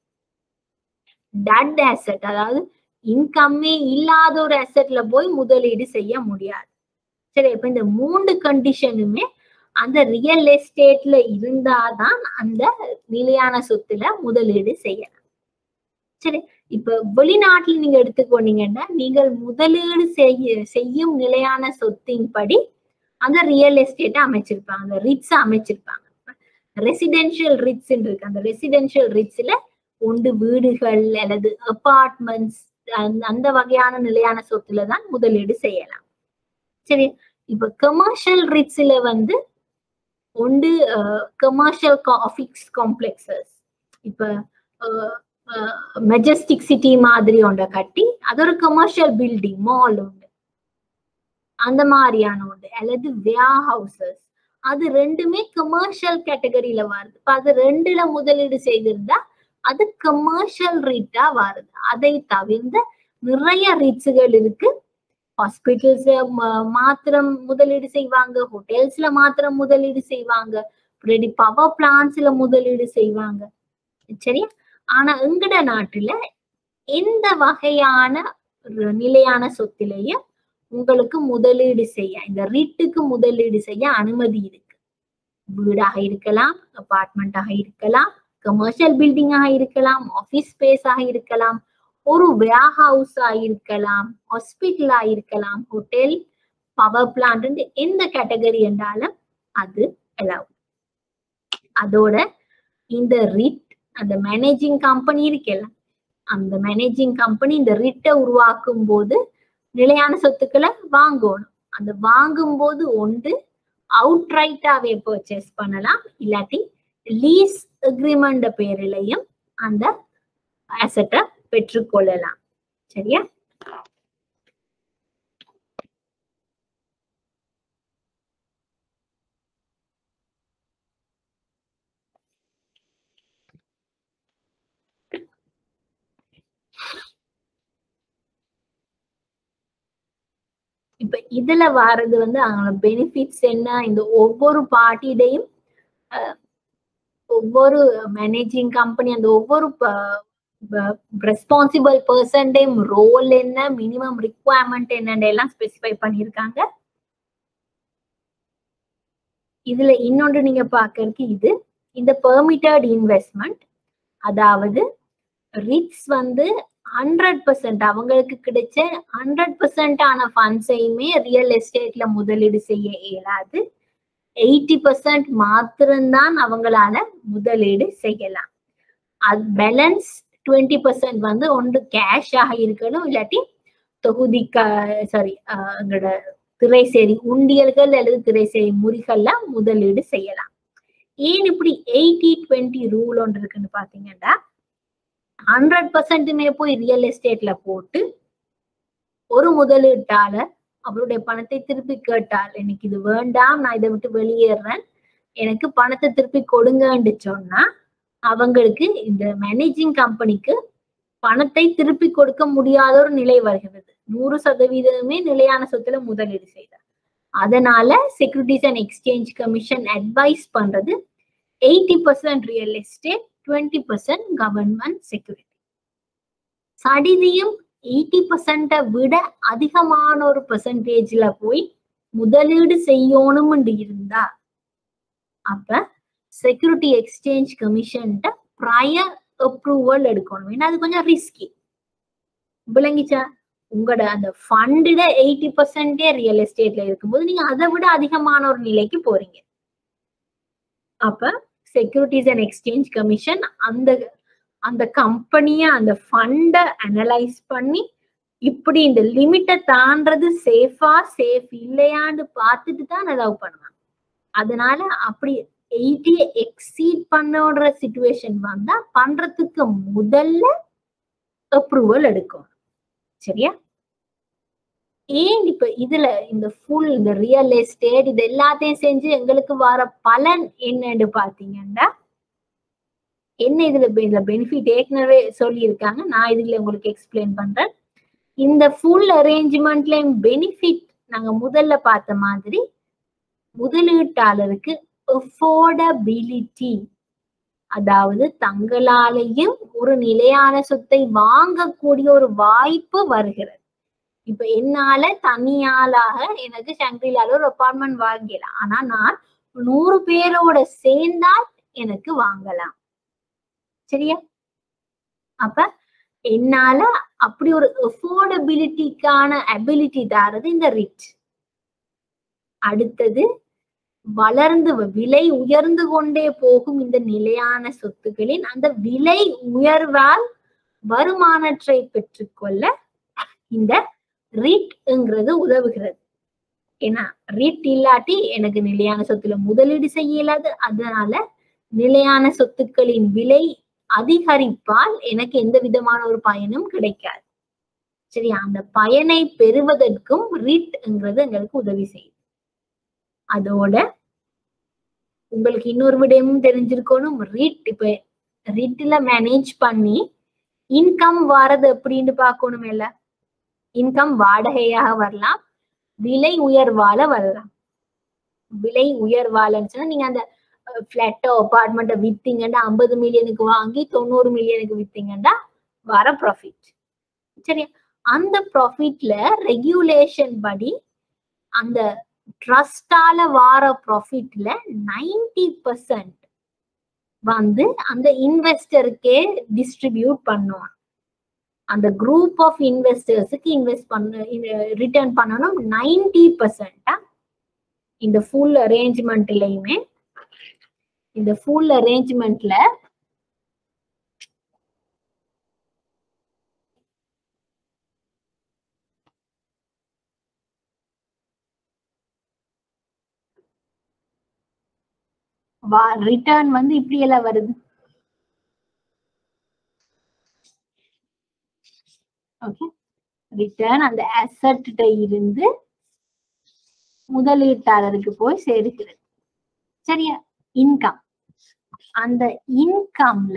Speaker 1: டட் அசெட் அதாவது இன்கம்மே இல்லாத ஒரு அசெட்ல போய் முதலீடு செய்ய முடியாது சரி இப்ப இந்த மூன்று கண்டிஷனுமே அந்த ரியல் எஸ்டேட்ல இருந்தாதான் அந்த நிலையான சொத்துல முதலீடு செய்யலாம் சரி இப்ப வெளிநாட்டுல நீங்க எடுத்துக்கொண்டீங்கன்னா நீங்கள் முதலீடு செய்ய செய்யும் நிலையான சொத்தின் படி அந்த ரியல் எஸ்டேட்டை அமைச்சிருப்பாங்க அந்த ரிட்ஸ் அமைச்சிருப்பாங்க ரெசிடென்ஷியல் ரிட்ஸ் இருக்கு அந்த ரெசிடென்ஷியல் ரிட்ஸ்ல ஒன்று வீடுகள் அல்லது அபார்ட்மெண்ட்ஸ் அந்த வகையான நிலையான சொத்துல தான் முதலீடு செய்யலாம் சரி இப்ப கமர்ஷியல் ரிட்ஸ்ல வந்து ஒன்று கமர்ஷியல் ஆஃபிக்ஸ் காம்ப்ளெக்ஸஸ் இப்ப மெஜஸ்டிக் சிட்டி மாதிரி ஒன்றை கட்டி அது ஒரு கமர்ஷியல் பில்டிங் மால் உண்டு அந்த மாதிரியான உண்டு அல்லது வியா ஹவுசஸ் அது ரெண்டுமே கமர்ஷியல் கேட்டகரியில வருது இப்ப அது ரெண்டுல முதலீடு செய்திருந்தா அது கமர்ஷியல் ரீட்டா வருது அதை தவிர்ந்த நிறைய ரீட்ஸுகள் இருக்கு ஹாஸ்பிட்டல்ஸ் மாத்திரம் முதலீடு செய்வாங்க ஹோட்டல்ஸ்ல மாத்திரம் முதலீடு செய்வாங்க ரெடி பவர் பிளான்ஸ்ல முதலீடு செய்வாங்க சரியா ஆனா எங்கட நாட்டுல எந்த வகையான நிலையான சொத்திலையும் உங்களுக்கு முதலீடு செய்ய இந்த ரீட்டுக்கு முதலீடு செய்ய அனுமதி இருக்கு வீடாக இருக்கலாம் அபார்ட்மெண்டாக இருக்கலாம் கமர்ஷியல் பில்டிங்காக இருக்கலாம் ஆபீஸ் ஸ்பேஸாக இருக்கலாம் ஒரு வேர் ஹவுஸா இருக்கலாம் ஹாஸ்பிட்டலா இருக்கலாம் ஹோட்டல் பவர் பிளான்ட் எந்த கேட்டகரி என்றாலும் அது அலவ் அதோட இந்த ரிட் அந்த மேனேஜிங் கம்பெனி இருக்கல அந்த மேனேஜிங் கம்பெனி இந்த ரிட்டை உருவாக்கும் போது நிலையான சொத்துக்களை வாங்கணும் அந்த வாங்கும் போது ஒன்று அவுட் ரைட்டாவே பர்ச்சேஸ் பண்ணலாம் இல்லாட்டி லீஸ் அக்ரிமெண்ட் பேரிலையும் அந்த அசட்டை பெற்றுக்கொள்ளலாம் சரியா இப்ப இதுல வாரது வந்து அவங்களோட பெனிஃபிட்ஸ் என்ன இந்த ஒவ்வொரு பார்ட்டிடையும் ஒவ்வொரு மேனேஜிங் கம்பெனி அந்த ஒவ்வொரு ரெஸ்பான்சிபிள் பர்சன்டையும் ரோல் என்ன மினிமம் ரிக்குவயர்மெண்ட் என்னன்னு எல்லாம் ஸ்பெசிஃபை பண்ணியிருக்காங்க இதுல இன்னொன்று நீங்க பாக்குறதுக்கு இது இந்த பெர்மிட்டட் இன்வெஸ்ட்மெண்ட் அதாவது ரிட்ஸ் வந்து ஹண்ட்ரட் பர்சன்ட் அவங்களுக்கு கிடைச்ச ஹண்ட்ரட் பர்சன்ட் ஆன ஃபண்ட்ஸையுமே ரியல் எஸ்டேட்ல முதலீடு செய்ய இயலாது எயிட்டி பர்சன்ட் மாத்திரம்தான் அவங்களால முதலீடு செய்யலாம் அது பேலன்ஸ் டுவெண்ட்டி பர்சன்ட் வந்து ஒன்று கேஷாக இருக்கணும் இல்லாட்டி தொகுதி சாரி எங்களோட திரைசேரி உண்டியல்கள் அல்லது திரைசேரி முறிகள்ல முதலீடு செய்யலாம் ஏன் இப்படி எயிட்டி டுவெண்ட்டி ரூல் ஒன்று இருக்குன்னு பாத்தீங்கன்னா ஹண்ட்ரட் பர்சன்ட்டுமே போய் ரியல் எஸ்டேட்ல போட்டு ஒரு முதலீட்டாளர் அவருடைய பணத்தை திருப்பி கேட்டால் எனக்கு இது வேண்டாம் நான் இதை விட்டு வெளியேறேன் எனக்கு பணத்தை திருப்பி கொடுங்கன்னு சொன்னா அவங்களுக்கு இந்த மேனேஜிங் கம்பெனிக்கு பணத்தை திருப்பி கொடுக்க முடியாத ஒரு நிலை வருகிறது நூறு சதவீதமே நிலையான சொத்துல முதலீடு செய்தார் அதனால securities and exchange commission advise பண்றது eighty percent real estate twenty percent government security சடிதியும் எயிட்டி பர்சன்ட விட அதிகமான ஒரு பெர்சன்டேஜ்ல போய் முதலீடு செய்யணும்னு இருந்தா அப்ப செக்யூரிட்டி எக்ஸ்சேஞ்ச் கமிஷன்ட்ட ப்ரையர் அப்ரூவல் எடுக்கணும் ஏன்னா அது கொஞ்சம் ரிஸ்கி விளங்கிச்சா உங்களோட அந்த ஃபண்டுல எயிட்டி பர்சன்டே ரியல் எஸ்டேட்ல இருக்கும்போது நீங்க அதை விட அதிகமான ஒரு நிலைக்கு போறீங்க அப்ப செக்யூரிட்டிஸ் அண்ட் எக்ஸ்சேஞ்ச் கமிஷன் அந்த அந்த கம்பெனிய அந்த ஃபண்டை அனலைஸ் பண்ணி இப்படி இந்த லிமிட்டை தாண்டது சேஃபா சேஃப் இல்லையான்னு பார்த்துட்டு தான் அலோவ் பண்ணுவாங்க அதனால அப்படி எயிட்டி எக்ஸீட் பண்ணுற சுச்சுவேஷன் வந்தா பண்றதுக்கு முதல்ல அப்ரூவல் எடுக்கும் சரியா ஏன் இப்ப இதுல இந்த ஃபுல் இந்த ரியல் எஸ்டேட் இது எல்லாத்தையும் செஞ்சு எங்களுக்கு வர பலன் என்னன்னு பாத்தீங்கன்னா என்ன இதுல இதுல பெனிஃபிட் ஏற்கனவே சொல்லியிருக்காங்க நான் இதுல உங்களுக்கு எக்ஸ்பிளைன் பண்றேன் இந்த ஃபுல் அரேஞ்ச்மெண்ட்லயும் பெனிஃபிட் நாங்க முதல்ல பார்த்த மாதிரி முதலீட்டாளருக்கு அஃபோர்டபிலிட்டி அதாவது தங்களாலேயும் ஒரு நிலையான சொத்தை வாங்கக்கூடிய ஒரு வாய்ப்பு வருகிறது இப்ப என்னால தனியாளாக எனக்கு சங்கிலால ஒரு அப்பார்ட்மெண்ட் வாங்கலாம் ஆனா நான் நூறு பேரோட சேர்ந்தால் எனக்கு வாங்கலாம் சரியா அப்ப என்னால அப்படி ஒரு அஃபோர்டபிலிட்டிக்கான அபிலிட்டி தாரது இந்த ரிச் அடுத்தது வளர்ந்து விலை உயர்ந்து கொண்டே போகும் இந்த நிலையான சொத்துக்களின் அந்த விலை உயர்வால் வருமானத்தை பெற்றுக்கொள்ள இந்த ரிட்ங்கிறது உதவுகிறது ஏன்னா ரிட் இல்லாட்டி எனக்கு நிலையான சொத்துல முதலீடு செய்ய இயலாது அதனால நிலையான சொத்துக்களின் விலை அதிகரிப்பால் எனக்கு எந்த விதமான ஒரு பயனும் கிடைக்காது சரியா அந்த பயனை பெறுவதற்கும் ரிட்ங்கிறது எங்களுக்கு உதவி செய்யும் அதோட உங்களுக்கு இன்னொரு விடயமும் தெரிஞ்சிருக்கணும் ரிட் இப்ப ரிட்ல மேனேஜ் பண்ணி இன்கம் வாரது எப்படின்னு பார்க்கணும் இல்ல இன்கம் வாடகையாக வரலாம் விலை உயர்வால வரலாம் விலை உயர்வாலன்னு சொன்னா நீங்க அந்த பிளாட்டோ அபார்ட்மெண்ட்டை வித்தீங்கன்னா ஐம்பது மில்லியனுக்கு வாங்கி தொண்ணூறு மில்லியனுக்கு வித்தீங்கன்னா வர ப்ராஃபிட் சரியா அந்த ப்ராஃபிட்ல ரெகுலேஷன் படி அந்த ட்ரஸ்டால வார ப்ராஃபிட்ல நைன்டி பர்சன்ட் வந்து அந்த இன்வெஸ்டருக்கே டிஸ்ட்ரிபியூட் பண்ணுவான் அந்த குரூப் ஆஃப் இன்வெஸ்டர்ஸுக்கு இன்வெஸ்ட் பண்ண ரிட்டர்ன் பண்ணணும் நைன்டி பர்சன்டா இந்த ஃபுல் அரேஞ்ச்மெண்ட்லயுமே இந்த ஃபுல் அரேஞ்ச்மெண்ட்ல ரிட்டர்ன் வந்து இப்படி எல்லாம் வருது ஓகே ரிட்டர்ன் அந்த அசட்ட இருந்து முதலீட்டாளருக்கு போய் சேர்க்கிறது சரியா இன்கம் அந்த இன்கம்ல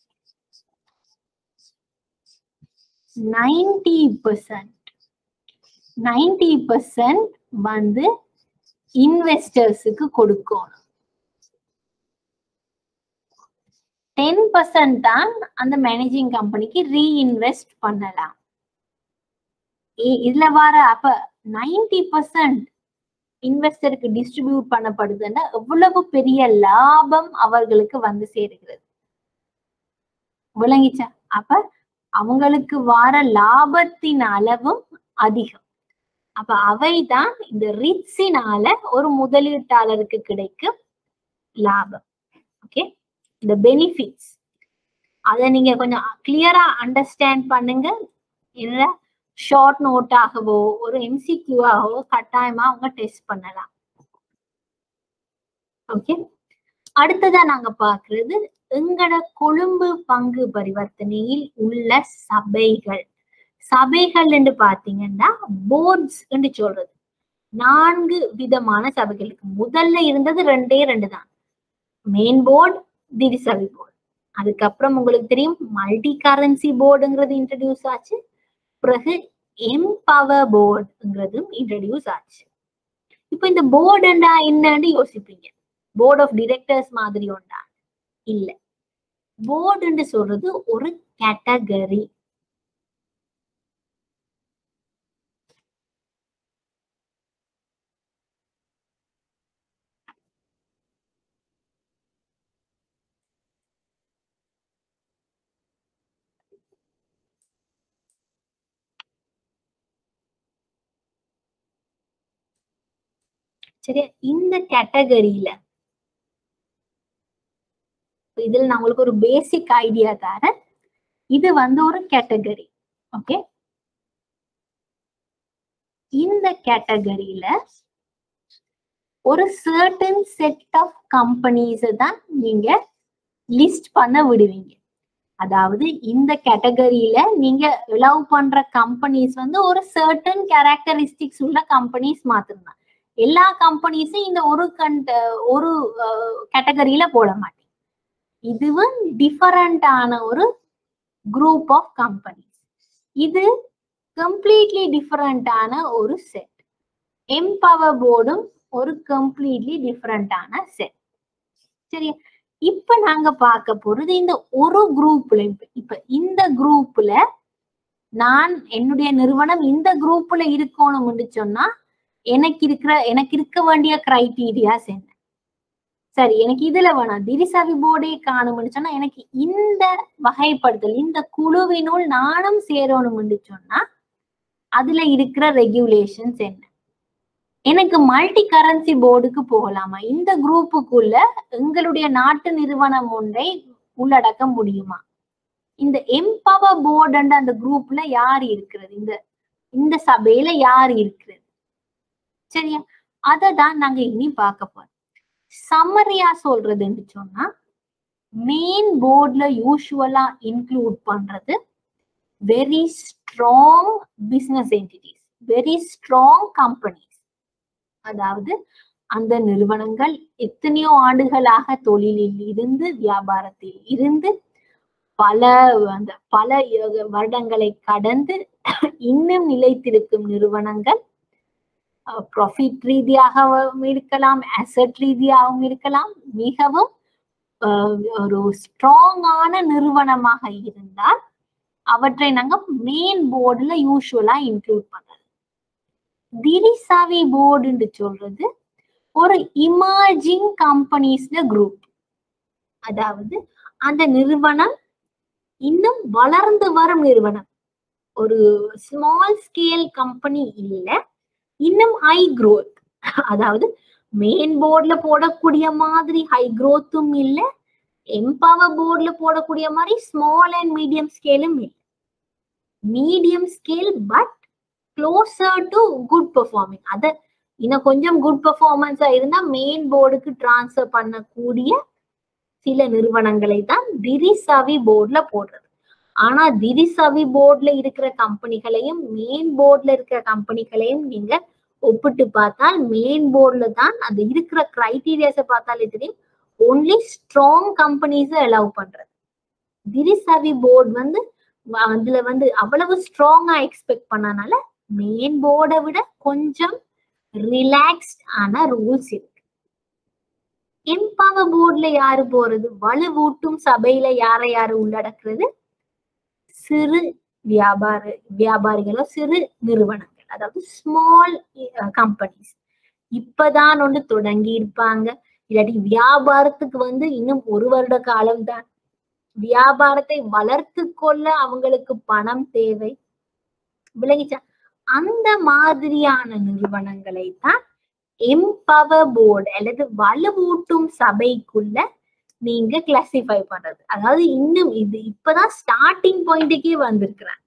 Speaker 1: நைன்டி பர்சன்ட் நைன்டி பர்சன்ட் வந்து இன்வெஸ்டர்ஸுக்கு கொடுக்கணும் டென் பர்சன்ட் தான் அந்த மேனேஜிங் கம்பெனிக்கு ரீஇன்வெஸ்ட் பண்ணலாம் இ- இதுல வர அப்ப நைன்டி பர்சன்ட் இன்வெஸ்டருக்கு டிஸ்ட்ரிபியூட் பண்ணப்படுதுன்னா எவ்வளவு பெரிய லாபம் அவர்களுக்கு வந்து சேருகிறது விளங்கிச்சா அப்ப அவங்களுக்கு வர லாபத்தின் அளவும் அதிகம் அப்ப அவைதான் இந்த ரிட்ஸினால ஒரு முதலீட்டாளருக்கு கிடைக்கும் லாபம் ஓகே இந்த பெனிஃபிட்ஸ் அதை நீங்க கொஞ்சம் கிளியரா அண்டர்ஸ்டாண்ட் பண்ணுங்க இல்ல ஷார்ட் நோட்டாகவோ ஒரு எம்சிக்யூவாகவோ கட்டாயமா அவங்க டெஸ்ட் பண்ணலாம் ஓகே அடுத்ததா நாங்க பாக்குறது எங்கட கொழும்பு பங்கு பரிவர்த்தனையில் உள்ள சபைகள் சபைகள் என்று பாத்தீங்கன்னா போர்ட்ஸ் என்று சொல்றது நான்கு விதமான சபைகள் இருக்கு முதல்ல இருந்தது ரெண்டே ரெண்டு தான் மெயின் போர்டு திரிசபை போர்டு அதுக்கப்புறம் உங்களுக்கு தெரியும் மல்டி கரன்சி போர்டுங்கிறது இன்ட்ரடியூஸ் ஆச்சு பிறகு எம்பவர் போர்டுங்கிறதும் இன்ட்ரடியூஸ் ஆச்சு இப்போ இந்த போர்டுண்டா என்னன்னு யோசிப்பீங்க போர்ட் ஆஃப் டிரெக்டர்ஸ் மாதிரி ஒன்றா இல்ல போர்டுன்னு சொல்றது ஒரு கேட்டகரி சரியா இந்த கேட்டகரியில இதுல நான் உங்களுக்கு ஒரு பேசிக் ஐடியா தரேன் இது வந்து ஒரு கேட்டகரி ஓகே இந்த கேட்டகரியில ஒரு சர்டன் செட் ஆஃப் கம்பெனிஸை தான் நீங்க லிஸ்ட் பண்ண விடுவீங்க அதாவது இந்த கேட்டகரியில நீங்க அலோவ் பண்ற கம்பெனிஸ் வந்து ஒரு சர்டன் கேரக்டரிஸ்டிக்ஸ் உள்ள கம்பெனிஸ் மாத்திரம் எல்லா கம்பெனிஸும் இந்த ஒரு கண்ட ஒரு கேட்டகரியில போட மாட்டீங்க இதுவும் டிஃபரண்டான ஒரு குரூப் ஆஃப் கம்பெனிஸ் இது கம்ப்ளீட்லி டிஃபரண்டான ஒரு செட் எம்பவர் போர்டும் ஒரு கம்ப்ளீட்லி டிஃபரண்டான செட் சரி இப்ப நாங்க பார்க்க போறது இந்த ஒரு குரூப்ல இப்ப இந்த குரூப்ல நான் என்னுடைய நிறுவனம் இந்த குரூப்ல இருக்கணும்னு சொன்னா எனக்கு இருக்கிற எனக்கு இருக்க வேண்டிய கிரைட்டீரியாஸ் என்ன சரி எனக்கு இதுல வேணாம் திரிசவி போர்டே காணும்னு சொன்னா எனக்கு இந்த வகைப்படுத்தல் இந்த குழுவினுள் நானும் சேரணும்னு சொன்னா அதுல இருக்கிற ரெகுலேஷன்ஸ் என்ன எனக்கு மல்டி கரன்சி போர்டுக்கு போகலாமா இந்த குரூப்புக்குள்ள எங்களுடைய நாட்டு நிறுவனம் ஒன்றை உள்ளடக்க முடியுமா இந்த எம்பவர் போர்டு அந்த குரூப்ல யார் இருக்கிறது இந்த இந்த சபையில யார் இருக்கிறது சரியா அதை தான் நாங்க இனி பார்க்க போறோம் சம்மரியா சொல்றதுன்னு சொன்னா மெயின் போர்ட்ல யூஸ்வலா இன்க்ளூட் பண்றது very strong business entities very strong companies அதாவது அந்த நிறுவனங்கள் எத்தனையோ ஆண்டுகளாக தொழிலில் இருந்து வியாபாரத்தில் இருந்து பல அந்த பல வருடங்களை கடந்து இன்னும் நிலைத்திருக்கும் நிறுவனங்கள் ப்ராஃபிட் ரீதியாகவும் இருக்கலாம் அசட் ரீதியாகவும் இருக்கலாம் மிகவும் ஒரு ஸ்ட்ராங்கான நிறுவனமாக இருந்தால் அவற்றை நாங்க மெயின் போர்டுல யூஸ்வலா இன்க்ளூட் பண்றது திரிசாவி போர்டுன்னு சொல்றது ஒரு இமர்ஜிங் கம்பெனிஸ்ல குரூப் அதாவது அந்த நிறுவனம் இன்னும் வளர்ந்து வரும் நிறுவனம் ஒரு ஸ்மால் ஸ்கேல் கம்பெனி இல்ல இன்னும் ஹை growth அதாவது மெயின் போர்ட்ல போடக்கூடிய மாதிரி ஹை growthம் இல்ல எம்பவர் போர்ட்ல போடக்கூடிய மாதிரி ஸ்மால் அண்ட் மீடியம் ஸ்கேலும் இல்லை medium scale but closer to good performing அத இன்னும் கொஞ்சம் குட் பெர்ஃபார்மன்ஸா இருந்தா மெயின் போர்டுக்கு டிரான்ஸ்ஃபர் பண்ணக்கூடிய சில நிறுவனங்களை தான் திரிசாவி போர்ட்ல போடுறது ஆனா திரிசவி போர்ட்ல இருக்கிற கம்பெனிகளையும் மெயின் போர்ட்ல இருக்கிற கம்பெனிகளையும் நீங்க ஒப்பிட்டு பார்த்தால் மெயின் போர்ட்ல தான் அந்த இருக்கிற கிரைட்டீரியாஸை பார்த்தாலே தெரியும் ஒன்லி ஸ்ட்ராங் கம்பெனிஸ் அலோவ் பண்றது திரிசவி போர்டு வந்து வ- அதுல வந்து அவ்வளவு ஸ்ட்ராங்கா எக்ஸ்பெக்ட் பண்ணனால மெயின் போர்டை விட கொஞ்சம் ரிலாக்ஸ்ட் ஆன ரூல்ஸ் இருக்கு எம்பவர் போர்டுல யாரு போறது வலுவூட்டும் சபையில யாரை யாரு உள்ளடக்குறது சிறு வியாபார வியாபாரிகளோ சிறு நிறுவனங்கள் அதாவது ஸ்மால் கம்பெனிஸ் இப்பதான் ஒன்று தொடங்கி இருப்பாங்க இல்லாட்டி வியாபாரத்துக்கு வந்து இன்னும் ஒரு வருட காலம் தான் வியாபாரத்தை வளர்த்து கொள்ள அவங்களுக்கு பணம் தேவை விளங்கிச்சா அந்த மாதிரியான நிறுவனங்களை தான் எம்பவர் போர்டு அல்லது வலுவூட்டும் சபைக்குள்ள நீங்க கிளாசிஃபை பண்றது அதாவது இன்னும் இது இப்பதான் ஸ்டார்டிங் பாயிண்ட்டுக்கே வந்திருக்கிறாங்க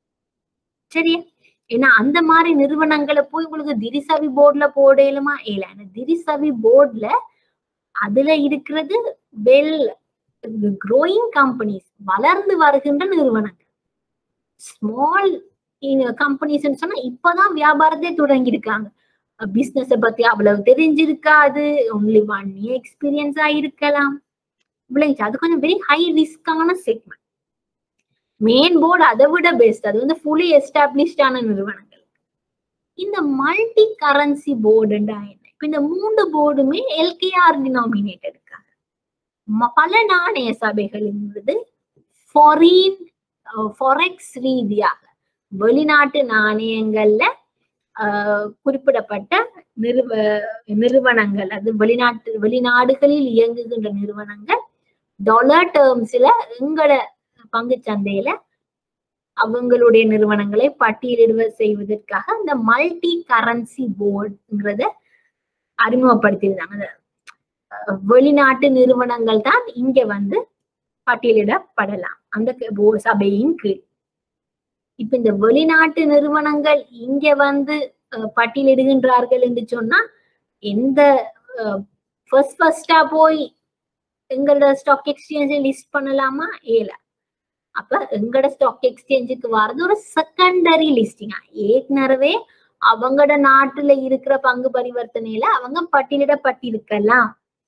Speaker 1: சரியா ஏன்னா அந்த மாதிரி நிறுவனங்களை போய் உங்களுக்கு திரிசவி போர்டுல போடலுமா இல்ல திரிசவி போர்டுல அதுல இருக்கிறது வெல் க்ரோயிங் கம்பெனிஸ் வளர்ந்து வருகின்ற நிறுவனங்கள் ஸ்மால் கம்பெனிஸ் சொன்னா இப்பதான் வியாபாரத்தை தொடங்கி இருக்காங்க பிசினஸ பத்தி அவ்வளவு தெரிஞ்சிருக்காது ஒன்லி ஒன் இயர் எக்ஸ்பீரியன்ஸ் ஆயிருக்கலாம் விளைஞ்சு அது கொஞ்சம் வெரி ஹை ரிஸ்கான செக்மெண்ட் மெயின் போர்டு அதை விட பெஸ்ட் அது வந்து ஃபுல்லி எஸ்டாப்ளிஷ்டான நிறுவனங்கள் இந்த மல்டி கரன்சி போர்டுண்டா என்ன இப்ப இந்த மூன்று போர்டுமே எல்கேஆர் டினாமினேட்டட் இருக்காங்க ம- பல நாணய சபைகள் என்பது ஃபாரின் ஃபாரெக்ஸ் ரீதியாக வெளிநாட்டு நாணயங்கள்ல ஆஹ், குறிப்பிடப்பட்ட நிறுவ நிறுவனங்கள் அது வெளிநாட்டு வெளிநாடுகளில் இயங்குகின்ற நிறுவனங்கள் டாலர் டேர்ம்ஸ்ல எங்கள பங்கு சந்தையில அவங்களுடைய நிறுவனங்களை பட்டியலிடுவ செய்வதற்காக இந்த மல்டி கரன்சி போர்டுங்கிறத அறிமுகப்படுத்தியிருந்தாங்க அந்த, அஹ், வெளிநாட்டு நிறுவனங்கள் தான் இங்க வந்து பட்டியலிடப்படலாம் அந்த க- போ- சபையின் கீழ் இப்ப இந்த வெளிநாட்டு நிறுவனங்கள் இங்க வந்து அஹ், பட்டியலிடுகின்றார்கள் என்று சொன்னா எந்த ஃபர்ஸ்ட் ஃபர்ஸ்டா போய் எங்களோட ஸ்டாக் எக்ஸ்சேஞ்சை லிஸ்ட் பண்ணலாமா ஏல அப்ப எங்களோட ஸ்டாக் எக்ஸ்சேஞ்சுக்கு வர்றது ஒரு செகண்டரி லிஸ்டிங்கா ஏற்கனவே அவங்களோட நாட்டுல இருக்கிற பங்கு பரிவர்த்தனையில அவங்க பட்டியலிடப்பட்டிருக்கலாம்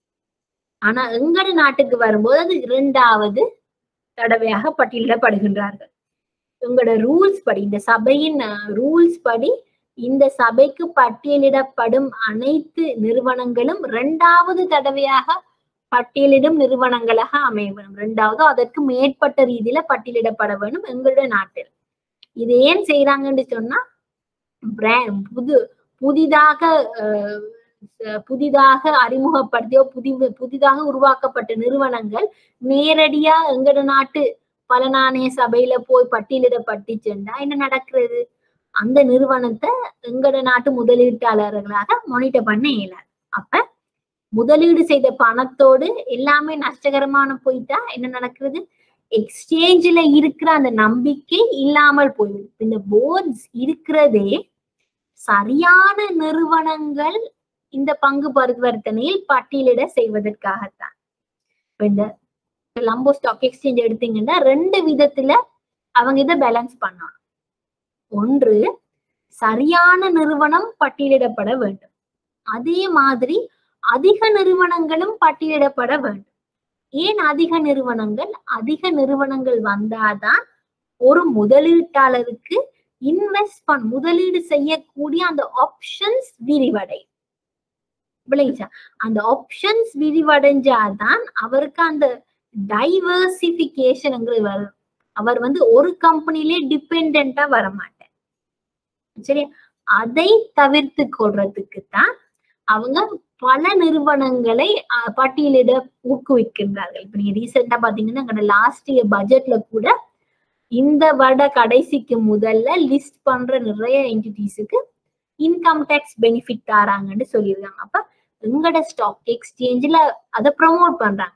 Speaker 1: ஆனா எங்களோட நாட்டுக்கு வரும்போது அது இரண்டாவது தடவையாக பட்டியலிடப்படுகின்றார்கள் உங்களோட ரூல்ஸ் படி இந்த சபையின் ரூல்ஸ் படி இந்த சபைக்கு பட்டியலிடப்படும் அனைத்து நிறுவனங்களும் இரண்டாவது தடவையாக பட்டியலிடும் நிறுவனங்களாக அமைய வேண்டும் இரண்டாவது அதற்கு மேற்பட்ட ரீதியில பட்டியலிடப்பட வேண்டும் எங்களுடைய நாட்டில் இது ஏன் செய்யறாங்கன்னு சொன்னா brand- புது புதிதாக அஹ், அஹ், புதிதாக அறிமுகப்படுத்தியோ புதி புதிதாக உருவாக்கப்பட்ட நிறுவனங்கள் நேரடியா எங்கட நாட்டு பல நாணய சபையில போய் பட்டியலிடப்பட்டுச்சுன்னா என்ன நடக்கிறது அந்த நிறுவனத்தை எங்கட நாட்டு முதலீட்டாளர்களாக மானிட்டர் பண்ண இயலாது அப்ப முதலீடு செய்த பணத்தோடு எல்லாமே நஷ்டகரமான போயிட்டா என்ன நடக்கிறது எக்ஸ்சேஞ்சில் இருக்கிற அந்த நம்பிக்கை இல்லாமல் போயிடும் இந்த போர்ட்ஸ் இருக்கிறதே சரியான நிறுவனங்கள் இந்த பங்கு பரிவர்த்தனையில் பட்டியலிட செய்வதற்காகத்தான் இப்ப இந்த லம்போ ஸ்டாக் எக்ஸ்சேஞ்ச் எடுத்தீங்கன்னா ரெண்டு விதத்துல அவங்க இதை பேலன்ஸ் பண்ணணும் ஒன்று சரியான நிறுவனம் பட்டியலிடப்பட வேண்டும் அதே மாதிரி அதிக நிறுவனங்களும் பட்டியலிடப்பட வேண்டும் ஏன் அதிக நிறுவனங்கள் அதிக நிறுவனங்கள் வந்தாதான் ஒரு முதலீட்டாளருக்கு இன்வெஸ்ட் பண் முதலீடு செய்யக்கூடிய அந்த ஆப்ஷன்ஸ் விரிவடை விளைச்சா அந்த ஆப்ஷன்ஸ் விரிவடைஞ்சாதான் அவருக்கு அந்த டைவர்சிபிகேஷன்ங்கிறது வரும் அவர் வந்து ஒரு கம்பெனிலே டிபெண்டா வர மாட்டார் சரி அதை தவிர்த்து கொள்றதுக்கு தான் அவங்க பல நிறுவனங்களை அஹ், பட்டியலிட ஊக்குவிக்கின்றார்கள் இப்ப நீங்க ரீசெண்டா பாத்தீங்கன்னா எங்களோட லாஸ்ட் இயர் பட்ஜெட்ல கூட இந்த வருட கடைசிக்கு முதல்ல லிஸ்ட் பண்ற நிறைய என்டிட்டிஸுக்கு இன்கம் டேக்ஸ் பெனிஃபிட் தராங்கன்னு சொல்லியிருக்காங்க அப்ப எங்களோட ஸ்டாக் எக்ஸ்சேஞ்சில் அதை ப்ரமோட் பண்றாங்க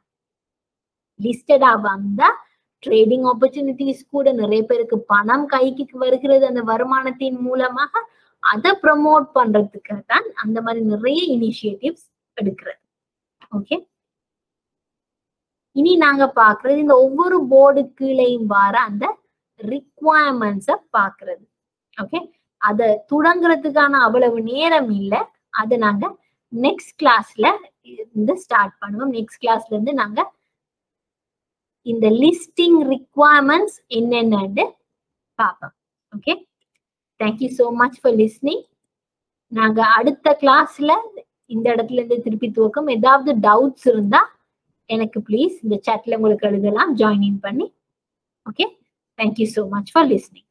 Speaker 1: லிஸ்டடா வந்தா ட்ரேடிங் ஆப்பர்ச்சுனிட்டிஸ் கூட நிறைய பேருக்கு பணம் கைக்கு வருகிறது அந்த வருமானத்தின் மூலமாக அதை ப்ரமோட் பண்றதுக்கு தான் அந்த மாதிரி நிறைய இனிஷியேட்டிவ்ஸ் எடுக்கிறது ஓகே இனி நாங்க பாக்குறது இந்த ஒவ்வொரு போர்டு கீழையும் வர அந்த ரிக்குவயர்மெண்ட்ஸ பாக்குறது ஓகே அத தொடங்குறதுக்கான அவ்வளவு நேரம் இல்லை அதை நாங்க நெக்ஸ்ட் கிளாஸ்ல இருந்து ஸ்டார்ட் பண்ணுவோம் நெக்ஸ்ட் கிளாஸ்ல இருந்து நாங்க இந்த லிஸ்டிங் ரிக்குவயர்மெண்ட்ஸ் என்னென்னு பார்ப்போம் okay thank you so much for listening நாங்க அடுத்த கிளாஸ்ல இந்த இடத்துல இருந்து திருப்பி துவக்கம் ஏதாவது டவுட்ஸ் இருந்தா எனக்கு ப்ளீஸ் இந்த chatல உங்களுக்கு எழுதலாம் ஜாயின் இன் பண்ணி okay thank you so much for listening